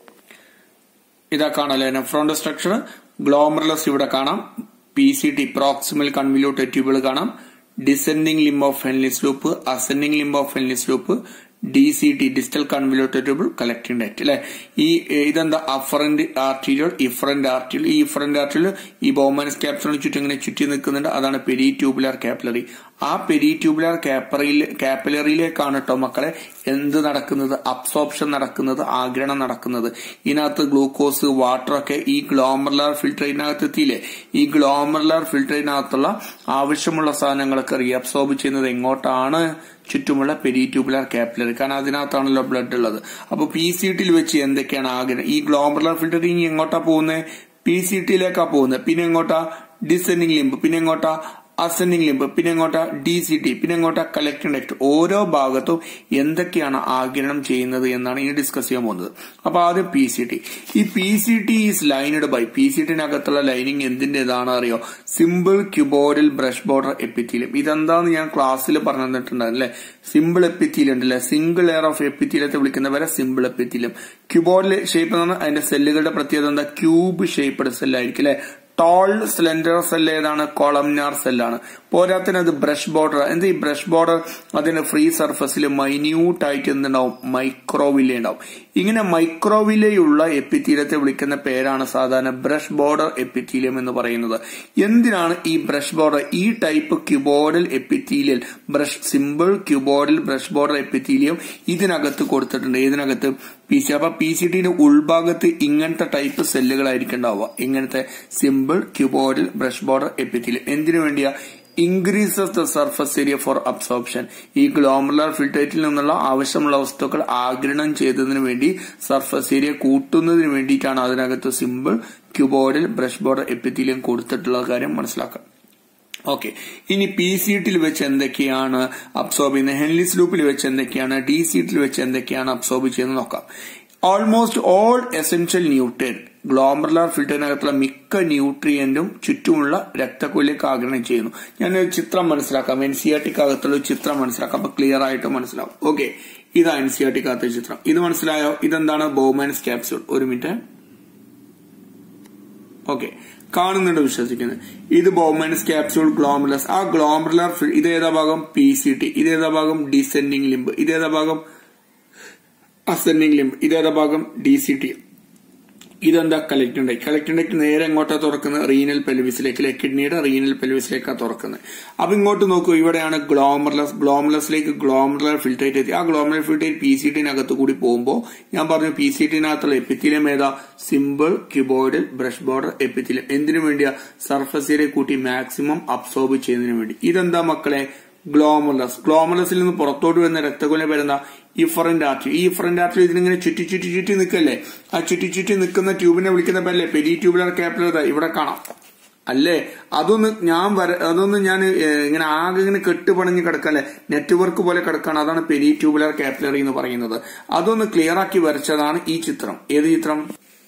ഇതാ കാണാല്ലേ നെഫ്രോണ്ട് സ്ട്രക്ചർ ഗ്ലോമർലെസ് ഇവിടെ കാണാം P C T proximal convoluted tubule കാണാം descending limb of Henle's loop ascending limb of Henle's loop D C T digital convoluted tubule collecting ഡെറ്റ് അല്ലെ ഈ ഇതെന്താ അഫറന്റ് ആർട്ടീരിയൽ ഇഫറന്റ് ആർട്ടീരിയൽ ഈ ഇഫറന്റ് ആർട്ടീരിയൽ ഈ Bowman's ക്യാപ്സലിന് ചുറ്റും ഇങ്ങനെ ചുറ്റി നിൽക്കുന്നുണ്ട് അതാണ് പെരി ട്യൂബുലാർ കാപ്പിലറി ആ പെരി ട്യൂബുലാർ കാപ്പിലറിയിലേക്കാണ് കേട്ടോ മക്കളെ എന്ത് നടക്കുന്നത് അബ്സോർപ്ഷൻ നടക്കുന്നത് ആഗിരണം നടക്കുന്നത് ഇതിനകത്ത് ഗ്ലൂക്കോസ് വാട്ടർ ഒക്കെ ഈ ഗ്ലോമർലാർ ഫിൽറ്ററിനകത്ത് എത്തിയില്ലേ ഈ ഗ്ലോമർലാർ ഫിൽറ്ററിനകത്തുള്ള ആവശ്യമുള്ള സാധനങ്ങളൊക്കെ റീഅബ്സോർബ് ചെയ്യുന്നത് എങ്ങോട്ടാണ് ചുറ്റുമുള്ള പെരി ട്യൂബുലാർ കാപ്പിലറി കാരണം അതിനകത്താണല്ലോ ബ്ലഡ് ഉള്ളത് അപ്പൊ പി സി ടിയിൽ വെച്ച് എന്തൊക്കെയാണ് ആഗ്രഹം ഈ ഗ്ലോമർലാർ ഫിൽറ്റർ ഇനി എങ്ങോട്ടാ പോകുന്നത് പി സി ടിയിലേക്കാ പോകുന്നത് പിന്നെ എങ്ങോട്ടാ ഡിസെൻഡിങ് ലിംബ് പിന്നെ എങ്ങോട്ടാ അസെൻഡിങ് ലിംബ് പിന്നെ എങ്ങോട്ടാ ഡി സി ടി പിന്നെ എങ്ങോട്ടാ കളക്ടിംഗ് ഡെക്ട് ഓരോ ഭാഗത്തും എന്തൊക്കെയാണ് ആഗിരണം ചെയ്യുന്നത് എന്നാണ് ഇനി ഡിസ്കസ് ചെയ്യാൻ പോകുന്നത് അപ്പൊ ആദ്യം പി സി ടി ഈ P C T is lined by P C ടിനകത്തുള്ള ലൈനിങ് എന്തിന്റേതാണ് അറിയോ simple cuboidal brush border epithelium ഇതെന്താന്ന് ഞാൻ ക്ലാസ്സിൽ പറഞ്ഞു തന്നിട്ടുണ്ടായിരുന്നു അല്ലെ സിമ്പിൾ എപ്പിത്തീലിയം ഉണ്ടല്ലേ സിംഗിൾ എയർ ഓഫ് എപ്പിത്തീലിയത്തെ വിളിക്കുന്നവരെ സിമ്പിൾ എപ്പിത്തീലിയം ക്യൂബോഡിൽ ഷേപ്പ് എന്ന് പറഞ്ഞാൽ അതിന്റെ സെല്ലുകളുടെ പ്രത്യേകത എന്താ ക്യൂബ് ഷേപ്പ്ഡ് സെല്ലായിരിക്കും അല്ലെ ടോൾ സ്ലെൻഡർ സെൽ ഏതാണ് കോളംനാർ സെല്ലാണ് പോരാത്തിന് അത് ബ്രഷ് ബോർഡർ എന്ത് ഈ ബ്രഷ് ബോർഡർ അതിന്റെ ഫ്രീ സർഫസിൽ മൈന്യൂട്ട് ആയിട്ട് എന്തുണ്ടാവും മൈക്രോവില്ല ഉണ്ടാവും ഇങ്ങനെ മൈക്രോവില്ലയുള്ള എപ്പിത്തീലിയത്തെ വിളിക്കുന്ന പേരാണ് സാധാരണ ബ്രഷ് ബോർഡർ എപ്പിത്തീലിയം എന്ന് പറയുന്നത് എന്തിനാണ് ഈ ബ്രഷ് ബോർഡർ ഈ type cuboidal epithelial brush simple cuboidal brush border epithelium ഇതിനകത്ത് കൊടുത്തിട്ടുണ്ട് ഇതിനകത്ത് പി സി അപ്പൊ പി സി ടിന്റെ ഉൾഭാഗത്ത് ഇങ്ങനത്തെ ടൈപ്പ് സെല്ലുകളായിരിക്കും ഉണ്ടാവുക ഇങ്ങനത്തെ simple cuboidal brush border epithelium എന്തിനു വേണ്ടിയാ increases the surface area for absorption ഈ ഗ്ലോമറുലാർ ഫിൽറ്റേറ്റിൽ നിന്നുള്ള ആവശ്യമുള്ള വസ്തുക്കൾ ആഗിരണം ചെയ്തതിനു വേണ്ടി സർഫസ് ഏരിയ കൂട്ടുന്നതിന് വേണ്ടിയിട്ടാണ് അതിനകത്ത് simple cuboidal brush border epithelium കൊടുത്തിട്ടുള്ള കാര്യം മനസ്സിലാക്കാം ഓക്കെ ഇനി പി സീറ്റിൽ വെച്ച് എന്തൊക്കെയാണ് അബ്സോർബ് ചെയ്യുന്നത് ഹെൻലിസ് ലൂപ്പിൽ വെച്ച് എന്തൊക്കെയാണ് ഡി സീറ്റിൽ വെച്ച് എന്തൊക്കെയാണ് അബ്സോർബ് ചെയ്യുന്നത് നോക്കാം almost all essential nutrient glomerular ഫിൽറ്ററിനകത്തുള്ള മിക്ക ന്യൂട്രിയന്റും ചുറ്റുമുള്ള രക്തക്കുള്ളിലേക്ക് ആഗിരണം ചെയ്യുന്നു ഞാനൊരു ചിത്രം മനസ്സിലാക്കാം എൻ സി ആർ ടിക്കകത്തുള്ള ഒരു ചിത്രം മനസ്സിലാക്കാം അപ്പൊ ക്ലിയർ ആയിട്ട് മനസ്സിലാവും ഓക്കെ ഇതാ എൻ സി ആർ ടിക്കകത്തെ ചിത്രം ഇത് മനസ്സിലായോ ഇതെന്താണ് ബോമാൻസ് ക്യാപ്സ്യൂൾ ഒരു മിനിറ്റ് ഓക്കെ കാണുന്നുണ്ട് വിശ്വസിക്കുന്നത് ഇത് ബോമൻസ് ക്യാപ്സ്യൂൾ ഗ്ലോമർലസ് ആ ഗ്ലോമർലർ ഇതേതാ ഭാഗം പി സി ടി ഇതേതാ ഭാഗം ഡിസെൻഡിങ് ലിംബ് ഇതേതാ ഭാഗം അസെൻഡിങ് ലിംബ് ഇതേതാ ഭാഗം ഡി സി ടി ഇതെന്താ കളക്ടിംഗ് ഡെക്ക് കളക്ടിംഗ് ഡെക്ക് നേരെ എങ്ങോട്ടാ തുറക്കുന്നത് റീനൽ പെൽവിസിലേക്ക് അല്ലെ കിഡ്നിയുടെ റീനൽ പെൽവിസിലേക്കാണ് തുറക്കുന്നത് അപ്പൊ ഇങ്ങോട്ട് നോക്കൂ ഇവിടെയാണ് ഗ്ലോമർലസ് ഗ്ലോമർലസിലേക്ക് ഗ്ലോമർലർ ഫിൽട്രേറ്റ് എത്തി ആ ഗ്ലോമർലർ ഫിൽട്രേറ്റ് പി സി ടിനകത്ത് കൂടി പോകുമ്പോൾ ഞാൻ പറഞ്ഞു പി സി ടിനകത്തുള്ള എപ്പിത്തിലിയം ഏതാ simple cuboidal brush border epithelium എന്തിനു വേണ്ടിയാ സർഫസ് ഏരിയ കൂട്ടി മാക്സിമം അബ്സോർബ് ചെയ്യുന്നതിന് വേണ്ടി ഇതെന്താ മക്കളെ ഗ്ലോമലസ് ഗ്ലോമലസിൽ നിന്ന് പുറത്തോട്ട് വരുന്ന രക്തകുല വരുന്ന ഇഫറന്റ് ആർട്ടറി ഈ ഇഫറന്റ് ആർട്ടറി ഇതിനിങ്ങനെ ചുറ്റി ചുറ്റി ചുറ്റി നിൽക്കല്ലേ ആ ചുറ്റി ചുറ്റി നിൽക്കുന്ന ട്യൂബിനെ വിളിക്കുന്ന പേരല്ലേ പെരി ട്യൂബുലർ കാപ്പിലർ ഇവിടെ കാണാം അല്ലേ അതൊന്ന് ഞാൻ വര അതൊന്ന് ഞാൻ ഏഹ്, ഇങ്ങനെ ആകെ ഇങ്ങനെ കെട്ടുപണഞ്ഞ് കിടക്കല്ലേ നെറ്റ്വർക്ക് പോലെ കിടക്കാണ് അതാണ് പെരി ട്യൂബുലർ കാപ്പിലറി എന്ന് പറയുന്നത് അതൊന്ന് ക്ലിയർ ആക്കി വരച്ചതാണ് ഈ ചിത്രം ഏത് ചിത്രം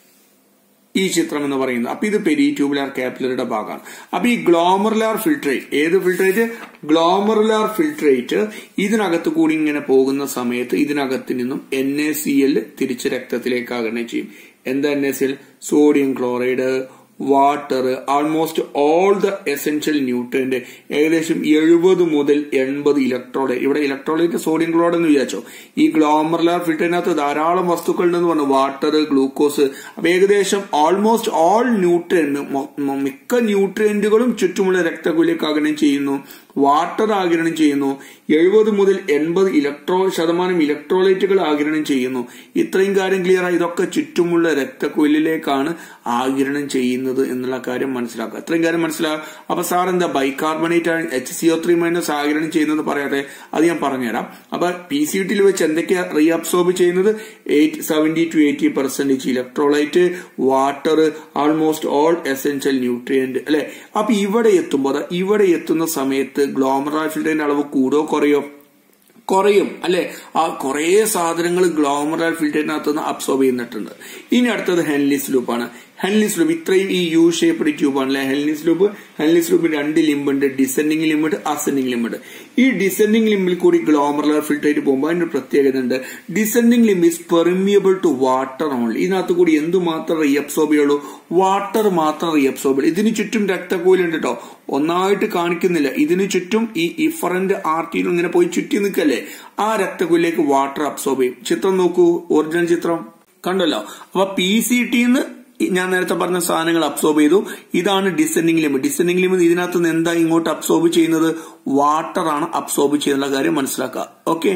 ഈ ചിത്രം എന്ന് പറയുന്നത് അപ്പൊ ഇത് പെരി ട്യൂബുലാർ കാപ്പിലറിയുടെ ഭാഗമാണ് അപ്പൊ ഈ ഗ്ലോമറുലാർ ഫിൽട്രേറ്റ് ഏത് ഫിൽട്രേറ്റ് ഗ്ലോമറുലാർ ഫിൽട്രേറ്റ് ഇതിനകത്ത് കൂടി ഇങ്ങനെ പോകുന്ന സമയത്ത് ഇതിനകത്ത് നിന്നും എൻ എ സി എൽ തിരിച്ച് രക്തത്തിലേക്ക് ആകണം ചെയ്യും എന്താ N A C L sodium chloride water almost all the essential nutrient ഏകദേശം എഴുപത് മുതൽ എൺപത് ഇലക്ട്രോളൈറ്റ് ഇവിടെ ഇലക്ട്രോളൈറ്റ് സോഡിയം ക്ലോറൈഡ് എന്ന് വിചാരിച്ചോ ഈ ഗ്ലോമറുലാർ ഫിൽറ്ററിനകത്ത് ധാരാളം വസ്തുക്കൾ ഉണ്ടെന്ന് പറഞ്ഞു വാട്ടർ ഗ്ലൂക്കോസ് അപ്പൊ ഏകദേശം ഓൾമോസ്റ്റ് ഓൾ ന്യൂട്രിയന്റ് മിക്ക ന്യൂട്രിയന്റുകളും ചുറ്റുമുള്ള രക്തക്കുലിലേക്ക് ആഗിരണം ചെയ്യുന്നു വാട്ടർ ആഗിരണം ചെയ്യുന്നു എഴുപത് മുതൽ എൺപത് ഇലക്ട്രോ ശതമാനം ഇലക്ട്രോലൈറ്റുകൾ ആഗിരണം ചെയ്യുന്നു ഇത്രയും കാര്യം ക്ലിയർ ആയി ഇതൊക്കെ ചുറ്റുമുള്ള രക്തക്കുലിലേക്കാണ് ആഗിരണം ചെയ്യുന്നത് എന്നുള്ള കാര്യം മനസ്സിലാക്കുക ഇത്രയും കാര്യം മനസ്സിലാക്കുക അപ്പൊ സാർ എന്താ ബൈകാർബണേറ്റ് ആണ് H C O three minus ആഗിരണം ചെയ്യുന്നത് പറയാതെ അത് ഞാൻ പറഞ്ഞുതരാം അപ്പൊ പി സി ടിയിൽ വെച്ച് എന്തൊക്കെയാ റീഅബ്സോർബ് ചെയ്യുന്നത് eight seventy to eighty percentage electrolyte water almost all essential nutrient അല്ലെ അപ്പൊ ഇവിടെ എത്തുമ്പോൾ ദാ ഇവിടെ എത്തുന്ന സമയത്ത് ഗ്ലോമറാ ഫിൽറ്ററിന്റെ അളവ് കൂടോ കുറയോ കുറയും അല്ലെ ആ കുറേ സാധനങ്ങൾ ഗ്ലോമറൽ ഫിൽറ്ററിനകത്ത് നിന്ന് അബ്സോർബ് ചെയ്യുന്നിട്ടുണ്ട് ഇനി അടുത്തത് ഹെൻലിസ് ലൂപ്പാണ് ഹെൻലിസ് ലൂപ്പ് ഇത്രയും ഈ യു ഷേപ്ഡ് ട്യൂബാണ് അല്ലെ ഹെൻലിസ് ലൂപ്പ് ഹെൻലിസ് ലൂപ്പിന് രണ്ട് ലിമ്പുണ്ട് ഡിസെൻഡിങ് ലിമിറ്റ് അസെൻഡിങ് ലിമിറ്റ് ഈ ഡിസെൻഡിങ് ലിമ്പിൽ കൂടി ഗ്ലോമറൽ ഫിൽറ്ററേറ്റ് പോകുമ്പോൾ അതിന്റെ പ്രത്യേകത ഉണ്ട് descending limb is permeable to water only ഇതിനകത്ത് കൂടി എന്ത് മാത്രം റീഅബ്സോർബ് ചെയ്യുള്ളൂ വാട്ടർ മാത്രം റീഅബ്സോർബ് ചെയ്യുള്ളൂ ഇതിന് ചുറ്റും രക്തക്കോലുണ്ട് കേട്ടോ ഒന്നായിട്ട് കാണിക്കുന്നില്ല ഇതിന് ചുറ്റും ഈ ഇഫറന്റ് ആർട്ടിയിൽ ഇങ്ങനെ പോയി ചുറ്റി നിൽക്കല്ലേ ആ രക്തക്കുലിലേക്ക് വാട്ടർ അബ്സോർബ് ചെയ്യും ചിത്രം നോക്കൂ ഒറിജിനൽ ചിത്രം കണ്ടല്ലോ അപ്പൊ പി സി ടിന്ന് ഞാൻ നേരത്തെ പറഞ്ഞ സാധനങ്ങൾ അബ്സോർബ് ചെയ്തു ഇതാണ് ഡിസെൻഡിങ് ലിമിറ്റ് ഡിസെൻഡിങ് ലിമിറ്റ് ഇതിനകത്ത് നിന്ന് എന്താ ഇങ്ങോട്ട് അബ്സോർബ് ചെയ്യുന്നത് വാട്ടർ ആണ് അബ്സോർബ് ചെയ്യുന്ന കാര്യം മനസ്സിലാക്കുക ഓക്കെ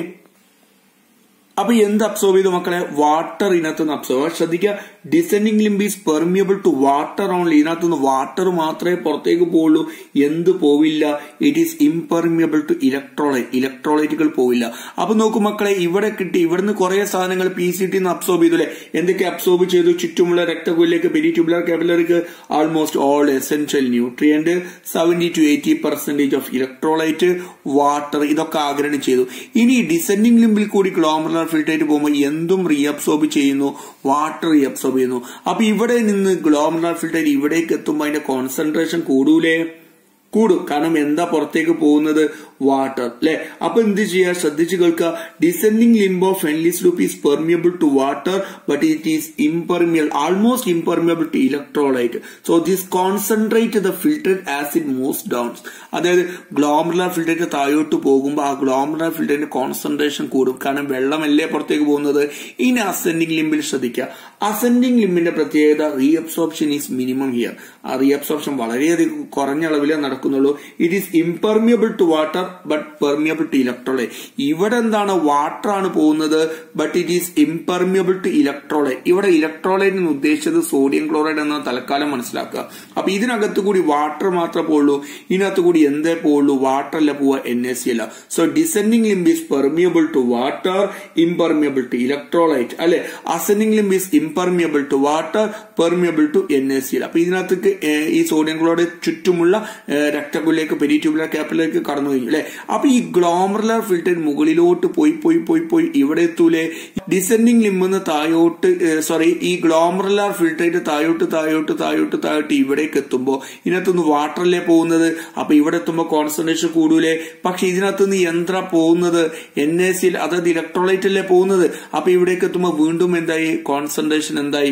അപ്പൊ എന്ത് അബ്സോർബ് ചെയ്തു മക്കളെ വാട്ടർ ഇതിനകത്ത് നിന്ന് അബ്സോർബ് ശ്രദ്ധിക്കുക descending limb is permeable to water only ഇതിനകത്ത് നിന്ന് വാട്ടർ മാത്രമേ പുറത്തേക്ക് പോവുള്ളൂ എന്ത് പോവില്ല it is impermeable to electrolyte ഇലക്ട്രോളൈറ്റുകൾ പോവില്ല അപ്പൊ നോക്കൂ മക്കളെ ഇവിടെ കിട്ടി ഇവിടുന്ന് കുറെ സാധനങ്ങൾ പി സി ടി അബ്സോർബ് ചെയ്തു അല്ലെ എന്തൊക്കെ അബ്സോർബ് ചെയ്തു ചുറ്റുമുള്ള രക്തകുലിലേക്ക് പെരിട്യൂബുലർ കാപ്പിലറിക്ക് almost all essential nutrient seventy to eighty percentage of electrolyte water ഇതൊക്കെ ആഗിരണം ചെയ്തു ഇനി ഡിസെൻഡിങ് ലിംബിൽ കൂടി ഗ്ലോമറുലർ ഫിൽറ്ററേറ്റ് പോകുമ്പോൾ എന്തും റീഅബ്സോർബ് ചെയ്യുന്നു വാട്ടർ റീഅബ്സോർബ് ചെയ്യുന്നു അപ്പൊ ഇവിടെ നിന്ന് ഗ്ലോമറുലർ ഫിൽറ്ററേറ്റ് ഇവിടേക്ക് എത്തുമ്പോൾ അതിന്റെ കോൺസെൻട്രേഷൻ കൂടൂലേ കൂടും കാരണം എന്താ പുറത്തേക്ക് പോകുന്നത് വാട്ടർ അല്ലെ അപ്പൊ എന്ത് ചെയ്യാ ശ്രദ്ധിച്ചു കേൾക്കുക descending limb of Henle's loop is permeable to water but it is impermeable almost impermeable to electrolyte so this concentrate the filter as it moves down അതായത് ഗ്ലോമറുലർ ഫിൽറ്ററേറ്റ് താഴോട്ട് പോകുമ്പോൾ ആ ഗ്ലോമറുലർ ഫിൽറ്ററിന്റെ കോൺസെൻട്രേഷൻ കൂടും കാരണം വെള്ളമല്ലേ പുറത്തേക്ക് പോകുന്നത് ഇനി അസെൻഡിങ് ലിംബിൽ ശ്രദ്ധിക്കുക അസെൻഡിങ് ലിംബിന്റെ പ്രത്യേകത റീഅബ്സോർപ്ഷൻ ഈസ് മിനിമം ഹിയർ ആ റീഅബ്സോർപ്ഷൻ വളരെയധികം കുറഞ്ഞ അളവിലേ നടക്കുന്നുള്ളൂ it is impermeable to water but permeable to electrolyte ഇവിടെ എന്താണ് വാട്ടർ ആണ് പോകുന്നത് but it is impermeable to electrolyte ഇവിടെ ഇലക്ട്രോളൈറ്റ് എന്ന് ഉദ്ദേശിച്ചത് സോഡിയം ക്ലോറൈഡ് എന്ന തൽക്കാലം മനസ്സിലാക്കുക അപ്പൊ ഇതിനകത്ത് കൂടി വാട്ടർ മാത്രമേ പോകുള്ളൂ ഇതിനകത്ത് കൂടി എന്തേ പോകുള്ളൂ വാട്ടർ അല്ല പോവുക എൻ എസ് സി അല്ല so descending limb is permeable to water impermeable to electrolyte അല്ലെ ascending limb is impermeable to water permeable to N S C അപ്പൊ ഇതിനകത്തേക്ക് ഏഹ്, ഈ സോഡിയം ക്ലോറൈഡ് ചുറ്റുമുള്ള ഏഹ്, രക്തക്കുലിലേക്ക് പെരിട്യൂബുലർ ക്യാപ്പിലേക്ക് കടന്നു കഴിഞ്ഞു അല്ലെ അപ്പൊ ഈ ഗ്ലോമറുലർ ഫിൽറ്റർ മുകളിലോട്ട് പോയി പോയി പോയി പോയി ഇവിടെ എത്തൂലേ ഡിസെൻഡിങ് ലിംബിന്ന് താഴോട്ട് സോറി ഈ ഗ്ലോമറുലർ ഫിൽറ്ററേറ്റ് താഴോട്ട് താഴോട്ട് താഴോട്ട് താഴോട്ട് ഇവിടേക്ക് എത്തുമ്പോൾ ഇതിനകത്തുനിന്ന് വാട്ടറല്ലേ പോകുന്നത് അപ്പൊ ഇവിടെ എത്തുമ്പോൾ കോൺസെൻട്രേഷൻ കൂടൂലേ പക്ഷെ ഇതിനകത്തുനിന്ന് യന്ത്ര പോകുന്നത് എൻ എ സിയിൽ അതായത് ഇലക്ട്രോലൈറ്റ് അല്ലേ പോകുന്നത് അപ്പൊ ഇവിടേക്ക് എത്തുമ്പോൾ വീണ്ടും എന്തായി കോൺസെൻട്രേഷൻ എന്തായി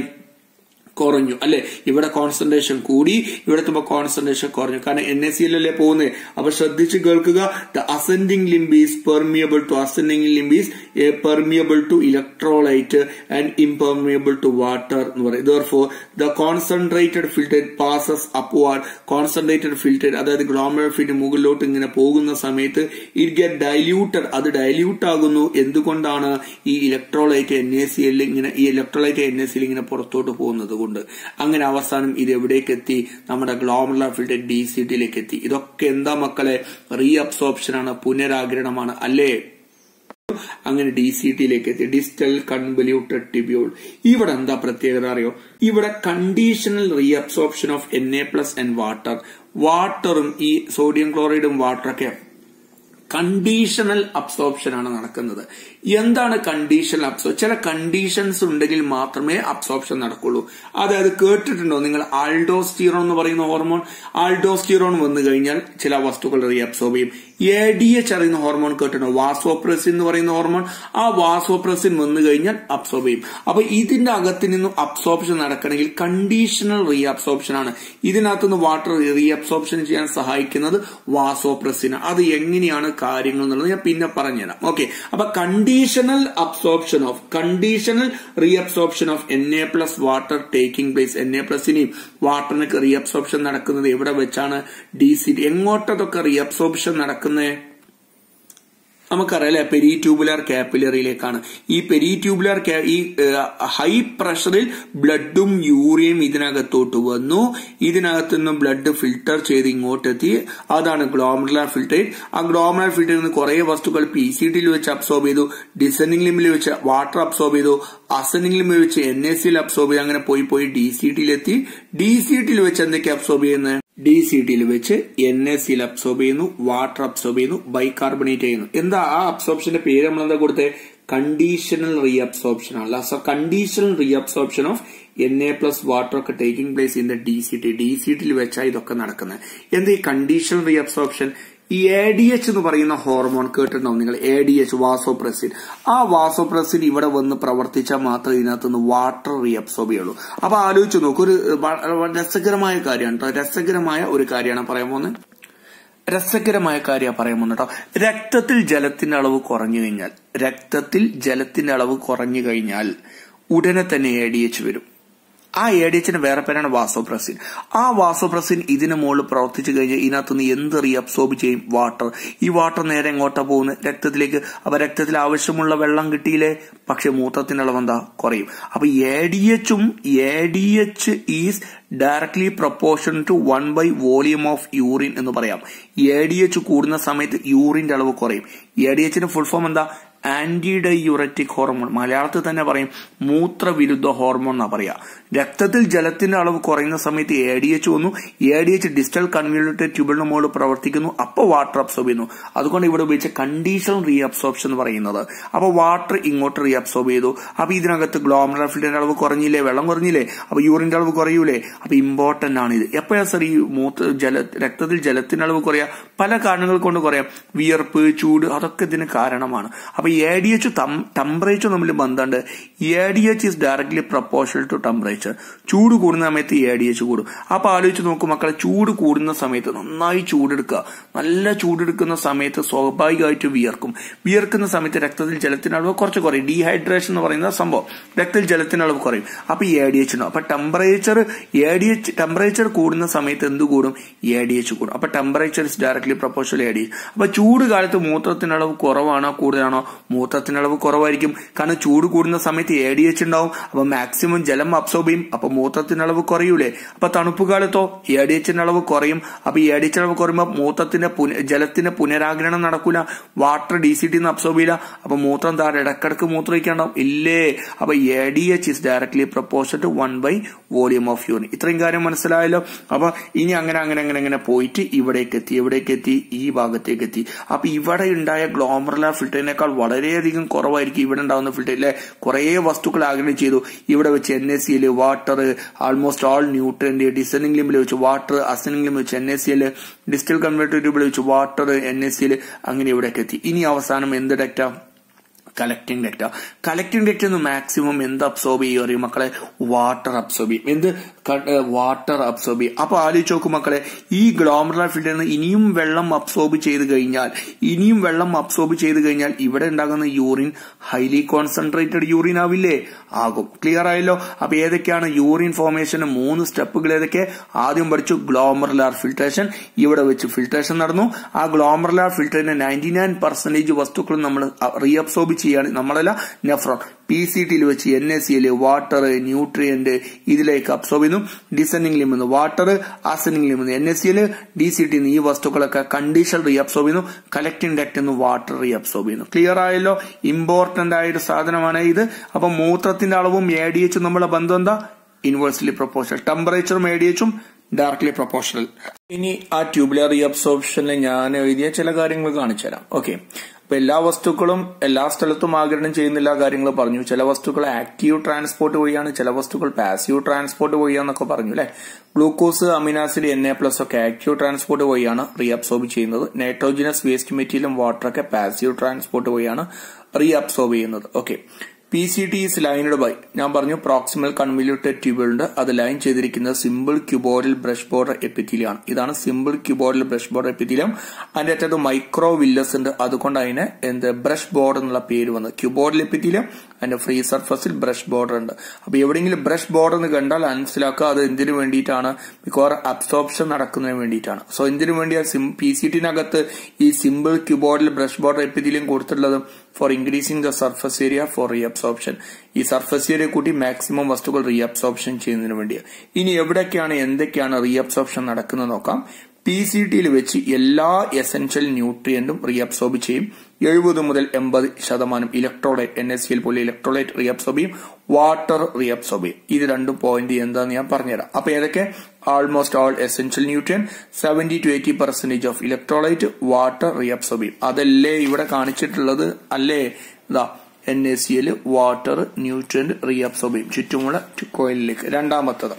കുറഞ്ഞു അല്ലെ ഇവിടെ കോൺസെൻട്രേഷൻ കൂടി ഇവിടെ എത്തുമ്പോൾ കോൺസെൻട്രേഷൻ കുറഞ്ഞു കാരണം എൻ എസ് സിയിലല്ലേ പോകുന്നത് അപ്പൊ ശ്രദ്ധിച്ച് കേൾക്കുക the ascending limb is permeable to ascending limb is permeable to electrolyte and impermeable to water എന്ന് പറയും therefore the concentrated filter passes upward concentrated filter അതായത് ഗ്ലോമർ ഫിൽറ്റർ മുകളിലോട്ട് ഇങ്ങനെ പോകുന്ന സമയത്ത് ഇറ്റ് ഗെറ്റ് ഡൈല്യൂട്ടഡ് അത് ഡൈല്യൂട്ട് ആകുന്നു എന്തുകൊണ്ടാണ് ഈ ഇലക്ട്രോലൈറ്റ് എൻ എ സിയിൽ ഇങ്ങനെ ഈ ഇലക്ട്രോലൈറ്റ് എൻ എ സിയിൽ ഇങ്ങനെ പുറത്തോട്ട് പോകുന്നത് കൊണ്ട് അങ്ങനെ അവസാനം ഇത് എവിടേക്ക് എത്തി നമ്മുടെ ഗ്ലോമറുലർ ഫിൽറ്റർ ഡി സി ടിയിലേക്ക് എത്തി ഇതൊക്കെ എന്താ മക്കളെ റീഅബ്സോർപ്ഷൻ ആണ് പുനരാഗ്രഹണമാണ് അല്ലേ അങ്ങനെ ഡി സി ടിയിലേക്ക് എത്തി ഡിസ്റ്റൽ കൺവല്യൂട്ടഡ് ടിബ്യൂൾ ഇവിടെ എന്താ പ്രത്യേകത അറിയോ ഇവിടെ conditional reabsorption of N A plus and water വാട്ടറും ഈ സോഡിയം ക്ലോറൈഡും വാട്ടറൊക്കെ കണ്ടീഷണൽ അബ്സോർപ്ഷൻ ആണ് നടക്കുന്നത് എന്താണ് കണ്ടീഷണൽ അബ്സോ ചില കണ്ടീഷൻസ് ഉണ്ടെങ്കിൽ മാത്രമേ അബ്സോർപ്ഷൻ നടക്കുള്ളൂ അതായത് കേട്ടിട്ടുണ്ടോ നിങ്ങൾ ആൾഡോസ്റ്റീറോൺ എന്ന് പറയുന്ന ഹോർമോൺ ആൾഡോസ്റ്റീറോൺ വന്നു കഴിഞ്ഞാൽ ചില വസ്തുക്കൾ റീഅബ്സോർബ് ചെയ്യും എ ഡി എച്ച് അറിയുന്ന ഹോർമോൺ കേട്ടിട്ടുണ്ടോ വാസോപ്രസിൻ എന്ന് പറയുന്ന ഹോർമോൺ ആ വാസോപ്രസിൻ വന്നു കഴിഞ്ഞാൽ അബ്സോർബ് ചെയ്യും അപ്പൊ ഇതിന്റെ അകത്ത് നിന്നും അബ്സോർപ്ഷൻ നടക്കണമെങ്കിൽ കണ്ടീഷണൽ റീഅബ്സോർപ്ഷൻ ആണ് ഇതിനകത്തുനിന്ന് വാട്ടർ റീഅബ്സോർപ്ഷൻ ചെയ്യാൻ സഹായിക്കുന്നത് വാസോപ്രസിൻ അത് എങ്ങനെയാണ് കാര്യങ്ങൾ എന്നുള്ളത് ഞാൻ പിന്നെ പറഞ്ഞുതരാം ഓക്കെ അപ്പൊ conditional absorption of conditional reabsorption of N A plus water taking place N A പ്ലസിനെയും വാട്ടറിനൊക്കെ റീഅബ്സോർപ്ഷൻ നടക്കുന്നത് എവിടെ വെച്ചാണ് ഡി സി എങ്ങോട്ടതൊക്കെ റീഅബ്സോർപ്ഷൻ നടക്കുന്നത് നമുക്കറിയാം അല്ലെ പെരി ട്യൂബുലാർ കാപ്പിലറിയിലേക്കാണ് ഈ പെരി ട്യൂബുലാർ ഈ ഹൈ പ്രഷറിൽ ബ്ലഡും യൂറിയയും ഇതിനകത്തോട്ട് വന്നു ഇതിനകത്ത് നിന്ന് ബ്ലഡ് ഫിൽട്ടർ ചെയ്ത് ഇങ്ങോട്ടെത്തി അതാണ് ഗ്ലോമറുലാർ ഫിൽറ്റർ ആ ഗ്ലോമറുലാർ ഫിൽറ്ററിൽ നിന്ന് കുറെ വസ്തുക്കൾ പി സി ടിയിൽ വെച്ച് അബ്സോർബ് ചെയ്തു ഡിസെൻഡിംഗ് ലിമിൽ വെച്ച് വാട്ടർ അബ്സോർബ് ചെയ്തു അസെൻഡിംഗ് ലിമിൽ വെച്ച് എൻ എ സിയിൽ അബ്സോർബ് ചെയ്തു അങ്ങനെ പോയി പോയി ഡി സി ടിയിലെത്തി ഡി സി ടിയിൽ വെച്ച് എന്തൊക്കെ അബ്സോർബ് ചെയ്യുന്നത് ഡി സി ടിയിൽ വെച്ച് എൻ എ സിയിൽ അബ്സോർബ് ചെയ്യുന്നു വാട്ടർ അബ്സോർബ് ചെയ്യുന്നു ബൈകാർബണേറ്റ് ചെയ്യുന്നു എന്താ ആ അബ്സോർപ്ഷന്റെ പേര് നമ്മൾ എന്താ കൊടുത്തത് കണ്ടീഷണൽ റീഅബ്സോർപ്ഷൻ അല്ല so conditional reabsorption of N A plus water ഒക്കെ taking place in the D C T D C ടിയിൽ വെച്ചാൽ ഇതൊക്കെ നടക്കുന്നത് എന്താ ഈ കണ്ടീഷണൽ റീഅബ്സോർപ്ഷൻ ഈ എ ഡി എച്ച് എന്ന് പറയുന്ന ഹോർമോൺ കേട്ടിട്ടുണ്ടാവും നിങ്ങൾ എ ഡി എച്ച് വാസോപ്രസിൻ ആ വാസോപ്രസിൻ ഇവിടെ വന്ന് പ്രവർത്തിച്ചാൽ മാത്രമേ ഇതിനകത്ത് നിന്ന് വാട്ടർ റീഅബ്സോർബ് ചെയ്യുള്ളൂ അപ്പൊ ആലോചിച്ച് നോക്കൂ ഒരു രസകരമായ കാര്യമാണ് കേട്ടോ രസകരമായ ഒരു കാര്യമാണ് പറയാൻ പോകുന്നത് രസകരമായ കാര്യമാണ് പറയാൻ പോകുന്നത് കേട്ടോ രക്തത്തിൽ ജലത്തിന്റെ അളവ് കുറഞ്ഞു കഴിഞ്ഞാൽ രക്തത്തിൽ ജലത്തിന്റെ അളവ് കുറഞ്ഞു കഴിഞ്ഞാൽ ഉടനെ തന്നെ എ ഡി എച്ച് വരും ആ എ ഡി എച്ചിന് വേറെ പേരാണ് വാസോപ്രസിൻ ആ വാസോപ്രസിൻ ഇതിന് മുകളിൽ പ്രവർത്തിച്ചു കഴിഞ്ഞാൽ ഇതിനകത്തുനിന്ന് എന്ത് റീഅബ്സോർബ് ചെയ്യും വാട്ടർ ഈ വാട്ടർ നേരെ എങ്ങോട്ടാ പോകുന്നത് രക്തത്തിലേക്ക് അപ്പൊ രക്തത്തിൽ ആവശ്യമുള്ള വെള്ളം കിട്ടിയില്ലേ പക്ഷെ മൂത്രത്തിന്റെ അളവ് എന്താ കുറയും അപ്പൊ എ ഡി എച്ചും A D H is directly proportion to one by volume of urine എന്ന് പറയാം എ ഡി എച്ച് കൂടുന്ന സമയത്ത് യൂറിന്റെ അളവ് കുറയും എ ഡി എച്ചിന്റെ ഫുൾ ഫോം എന്താ ആന്റി ഡൈയുററ്റിക് ഹോർമോൺ മലയാളത്തിൽ തന്നെ പറയും മൂത്രവിരുദ്ധ ഹോർമോൺ എന്നാ പറയാ രക്തത്തിൽ ജലത്തിന്റെ അളവ് കുറയുന്ന സമയത്ത് എ ഡി എച്ച് വന്നു A D H distal convoluted ട്യൂബിളിന് മുകളിൽ പ്രവർത്തിക്കുന്നു അപ്പോൾ വാട്ടർ അബ്സോർബ് ചെയ്യുന്നു അതുകൊണ്ട് ഇവിടെ ഉപയോഗിച്ച കണ്ടീഷണൽ റീ അബ്സോർപ്ഷൻ എന്ന് പറയുന്നത് അപ്പോൾ വാട്ടർ ഇങ്ങോട്ട് റീ അബ്സോർബ് ചെയ്തു അപ്പൊ ഇതിനകത്ത് ഗ്ലോമറൽ ഫിൽറ്ററിന്റെ അളവ് കുറഞ്ഞില്ലേ വെള്ളം കുറഞ്ഞില്ലേ അപ്പൊ യൂറിന്റെ അളവ് കുറയൂലേ അപ്പൊ ഇമ്പോർട്ടന്റ് ആണ് ഇത് എപ്പോഴാ സർ ഈ മൂത്ര ജല രക്തത്തിൽ ജലത്തിന്റെ അളവ് കുറയാ പല കാരണങ്ങൾ കൊണ്ട് കുറയാം വിയർപ്പ് ചൂട് അതൊക്കെ ഇതിന് കാരണമാണ് അപ്പൊ എ ഡി എച്ച് ടെമ്പറേച്ചർ തമ്മിൽ ബന്ധമുണ്ട് A D H is directly proportional to temperature ചൂട് കൂടുന്ന സമയത്ത് എ ഡി എച്ച് കൂടും അപ്പൊ ആലോചിച്ച് നോക്കും മക്കളെ ചൂട് കൂടുന്ന സമയത്ത് നന്നായി ചൂടെടുക്കുക നല്ല ചൂടെടുക്കുന്ന സമയത്ത് സ്വാഭാവികമായിട്ട് വിയർക്കും വിയർക്കുന്ന സമയത്ത് രക്തത്തിൽ ജലത്തിന്റെ അളവ് കുറച്ച് കുറയും ഡീഹൈഡ്രേഷൻ എന്ന് പറയുന്ന സംഭവം രക്തത്തിൽ ജലത്തിന്റെ അളവ് കുറയും അപ്പൊ എ ഡി എച്ച് ഉണ്ടാവും അപ്പൊ temperature A D H temperature കൂടുന്ന സമയത്ത് എന്ത് കൂടും എ ഡി എച്ച് കൂടും അപ്പൊ temperature is directly proportional A D അപ്പൊ ചൂട് കാലത്ത് മൂത്രത്തിന്റെ അളവ് കുറവാണോ കൂടുതലാണോ മൂത്രത്തിന്റെ അളവ് കുറവായിരിക്കും കാരണം ചൂട് കൂടുന്ന സമയത്ത് എ ഡി എച്ച് ഉണ്ടാവും അപ്പൊ മാക്സിമം ജലം അബ്സോർബ് ചെയ്യും അപ്പൊ മൂത്രത്തിന്റെ അളവ് കുറയൂലേ അപ്പൊ തണുപ്പ് കാലത്തോ എ ഡി എച്ചിന്റെ അളവ് കുറയും അപ്പൊ എ ഡി എച്ച് അളവ് കുറയുമ്പോൾ മൂത്രത്തിന്റെ ജലത്തിന്റെ പുനരാഗരണം നടക്കൂല water D C T absorb ചെയ്യില്ല അപ്പൊ മൂത്രം താഴെ ഇടക്കിടക്ക് മൂത്രമൊഴിക്കാണ്ടാവും ഇല്ലേ അപ്പൊ A D H is directly proportion to one by volume of urine ഇത്രയും കാര്യം മനസ്സിലായല്ലോ അപ്പൊ ഇനി അങ്ങനെ അങ്ങനെ അങ്ങനെ അങ്ങനെ പോയിട്ട് ഇവിടേക്ക് എത്തി എവിടേക്ക് എത്തി ഈ ഭാഗത്തേക്ക് എത്തി അപ്പൊ ഇവിടെ ഉണ്ടായ ഗ്ലോമറുല ഫിൽറ്ററിനേക്കാൾ വളരെയധികം കുറവായിരിക്കും ഇവിടെ ഉണ്ടാവുന്ന ഫിൽറ്ററിലെ കുറെ വസ്തുക്കൾ ആഗ്രഹം ചെയ്തു ഇവിടെ വെച്ച് എൻ എസ് സിയിൽ water almost all nutrient descending ലിമിൽ വെച്ച് വാട്ടർ അസനിങ് ലിമിൽ വെച്ച് എൻ എസ് സിയിൽ ഡിസ്റ്റൽ കൺവേർട്ടർ ട്യൂബിൽ വെച്ച് വാട്ടർ എൻ എസ് സിയിൽ അങ്ങനെ ഇവിടേക്ക് എത്തി ഇനി അവസാനം എന്ത് ഡെക്റ്റാ കളക്ടിംഗ് ഡെക്റ്റ കളക്ടിംഗ് ഡെക്റ്റ് എന്ന് മാക്സിമം എന്ത് അബ്സോർബ് ചെയ്യും അറിയും മക്കളെ വാട്ടർ അബ്സോർബ് ചെയ്യും എന്ത് വാട്ടർ അബ്സോർബ് ചെയ്യും അപ്പൊ ആലോചിച്ച് നോക്കും മക്കളെ ഈ ഗ്ലോമറുലാർ ഫിൽറ്ററിൽ നിന്ന് ഇനിയും വെള്ളം അബ്സോർബ് ചെയ്ത് കഴിഞ്ഞാൽ ഇനിയും വെള്ളം അബ്സോർബ് ചെയ്ത് കഴിഞ്ഞാൽ ഇവിടെ ഉണ്ടാകുന്ന യൂറിൻ ഹൈലി കോൺസെൻട്രേറ്റഡ് യൂറിൻ ആവില്ലേ ആകും ക്ലിയർ ആയല്ലോ അപ്പൊ ഏതൊക്കെയാണ് യൂറിൻ ഫോർമേഷന് മൂന്ന് സ്റ്റെപ്പുകൾ ഏതൊക്കെ ആദ്യം പഠിച്ചു ഗ്ലോമറുലാർ ഫിൽട്രേഷൻ ഇവിടെ വെച്ച് ഫിൽട്രേഷൻ നടന്നു ആ ഗ്ലോമറുലാർ ഫിൽറ്ററിന്റെ നയൻറ്റി നയൻ പെർസെന്റേജ് വസ്തുക്കൾ നമ്മൾ റീഅബ്സോർബ് ചെയ്യാണ് നമ്മളല്ല നെഫ്രോൺ പി സി ടിയിൽ വെച്ച് എൻ എസ് സിയിൽ വാട്ടർ ന്യൂട്രിയന്റ് ഇതിലേക്ക് അബ്സോർബ് ചെയ്യുന്നു descending limb water ascending limb N S സിയിൽ ഡി സി ടി ഈ വസ്തുക്കളൊക്കെ കണ്ടീഷൻ റീ അബ്സോർബ് ചെയ്യുന്നു കലക്ടിംഗ് ഡക്ട് എന്ന് വാട്ടർ റീ അബ്സോർബ് ചെയ്യുന്നു ക്ലിയർ ആയല്ലോ ഇമ്പോർട്ടന്റ് ആയ ഒരു സാധനമാണ് ഇത് അപ്പൊ മൂത്രത്തിന്റെ അളവും എ ഡി എച്ചും നമ്മളെ ബന്ധം എന്താ ഇൻവേഴ്സ്ലി പ്രൊപ്പോർഷണൽ ടെമ്പറേച്ചറും എ ഡി എച്ചും ഡയറക്ട്ലി പ്രൊപ്പോർഷണൽ ഇനി ആ ട്യൂബുലർ റീഅബ്സോർപ്ഷനിൽ ഞാൻ എഴുതിയ ചില കാര്യങ്ങൾ കാണിച്ചു തരാം ഓക്കെ അപ്പൊ എല്ലാ വസ്തുക്കളും എല്ലാ സ്ഥലത്തും ആഗിരണം ചെയ്യുന്നില്ല കാര്യങ്ങൾ പറഞ്ഞു ചില വസ്തുക്കൾ ആക്റ്റീവ് ട്രാൻസ്പോർട്ട് വഴിയാണ് ചില വസ്തുക്കൾ പാസീവ് ട്രാൻസ്പോർട്ട് വഴിയാന്നൊക്കെ പറഞ്ഞു അല്ലെ glucose amino acid N A plus ഒക്കെ ആക്റ്റീവ് ട്രാൻസ്പോർട്ട് വഴിയാണ് റീഅബ്സോർബ് ചെയ്യുന്നത് നൈട്രോജിനസ് വേസ്റ്റ് മെറ്റീരിയലും വാട്ടറൊക്കെ പാസീവ് ട്രാൻസ്പോർട്ട് വഴിയാണ് റീഅബ്സോർബ് ചെയ്യുന്നത് okay P C T is lined by ഞാൻ പറഞ്ഞു പ്രോക്സിമൽ കൺവല്യൂട്ടഡ് ട്യൂബുകളുണ്ട് അത് ലൈൻ ചെയ്തിരിക്കുന്നത് സിമ്പിൾ ക്യൂബോർഡൽ ബ്രഷ് ബോർഡർ എപ്പിത്തീലിയാണ് ഇതാണ് simple cuboidal brush border epithelium അതിന്റെ അറ്റത്ത് മൈക്രോ വില്ലസ് ഉണ്ട് അതുകൊണ്ട് അതിന് എന്ത് ബ്രഷ് ബോർഡ് എന്നുള്ള പേര് വന്നു ക്യൂബോർഡൽ എപ്പിത്തീലിയം അതിന്റെ ഫ്രീ സർഫസിൽ ബ്രഷ് ബോർഡർ ഉണ്ട് അപ്പൊ എവിടെയെങ്കിലും ബ്രഷ് ബോർഡർ എന്ന് കണ്ടാൽ മനസ്സിലാക്കുക അത് എന്തിനു വേണ്ടിയിട്ടാണ് മിക്കവാറും അബ്സോർപ്ഷൻ നടക്കുന്നതിന് വേണ്ടിയിട്ടാണ് സോ എന്തിനു വേണ്ടിയാണ് പി സി ടിനകത്ത് ഈ simple cuboidal brush border epithelium കൊടുത്തിട്ടുള്ളത് for increasing the surface area for reabsorption ഈ സർഫസ് ഏരിയ കൂട്ടി മാക്സിമം വസ്തുക്കൾ റീഅബ്സോർപ്ഷൻ ചെയ്യുന്നതിന് വേണ്ടിയാണ് ഇനി എവിടേക്കാണ് എന്തൊക്കെയാണ് റീഅബ്സോർപ്ഷൻ നടക്കുന്നത് നോക്കാം പി സി ടിയിൽ വെച്ച് എല്ലാ എസെൻഷ്യൽ ന്യൂട്രിയന്റും റീഅബ്സോർബ് ചെയ്യും എഴുപത് മുതൽ എൺപത് ശതമാനം ഇലക്ട്രോലൈറ്റ് എൻ എസ് സിയിൽ പോലെ ഇലക്ട്രോലൈറ്റ് റീഅബ്സോർബ് ചെയ്യും വാട്ടർ റീഅബ്സോർബ് ചെയ്യും ഇത് രണ്ട് പോയിന്റ് എന്താന്ന് ഞാൻ പറഞ്ഞുതരാം അപ്പൊ ഏതൊക്കെ almost all essential nutrient seventy to eighty percentage of electrolyte water reabsorb ചെയ്യും അതല്ലേ ഇവിടെ കാണിച്ചിട്ടുള്ളത് അല്ലേ ഇതാ എൻ എസ് സിയിൽ വാട്ടർ ന്യൂട്രിയന്റ് റീഅബ്സോർബ് ചെയ്യും ചുറ്റുമുള്ള കോയിലിലേക്ക് രണ്ടാമത്തത്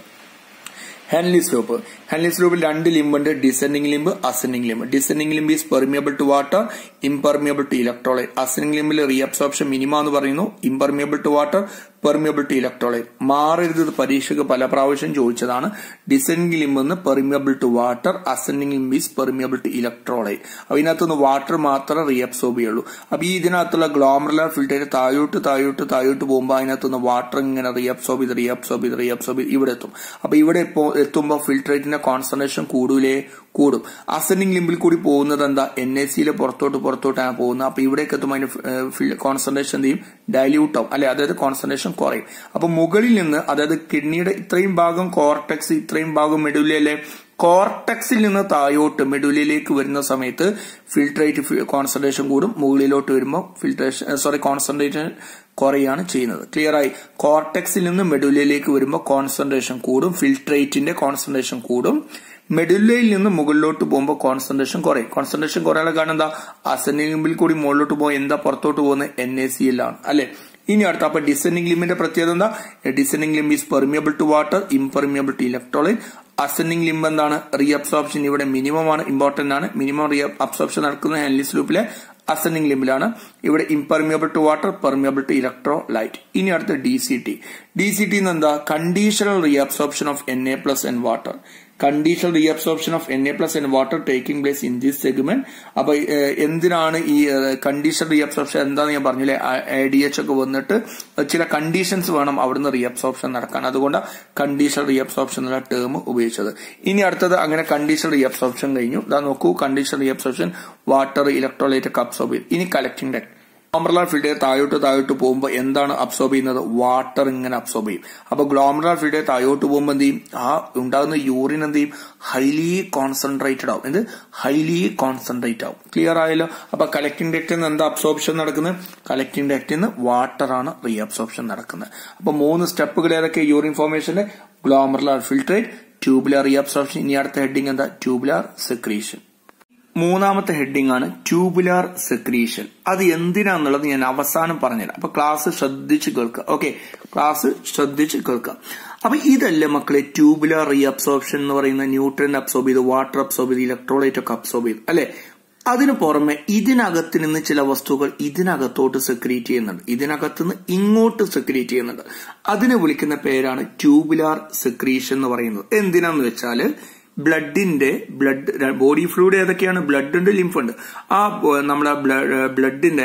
ഹെൻലി സ്ലോപ്പ് ഹെൻലി സ്ലോപ്പിൽ രണ്ട് ലിമ്പുണ്ട് descending limb ascending limb descending limb is permeable to water impermeable to electrolyte ascending ലിംബിൽ റീഅബ്സോർപ്ഷൻ മിനിമം എന്ന് പറയുന്നു impermeable to water permeable to electrolyte മാറരുത് ഇത് പരീക്ഷയ്ക്ക് പല പ്രാവശ്യം ചോദിച്ചതാണ് ഡിസെൻഡിംഗ് ലിംബ് എന്ന് permeable to water ascending limb is permeable to electrolyte അപ്പൊ ഇതിനകത്തുനിന്ന് വാട്ടർ മാത്രമേ റീഅബ്സോർബ് ചെയ്യുള്ളൂ അപ്പൊ ഈ ഇതിനകത്തുള്ള ഗ്ലോമറുലർ ഫിൽറ്റർ താഴോട്ട് താഴോട്ട് താഴോട്ട് പോകുമ്പോൾ അതിനകത്തുനിന്ന് വാട്ടർ ഇങ്ങനെ റീഅബ്സോർബ് ചെയ്ത് റീഅബ്സോർബ് ചെയ്ത് റീഅബ്സോർബ് ചെയ്ത് ഇവിടെ എത്തും അപ്പൊ ഇവിടെ ഇപ്പോ എത്തുമ്പോൾ ഫിൽട്രേറ്റിന്റെ കോൺസെൻട്രേഷൻ കൂടൂലേ കൂടും അസെൻഡിംഗ് ലിംബിൽ കൂടി പോകുന്നത് എന്താ എൻ എസ് സിയിലെ പുറത്തോട്ട് പുറത്തോട്ടാണ് പോകുന്നത് അപ്പൊ ഇവിടേക്ക് എത്തുമ്പോൾ അതിന് കോൺസെൻട്രേഷൻ എന്ത് ചെയ്യും ഡൈല്യൂട്ട് ആവും അല്ലെ അതായത് കോൺസെൻട്രേഷൻ കുറയും അപ്പൊ മുകളിൽ നിന്ന് അതായത് കിഡ്നിയുടെ ഇത്രയും ഭാഗം കോർട്ടെക്സ് ഇത്രയും ഭാഗം മെഡുലയിലെ കോർട്ടക്സിൽ നിന്ന് താഴോട്ട് മെഡുലിലേക്ക് വരുന്ന സമയത്ത് ഫിൽട്രേറ്റ് കോൺസെൻട്രേഷൻ കൂടും മുകളിലോട്ട് വരുമ്പോൾ ഫിൽട്രേഷൻ സോറി കോൺസെൻട്രേഷൻ കുറയാണ് ചെയ്യുന്നത് ക്ലിയർ ആയി കോർട്ടെക്സിൽ നിന്ന് മെഡുലയിലേക്ക് വരുമ്പോൾ കോൺസെൻട്രേഷൻ കൂടും ഫിൽട്രേറ്റിന്റെ കോൺസെൻട്രേഷൻ കൂടും മെഡുലയിൽ നിന്ന് മുകളിലോട്ട് പോകുമ്പോൾ കോൺസെൻട്രേഷൻ കുറയും കോൺസെൻട്രേഷൻ കുറയാനുള്ള കാരണം എന്താ അസെൻഡിംഗ് കൂടി മുകളിലോട്ട് പോകുമ്പോൾ എന്താ പുറത്തോട്ട് പോകുന്നത് എൻ എ സിയിലാണ് അല്ലെ ഇനി അടുത്ത അപ്പൊ ഡിസെൻഡിംഗ് ലിംബിന്റെ പ്രത്യേകത എന്താ descending limb is permeable to water impermeable to electrolyte ascending limb എന്താണ് റീ അബ്സോർപ്ഷൻ ഇവിടെ മിനിമം ആണ് ഇമ്പോർട്ടന്റ് ആണ് മിനിമം റീ അബ്സോർപ്ഷൻ നടക്കുന്നത് ഹെൻലിസ് ലൂപ്പിലെ അസെൻഡിംഗ് ലിംബിലാണ് ഇവിടെ impermeable to water permeable to electrolyte ഇനി അടുത്ത D C T D C T എന്താ conditional reabsorption of N A plus and water conditional reabsorption of N A plus and water taking place in this segment അപ്പൊ എന്തിനാണ് ഈ conditional reabsorption എന്താന്ന് ഞാൻ പറഞ്ഞില്ലേ A D H ഒക്കെ വന്നിട്ട് ചില കണ്ടീഷൻസ് വേണം അവിടുന്ന് റീഅബ്സോർപ്ഷൻ നടക്കാൻ അതുകൊണ്ട് കണ്ടീഷണൽ റീഅബ്സോർപ്ഷൻ എന്നുള്ള ടേം ഉപയോഗിച്ചത് ഇനി അടുത്തത് അങ്ങനെ കണ്ടീഷണൽ റീഅബ്സോർപ്ഷൻ കഴിഞ്ഞു ഇതാ നോക്കൂ കണ്ടീഷണൽ റീഅബ്സോർപ്ഷൻ വാട്ടർ ഇലക്ട്രോലൈറ്റ് ഒക്കെ അബ്സോർബ് ചെയ്യും ഇനി കളക്ടിംഗ് ഡെക്ട് ഗ്ലോമറുലാർ ഫിൽറ്റർ താഴോട്ട് താഴോട്ട് പോകുമ്പോൾ എന്താണ് അബ്സോർബ് ചെയ്യുന്നത് വാട്ടർ ഇങ്ങനെ അബ്സോർബ് ചെയ്യും അപ്പൊ ഗ്ലോമറുലാർ ഫിൽറ്റർ താഴോട്ട് പോകുമ്പോൾ എന്ത് ചെയ്യും ആ ഉണ്ടാകുന്ന യൂറിൻ എന്ത് ചെയ്യും ഹൈലി കോൺസെൻട്രേറ്റഡ് ആവും എന്ത് ഹൈലി കോൺസെൻട്രേറ്റ് ആവും ക്ലിയർ ആയല്ലോ അപ്പൊ കളക്ടിംഗ് ഡെക്റ്റിൽ നിന്ന് എന്താ അബ്സോർപ്ഷൻ നടക്കുന്നത് കളക്ടിംഗ് ഡെക്റ്റിൽ നിന്ന് വാട്ടർ ആണ് റീ അബ്സോർപ്ഷൻ നടക്കുന്നത് അപ്പൊ മൂന്ന് സ്റ്റെപ്പുകൾ ഏതൊക്കെ യൂറിൻ ഫോർമേഷന്റെ glomerular filtrate tubular reabsorption ഇനി അടുത്ത ഹെഡിങ് എന്താ ട്യൂബുലാർ സെക്രീഷൻ മൂന്നാമത്തെ ഹെഡിംഗ് ആണ് ട്യൂബുലാർ സെക്രീഷൻ അത് എന്തിനാന്നുള്ളത് ഞാൻ അവസാനം പറഞ്ഞുതരാം അപ്പൊ ക്ലാസ് ശ്രദ്ധിച്ച് കേൾക്കുക ഓക്കെ ക്ലാസ് ശ്രദ്ധിച്ച് കേൾക്കുക അപ്പൊ ഇതല്ലേ മക്കളെ ട്യൂബുലാർ റീ അബ്സോർപ്ഷൻ എന്ന് പറയുന്ന ന്യൂട്രൻ അബ്സോർബ് ചെയ്ത് വാട്ടർ അബ്സോർബ് ചെയ്ത് ഇലക്ട്രോലൈറ്റ് ഒക്കെ അബ്സോർബ് ചെയ്ത് അല്ലെ അതിനു പുറമെ ഇതിനകത്ത് നിന്ന് ചില വസ്തുക്കൾ ഇതിനകത്തോട്ട് സെക്രീറ്റ് ചെയ്യുന്നുണ്ട് ഇതിനകത്ത് നിന്ന് ഇങ്ങോട്ട് സെക്രീറ്റ് ചെയ്യുന്നുണ്ട് അതിനെ വിളിക്കുന്ന പേരാണ് ട്യൂബുലാർ സെക്രീഷൻ എന്ന് പറയുന്നത് എന്തിനാന്ന് വെച്ചാല് ബ്ലഡിന്റെ ബ്ലഡ് ബോഡി ഫ്ലൂയിഡ് ഏതൊക്കെയാണ് ബ്ലഡ് ഉണ്ട് ലിംഫ് ഉണ്ട് ആ നമ്മുടെ ബ്ലഡിന്റെ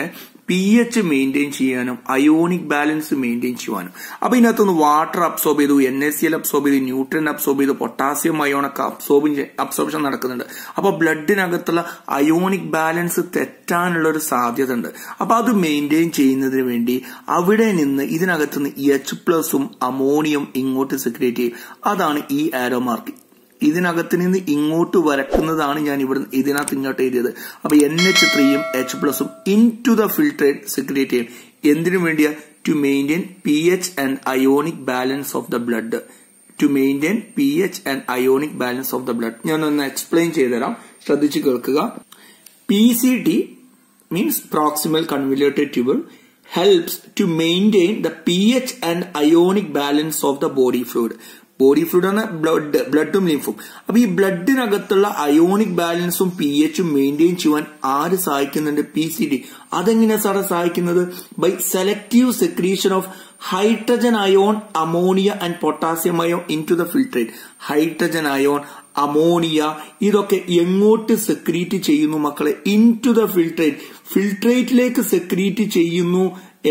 പി എച്ച് മെയിൻറ്റെയിൻ ചെയ്യാനും അയോണിക് ബാലൻസ് മെയിൻറ്റെയിൻ ചെയ്യാനും അപ്പൊ ഇതിനകത്തുനിന്ന് വാട്ടർ അബ്സോർബ് ചെയ്തു N S C L absorb ചെയ്തു ന്യൂട്രൻ അബ്സോർബ് ചെയ്തു പൊട്ടാസ്യം അയോണൊക്കെ അബ്സോർബ് അബ്സോർപ്ഷൻ നടക്കുന്നുണ്ട് അപ്പൊ ബ്ലഡിനകത്തുള്ള അയോണിക് ബാലൻസ് തെറ്റാനുള്ള ഒരു സാധ്യത ഉണ്ട് അപ്പൊ അത് മെയിൻറ്റെയിൻ ചെയ്യുന്നതിന് വേണ്ടി അവിടെ നിന്ന് ഇതിനകത്തുനിന്ന് എച്ച് പ്ലസും അമോണിയം ഇങ്ങോട്ട് സെക്രേറ്റ് ചെയ്യും അതാണ് ഈ ആരോ മാർക്ക് ഇതിനകത്ത് നിന്ന് ഇങ്ങോട്ട് വരക്കുന്നതാണ് ഞാൻ ഇവിടെ ഇതിനകത്ത് ഇങ്ങോട്ട് എഴുതിയത് അപ്പൊ എൻ എച്ച് ത്രീയും എച്ച് പ്ലസും into the filtrate secrete ചെയ്യും എന്തിനു വേണ്ടിയാ to maintain P H and ionic balance of the blood to maintain P H and ionic balance of the blood ഞാൻ ഒന്ന് എക്സ്പ്ലെയിൻ ചെയ്തുതരാം ശ്രദ്ധിച്ച് കേൾക്കുക P C T means proximal convoluted tubule helps to maintain the pH and ionic balance of the body fluid. Body fluid ആണ് blood ബ്ലഡും ലിംഫും അപ്പൊ ഈ ബ്ലഡിനകത്തുള്ള അയോണിക് ബാലൻസും പി എച്ചും മെയിൻറ്റെയിൻ ചെയ്യുവാൻ ആര് സഹായിക്കുന്നുണ്ട് പി സി ഡി അതെങ്ങനെയാ സാറെ സഹായിക്കുന്നത് by selective secretion of hydrogen ion ammonia and potassium ion into the filtrate hydrogen ion ammonia ഇതൊക്കെ എങ്ങോട്ട് സെക്രീറ്റ് ചെയ്യുന്നു മക്കളെ ഇൻ ടു ദ ഫിൽട്രേറ്റ് ഫിൽട്രേറ്റിലേക്ക് സെക്രീറ്റ് ചെയ്യുന്നു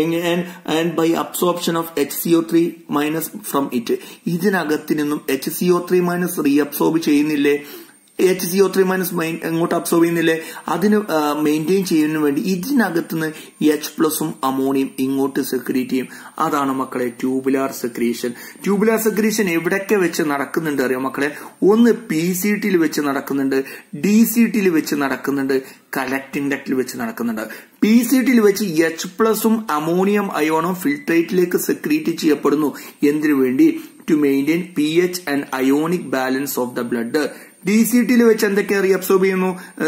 and by absorption of H C O three minus from it ഇതിനകത്ത് നിന്നും H C O three minus reabsorb ചെയ്യുന്നില്ലേ H C O three minus എങ്ങോട്ട് അബ്സോർബ് ചെയ്യുന്നില്ലേ അതിന് മെയിൻറ്റെയിൻ ചെയ്യുന്നതിന് വേണ്ടി ഇതിനകത്തുനിന്ന് എച്ച് പ്ലസും അമോണിയം ഇങ്ങോട്ട് സെക്രീറ്റ് ചെയ്യും അതാണ് മക്കളെ ട്യൂബുലാർ സെക്രീഷൻ ട്യൂബുലാർ സെക്രീഷൻ എവിടെയൊക്കെ വെച്ച് നടക്കുന്നുണ്ട് അറിയാം മക്കളെ ഒന്ന് പി സി ടിയിൽ വെച്ച് നടക്കുന്നുണ്ട് ഡി സി ടിയിൽ വെച്ച് നടക്കുന്നുണ്ട് കലക്ടിംഗ് ഡക്റ്റിൽ വെച്ച് നടക്കുന്നുണ്ട് പി സി ടിയിൽ വെച്ച് എച്ച് പ്ലസും അമോണിയം അയോണും ഫിൽട്രേറ്റിലേക്ക് സെക്രീറ്റ് ചെയ്യപ്പെടുന്നു എന്തിനു വേണ്ടി to maintain P H and ionic balance of the blood D C ടിയിൽ വെച്ച് എന്തൊക്കെ റീഅബ്സോർബ് ചെയ്യുന്നു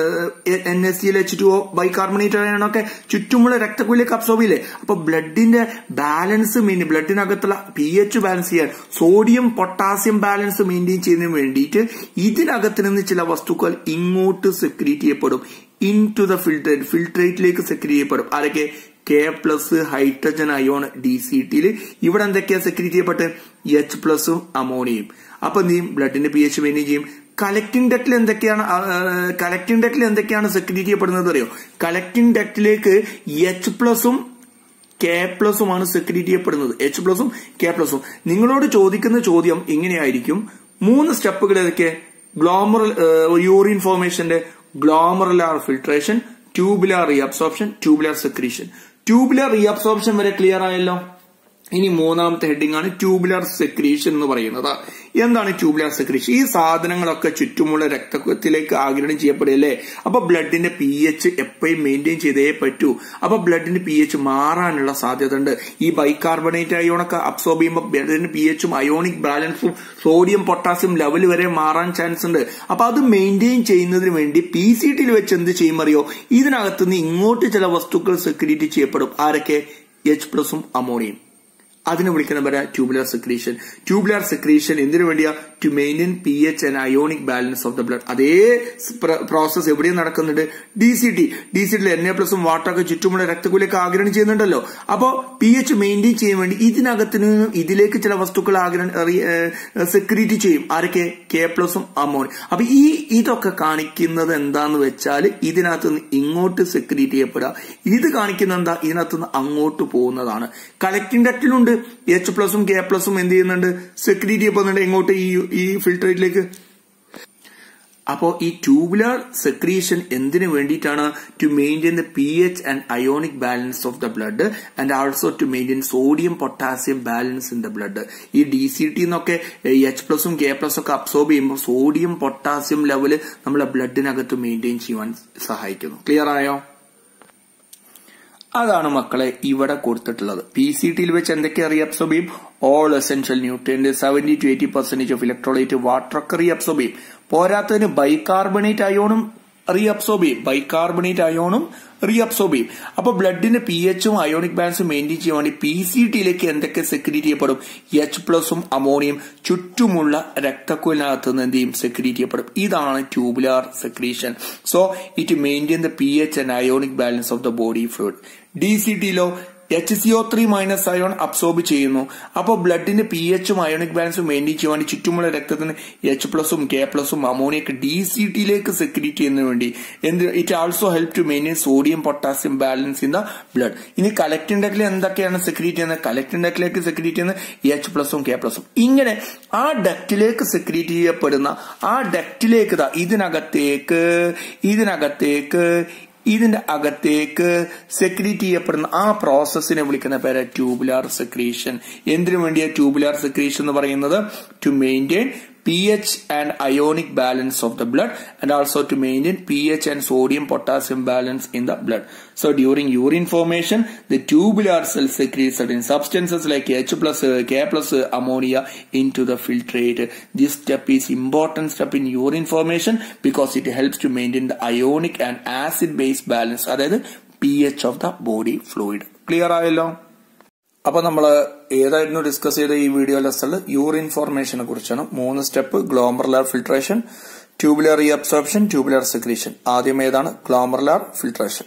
എൻ എസ് സിയിൽ എച്ച് ടു ഒ ബൈകാർബണേറ്റ് അയണൊക്കെ ചുറ്റുമുള്ള രക്തക്കുള്ളിലേക്ക് അബ്സോർബ് ചെയ്യില്ലേ അപ്പൊ ബ്ലഡിന്റെ ബാലൻസ് മെയിൻ ബ്ലഡിനകത്തുള്ള പി എച്ച് ബാലൻസ് ചെയ്യാൻ സോഡിയം പൊട്ടാസ്യം ബാലൻസ് മെയിൻറ്റെയിൻ ചെയ്യുന്നതിന് വേണ്ടിയിട്ട് ഇതിനകത്ത് നിന്ന് ചില വസ്തുക്കൾ ഇങ്ങോട്ട് സെക്രീറ്റ് ചെയ്യപ്പെടും ഇൻ ടു ദ ഫിൽട്രേറ്റ് ഫിൽട്രേറ്റിലേക്ക് സെക്രീറ്റ് ചെയ്യപ്പെടും ആരൊക്കെ K plus hydrogen ion D C ടിയിൽ ഇവിടെ എന്തൊക്കെയാ സെക്രീറ്റ് ചെയ്യപ്പെട്ട് എച്ച് പ്ലസും അമോണിയും അപ്പൊ എന്ത് ചെയ്യും ബ്ലഡിന്റെ പി എച്ച് മെയിൻറ്റെയിൻ ചെയ്യും കലക്ടിംഗ് ഡക്റ്റിൽ എന്തൊക്കെയാണ് കലക്ടിംഗ് ഡക്റ്റിൽ എന്തൊക്കെയാണ് സെക്രീറ്റ് ചെയ്യപ്പെടുന്നത് അറിയോ കലക്ടിംഗ് ഡക്റ്റിലേക്ക് എച്ച് പ്ലസും കെ പ്ലസുമാണ് സെക്രീറ്റ് ചെയ്യപ്പെടുന്നത് എച്ച് പ്ലസും കെ പ്ലസും നിങ്ങളോട് ചോദിക്കുന്ന ചോദ്യം ഇങ്ങനെയായിരിക്കും മൂന്ന് സ്റ്റെപ്പുകൾ ഏതൊക്കെ ഗ്ലോമറൽ യൂറിൻ ഫോർമേഷന്റെ glomerular filtration tubular reabsorption tubular secretion tubular reabsorption വരെ ക്ലിയർ ആയല്ലോ ഇനി മൂന്നാമത്തെ ഹെഡിംഗ് ആണ് ട്യൂബുലാർ സെക്രീഷൻ എന്ന് പറയുന്നത് എന്താണ് ട്യൂബുലാർ സെക്രീഷൻ ഈ സാധനങ്ങളൊക്കെ ചുറ്റുമുള്ള രക്തത്തിലേക്ക് ആഗിരണം ചെയ്യപ്പെടുകയല്ലേ അപ്പൊ ബ്ലഡിന്റെ പി എച്ച് എപ്പോഴും മെയിൻറ്റെയിൻ ചെയ്തേ പറ്റൂ അപ്പൊ ബ്ലഡിന്റെ പി എച്ച് മാറാനുള്ള സാധ്യത ഉണ്ട് ഈ ബൈകാർബണേറ്റ് അയോണൊക്കെ അബ്സോർബ് ചെയ്യുമ്പോൾ ബ്ലഡിന്റെ പി എച്ചും അയോണിക് ബാലൻസും സോഡിയം പൊട്ടാസ്യം ലെവൽ വരെ മാറാൻ ചാൻസ് ഉണ്ട് അപ്പൊ അത് മെയിൻറ്റെയിൻ ചെയ്യുന്നതിന് വേണ്ടി പി സി ടിയിൽ വെച്ച് എന്ത് ചെയ്യുമറിയോ ഇതിനകത്തുനിന്ന് ഇങ്ങോട്ട് ചില വസ്തുക്കൾ സെക്രീറ്റ് ചെയ്യപ്പെടും ആരൊക്കെ എച്ച് പ്ലസും അമോണിയം അതിനെ വിളിക്കുന്ന പേര് ട്യൂബുലാർ സെക്രീഷൻ ട്യൂബുലാർ സെക്രീഷൻ എന്തിനു വേണ്ടിയാ to maintain P H and ionic balance of the blood അതേ പ്രോസസ് എവിടെയും നടക്കുന്നുണ്ട് D C T D C ടിയിൽ എൻ എ പ്ലസും വാട്ടറൊക്കെ ചുറ്റുമുള്ള രക്തക്കുലിയൊക്കെ ആഗിരണം ചെയ്യുന്നുണ്ടല്ലോ അപ്പോ പി എച്ച് മെയിൻറ്റെയിൻ ചെയ്യാൻ വേണ്ടി ഇതിനകത്ത് നിന്നും ഇതിലേക്ക് ചില വസ്തുക്കൾ ആഗിരണം സെക്രീറ്റ് ചെയ്യും ആരൊക്കെ കെ പ്ലസും അമോൺ അപ്പൊ ഈ ഇതൊക്കെ കാണിക്കുന്നത് എന്താന്ന് വെച്ചാൽ ഇതിനകത്ത് നിന്ന് ഇങ്ങോട്ട് സെക്രീറ്റ് ചെയ്യപ്പെടുക ഇത് കാണിക്കുന്നത് എന്താ ഇതിനകത്ത് നിന്ന് അങ്ങോട്ട് പോകുന്നതാണ് കളക്ടിംഗ് ഡക്റ്റിലുണ്ട് എച്ച് പ്ലസും കെ പ്ലസും എന്ത് ചെയ്യുന്നുണ്ട് സെക്രീറ്റ് ചെയ്യപ്പെടുന്നുണ്ട് എങ്ങോട്ട് ഈ ഈ ഫിൽട്രേറ്റിലേക്ക് അപ്പോ ഈ ട്യൂബുലാർ സെക്രീഷൻ എന്തിനു വേണ്ടിയിട്ടാണ് to maintain the P H and ionic balance of the blood and also to maintain sodium potassium balance in the blood ഈ ഡി സി ടി എന്നൊക്കെ എച്ച് പ്ലസും കെ പ്ലസും ഒക്കെ അബ്സോർബ് ചെയ്യുമ്പോൾ സോഡിയം പൊട്ടാസ്യം ലെവല് നമ്മളെ ബ്ലഡിനകത്ത് maintain ചെയ്യുവാൻ സഹായിക്കുന്നു clear ആയോ അതാണ് മക്കളെ ഇവിടെ കൊടുത്തിട്ടുള്ളത് പി സി ടിയിൽ വെച്ച് എന്തൊക്കെ റീഅബ്സോർബ് ചെയ്യും all essential nutrient seventy to eighty percentage of electrolyte water ഒക്കെ റീഅബ്സോർബ് ചെയ്യും പോരാത്തതിന് ബൈകാർബണേറ്റ് അയോണും റീഅബ്സോർബ് ചെയ്യും ബൈകാർബണേറ്റ് അയോണും റീഅബ്സോർബ് ചെയ്യും അപ്പൊ ബ്ലഡിന്റെ പി എച്ചും അയോണിക് ബാലൻസും മെയിൻറ്റെയിൻ ചെയ്യാൻ വേണ്ടി പി സി ടിയിലേക്ക് എന്തൊക്കെ സെക്രീറ്റ് ചെയ്യപ്പെടും എച്ച് പ്ലസും അമോണിയം ചുറ്റുമുള്ള രക്തക്കുലിനകത്ത് നിന്ന് എന്ത് ചെയ്യും സെക്രീറ്റ് ചെയ്യപ്പെടും ഇതാണ് tubular secretion so it maintain the P H and ionic balance of the body fluid D C ടിയിലോ H C O three minus ion absorb ചെയ്യുന്നു അപ്പോൾ ബ്ലഡിന്റെ പി എച്ചും അയോണിക് ബാലൻസും മെയിൻറ്റെയിൻ ചെയ്യാൻ വേണ്ടി ചുറ്റുമുള്ള രക്തത്തിന് എച്ച് പ്ലസും കെ പ്ലസും അമോണിയൊക്കെ ഡി സി ടിയിലേക്ക് സെക്രീറ്റ് ചെയ്യുന്നതിന് വേണ്ടി എന്ത് it also help to maintain sodium potassium balance in the blood ഇനി കലക്ടിംഗ് ഡെക്കിൽ എന്തൊക്കെയാണ് സെക്രീറ്റ് ചെയ്യുന്നത് കലക്ടിംഗ് ഡെക്കിലേക്ക് സെക്രീറ്റ് ചെയ്യുന്നത് എച്ച് പ്ലസും കെ പ്ലസും ഇങ്ങനെ ആ ഡക്റ്റിലേക്ക് സെക്രീറ്റ് ചെയ്യപ്പെടുന്ന ആ ഡക്റ്റിലേക്ക് ദാ ഇതിനകത്തേക്ക് ഇതിനകത്തേക്ക് ഇതിന്റെ അകത്തേക്ക് സെക്രീറ്റ് ചെയ്യപ്പെടുന്ന ആ പ്രോസസ്സിനെ വിളിക്കുന്ന പേര് ട്യൂബുലാർ സെക്രീഷൻ എന്തിനു വേണ്ടിയാ ട്യൂബുലാർ സെക്രീഷൻ എന്ന് പറയുന്നത് to maintain pH and ionic balance of the blood and also to maintain pH and sodium potassium balance in the blood. So during urine formation, the tubular cell secretes certain substances like H plus uh, K plus uh, ammonia into the filtrate. This step is important step in urine formation because it helps to maintain the ionic and acid base balance അതായത് pH of the body fluid. Clear ആയല്ലോ അപ്പൊ നമ്മൾ ഏതായിരുന്നു discuss ചെയ്ത ഈ video ലെസണിൽ urine ഫോർമേഷനെ കുറിച്ചാണ് മൂന്ന് step glomerular filtration tubular reabsorption tubular secretion ആദ്യം ഏതാണ് glomerular filtration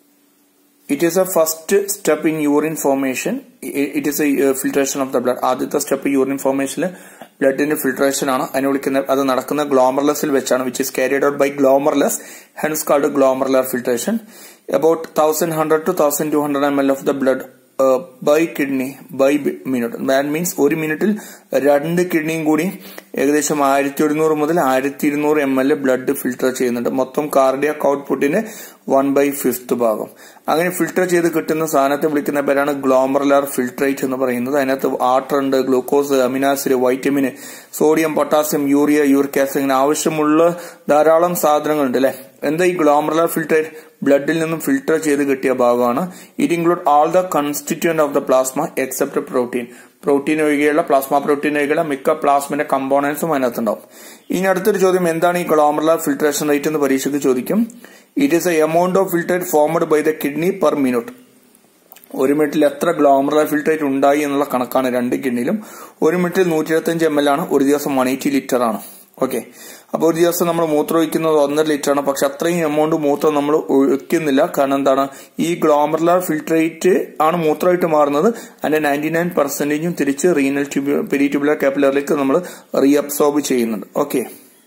it is a first step in urine formation it is a filtration of the blood ആദ്യത്തെ സ്റ്റെപ്പ് യൂറിൻ ഫോർമേഷനിൽ ബ്ലഡിന്റെ ഫിൽട്രേഷൻ ആണ് അതിനെ വിളിക്കുന്ന അത് നടക്കുന്ന ഗ്ലോമർലെസിൽ വെച്ചാണ് which is carried out by glomerulus hence called glomerular filtration about thousand hundred to thousand two hundred M L of the blood by kidney by minute that means ഒരു മിനിറ്റിൽ രണ്ട് കിഡ്നിയും കൂടി ഏകദേശം ആയിരത്തി ഒരുന്നൂറ് മുതൽ ആയിരത്തി ഇരുന്നൂറ് എം എൽ ബ്ലഡ് ഫിൽട്ടർ ചെയ്യുന്നുണ്ട് മൊത്തം കാർഡിയാക് ഔട്ട്പുട്ടിന്റെ വൺ ബൈ ഫിഫ്ത്ത് ഭാഗം അങ്ങനെ ഫിൽട്ടർ ചെയ്ത് കിട്ടുന്ന സാധനത്തെ വിളിക്കുന്ന പേരാണ് ഗ്ലോമറുലാർ ഫിൽട്രേറ്റ് എന്ന് പറയുന്നത് അതിനകത്ത് വാട്ടർ ഉണ്ട് glucose amino acid vitamin sodium potassium urea uric acid ഇങ്ങനെ ആവശ്യമുള്ള ധാരാളം സാധനങ്ങളുണ്ട് അല്ലെ എന്താ ഈ ഗ്ലോമറുലാർ ഫിൽട്രേറ്റ് ബ്ലഡിൽ നിന്നും ഫിൽട്ടർ ചെയ്ത് കിട്ടിയ ഭാഗമാണ് it include all the constituent of the plasma except protein protein ഒഴികെയുള്ള പ്ലാസ്മ പ്രോട്ടീൻ ഒഴികെയുള്ള മിക്ക പ്ലാസ്മിന്റെ കമ്പോണൻസും അതിനകത്തുണ്ടാവും ഇനി അടുത്തൊരു ചോദ്യം എന്താണ് ഈ ഗ്ലോമറുലാർ ഫിൽട്രേഷൻ റേറ്റ് എന്ന് പരീക്ഷയ്ക്ക് ചോദിക്കും it is a amount of filtrate formed by the kidney per minute ഒരു മിനിറ്റിൽ എത്ര ഗ്ലോമറുലാർ ഫിൽട്രേറ്റ് ഉണ്ടായി എന്നുള്ള കണക്കാണ് രണ്ട് കിഡ്നിയിലും ഒരു മിനിറ്റിൽ നൂറ്റി ഇരുപത്തിയഞ്ച് എം എൽ ആണ് ഒരു ദിവസം വൺ എയ്റ്റി ലിറ്റർ ആണ് ഓക്കെ അപ്പോൾ ഒരു ദിവസം നമ്മൾ മൂത്രം ഒഴിക്കുന്നത് ഒന്നര ലിറ്റർ ആണ് പക്ഷെ അത്രയും എമൗണ്ട് മൂത്രം നമ്മൾ ഒഴിക്കുന്നില്ല കാരണം എന്താണ് ഈ ഗ്ലോമറുലാർ ഫിൽട്രേറ്റ് ആണ് മൂത്രമായിട്ട് മാറുന്നത് അതിന്റെ നയൻറ്റി നയൻ പെർസെന്റേജും തിരിച്ച് റീനൽ ട്യൂബ് പെരിട്യൂബുലർ കാപ്പിലറിലേക്ക് നമ്മൾ റീഅബ്സോർബ് ചെയ്യുന്നുണ്ട് ഓക്കെ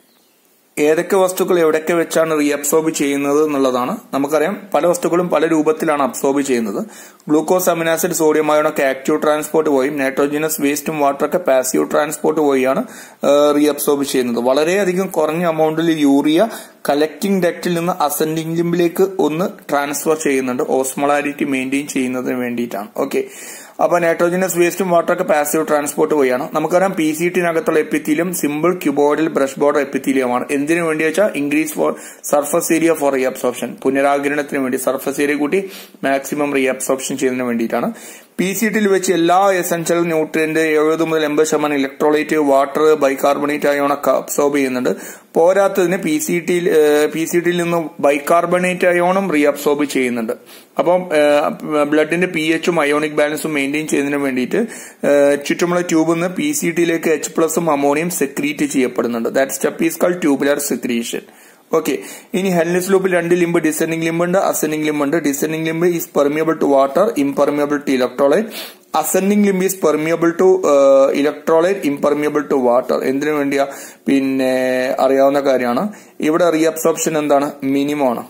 ഏതൊക്കെ വസ്തുക്കൾ എവിടെയൊക്കെ വെച്ചാണ് റീഅബ്സോർബ് ചെയ്യുന്നത് എന്നുള്ളതാണ് നമുക്കറിയാം പല വസ്തുക്കളും പല രൂപത്തിലാണ് അബ്സോർബ് ചെയ്യുന്നത് ഗ്ലൂക്കോസ് അമിനാസിഡ് സോഡിയം അയോണൊക്കെ ആക്റ്റീവ് ട്രാൻസ്പോർട്ട് വഴിയും നൈട്രോജിനസ് വേസ്റ്റും വാട്ടറൊക്കെ പാസീവ് ട്രാൻസ്പോർട്ട് വഴിയാണ് റീഅബ്സോർബ് ചെയ്യുന്നത് വളരെയധികം കുറഞ്ഞ എമൗണ്ടിൽ യൂറിയ കലക്ടിംഗ് ഡക്റ്റിൽ നിന്ന് അസെൻഡിംഗ് ലിംബിലേക്ക് ഒന്ന് ട്രാൻസ്ഫർ ചെയ്യുന്നുണ്ട് ഓസ്മോളാരിറ്റി മെയിൻറ്റെയിൻ ചെയ്യുന്നതിന് വേണ്ടിയിട്ടാണ് ഓക്കെ അപ്പൊ നൈട്രോജനസ് വേസ്റ്റും വാട്ടറൊക്കെ പാസീവ് ട്രാൻസ്പോർട്ട് വഴിയാണ് നമുക്കറിയാം പി സി ടിനകത്തുള്ള epithelium simple cuboidal brush border എപ്പിത്തീലിയമാണ് എന്തിനു വേണ്ടി വെച്ചാൽ increase for surface area for reabsorption പുനരാഗിരണത്തിന് വേണ്ടി സർഫസ് ഏരിയ കൂട്ടി മാക്സിമം റീഅബ്സോർപ്ഷൻ ചെയ്യുന്നതിന് വേണ്ടിയിട്ടാണ് പി സി ടിയിൽ വെച്ച് എല്ലാ എസെൻഷ്യൽ ന്യൂട്രിയന്റ് എഴുപത് മുതൽ എൺപത് ശതമാനം ഇലക്ട്രോളൈറ്റ് വാട്ടർ ബൈകാർബണേറ്റ് അയോണൊക്കെ അബ്സോർബ് ചെയ്യുന്നുണ്ട് പോരാത്തതിന് പി സി ടിയിൽ പി സി ടിയിൽ നിന്ന് ബൈകാർബണേറ്റ് അയോണും റീഅബ്സോർബ് ചെയ്യുന്നുണ്ട് അപ്പം ബ്ലഡിന്റെ പി എച്ചും അയോണിക് ബാലൻസും മെയിൻറ്റെയിൻ ചെയ്യുന്നതിന് വേണ്ടിയിട്ട് ചുറ്റുമുള്ള ട്യൂബിൽ നിന്ന് പി സി ടിയിലേക്ക് എച്ച് പ്ലസും അമോണിയം സെക്രീറ്റ് ചെയ്യപ്പെടുന്നുണ്ട് that step is call tubular secretion okay ഇനി ഹെൽനിസ് ലൂപ്പിൽ രണ്ട് ലിംബ് ഡിസെൻഡിംഗ് ലിംബ് ഉണ്ട് അസെൻഡിംഗ് ലിംബ് ഉണ്ട് descending limb is permeable to water impermeable to electrolyte ascending limb is permeable to electrolyte impermeable to water എന്തിനു വേണ്ടിയാ പിന്നെ അറിയാവുന്ന കാര്യമാണ് ഇവിടെ റീഅബ്സോർപ്ഷൻ എന്താണ് മിനിമം ആണ്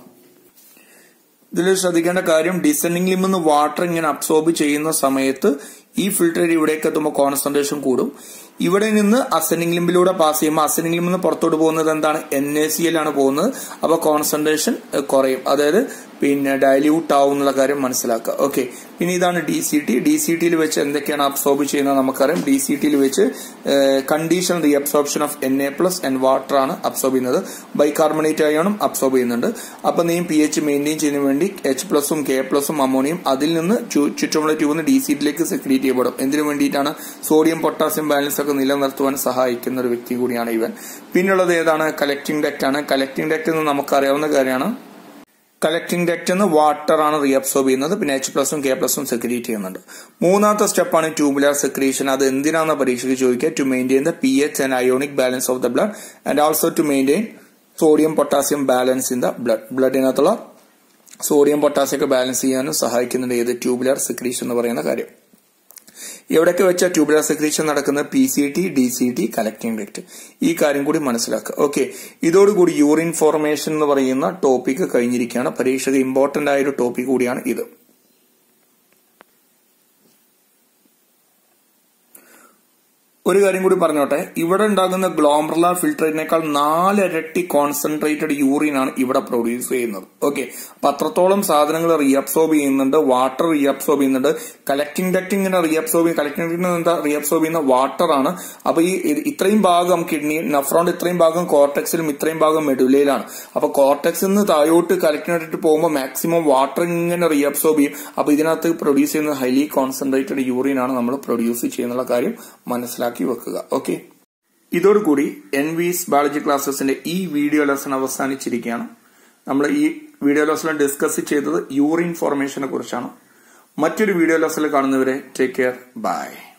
ഇതിൽ ശ്രദ്ധിക്കേണ്ട കാര്യം ഡിസെൻഡിംഗ് ലിംബ് വാട്ടർ ഇങ്ങനെ അബ്സോർബ് ചെയ്യുന്ന സമയത്ത് ഈ ഫിൽറ്റർ ഇവിടേക്ക് എത്തുമ്പോൾ കോൺസെൻട്രേഷൻ കൂടും ഇവിടെ നിന്ന് അസെൻഡിംഗ് ലിംബിലൂടെ പാസ് ചെയ്യുമ്പോൾ അസെൻഡിംഗ് ലിംബിൽ നിന്ന് പുറത്തോട്ട് പോകുന്നത് എന്താണ് എൻ എ സി എൽ ആണ് പോകുന്നത് അപ്പൊ കോൺസെൻട്രേഷൻ കുറയും അതായത് പിന്നെ ഡയല്യൂട്ട് ആവും എന്നുള്ള കാര്യം മനസ്സിലാക്കുക ഓക്കെ പിന്നെ ഇതാണ് D C T D C ടിയിൽ വെച്ച് എന്തൊക്കെയാണ് അബ്സോർബ് ചെയ്യുന്നത് നമുക്കറിയാം ഡി സി ടിയിൽ വെച്ച് condition reabsorption of N A plus and water ആണ് അബ്സോർബ് ചെയ്യുന്നത് ബൈകാർബണേറ്റ് ആയാണ് അബ്സോർബ് ചെയ്യുന്നുണ്ട് അപ്പൊ നീ പി എച്ച് മെയിൻറ്റെയിൻ ചെയ്യുന്നതിന് വേണ്ടി എച്ച് പ്ലസും കെ പ്ലസും അമോണിയം അതിൽ നിന്ന് ചുറ്റുമുള്ള ട്യൂബിന് ഡി സി ടിയിലേക്ക് സെക്രീറ്റ് ചെയ്യപ്പെടും എന്തിനു വേണ്ടിയിട്ടാണ് സോഡിയം പൊട്ടാസ്യം ബാലൻസ് ഒക്കെ നിലനിർത്തുവാൻ സഹായിക്കുന്ന ഒരു വ്യക്തി കൂടിയാണ് ഇവൻ പിന്നുള്ളത് ഏതാണ് കലക്ടിംഗ് ഡക്റ്റ് ആണ് കലക്ടിംഗ് ഡക്റ്റ് എന്ന് നമുക്കറിയാവുന്ന കാര്യമാണ് കലക്ടിംഗ് ഡക്റ്റ് എന്ന് വാട്ടർ ആണ് റീഅബ്സോർബ് ചെയ്യുന്നത് പിന്നെ എച്ച് പ്ലസും കെ പ്ലസും സെക്രീറ്റ് ചെയ്യുന്നുണ്ട് മൂന്നാമത്തെ സ്റ്റെപ്പാണ് ട്യൂബുലാർ സെക്രീഷൻ അത് എന്തിനാണെന്ന് പരീക്ഷയ്ക്ക് ചോദിക്കുക to maintain the P H and ionic balance of the blood and also to maintain sodium potassium balance in the blood ബ്ലഡിനകത്തുള്ള സോഡിയം പൊട്ടാസ്യം ഒക്കെ ബാലൻസ് ചെയ്യാനും സഹായിക്കുന്നുണ്ട് ഏത് ട്യൂബുലർ സെക്രീഷൻ എന്ന് പറയുന്ന കാര്യം എവിടെയൊക്കെ വെച്ച ട്യൂബുലർ സെക്രീഷൻ നടക്കുന്ന P C T D C T collecting duct ഈ കാര്യം കൂടി മനസ്സിലാക്കുക ഓക്കെ ഇതോടുകൂടി യൂറിൻ ഫോർമേഷൻ എന്ന് പറയുന്ന ടോപ്പിക് കഴിഞ്ഞിരിക്കുകയാണ് പരീക്ഷയ്ക്ക് ഇമ്പോർട്ടന്റ് ആയ ഒരു ടോപ്പിക് കൂടിയാണ് ഇത് ഒരു കാര്യം കൂടി പറഞ്ഞോട്ടെ ഇവിടെ ഉണ്ടാകുന്ന ഗ്ലോമർല ഫിൽറ്ററിനേക്കാൾ നാലിരട്ടി കോൺസെൻട്രേറ്റഡ് യൂറിൻ ആണ് ഇവിടെ പ്രൊഡ്യൂസ് ചെയ്യുന്നത് ഓക്കെ അപ്പൊ അത്രത്തോളം സാധനങ്ങൾ റീഅബ്സോർബ് ചെയ്യുന്നുണ്ട് വാട്ടർ റീഅബ്സോർബ് ചെയ്യുന്നുണ്ട് കലക്ടിംഗ് ഡക്റ്റിങ്ങിനെ റീഅബ്സോർബ് ചെയ്യും കലക്ടിംഗ് ഡക്റ്റിംഗ് എന്താ റീഅബ്സോർബ് ചെയ്യുന്ന വാട്ടർ ആണ് അപ്പൊ ഈ ഇത്രയും ഭാഗം കിഡ്നി നഫ്രോണ്ട് ഇത്രയും ഭാഗം കോർട്ടെക്സിലും ഇത്രയും ഭാഗം മെഡുലയിലാണ് അപ്പൊ കോർട്ടെക്സിൽ നിന്ന് താഴോട്ട് കലക്ടിംഗ് ഡക്റ്റ് പോകുമ്പോൾ മാക്സിമം വാട്ടർ ഇങ്ങനെ റീഅബ്സോർബ് ചെയ്യും അപ്പൊ ഇതിനകത്ത് പ്രൊഡ്യൂസ് ചെയ്യുന്ന ഹൈലി കോൺസെൻട്രേറ്റഡ് യൂറിൻ ആണ് നമ്മൾ പ്രൊഡ്യൂസ് ചെയ്യുന്നുള്ള കാര്യം മനസ്സിലാക്കി മനസ്സിലാക്കി വെക്കുക ഓക്കെ ഇതോടുകൂടി എൻ വിസ് ബയോളജി ക്ലാസ്സസിന്റെ ഈ വീഡിയോ ലെസൺ അവസാനിച്ചിരിക്കുകയാണ് നമ്മൾ ഈ വീഡിയോ ലെസണിൽ ഡിസ്കസ് ചെയ്തത് യൂറിൻ ഫോർമേഷനെ കുറിച്ചാണ് മറ്റൊരു വീഡിയോ ലെസണിൽ കാണുന്നവരെ ടേക്ക് കെയർ ബൈ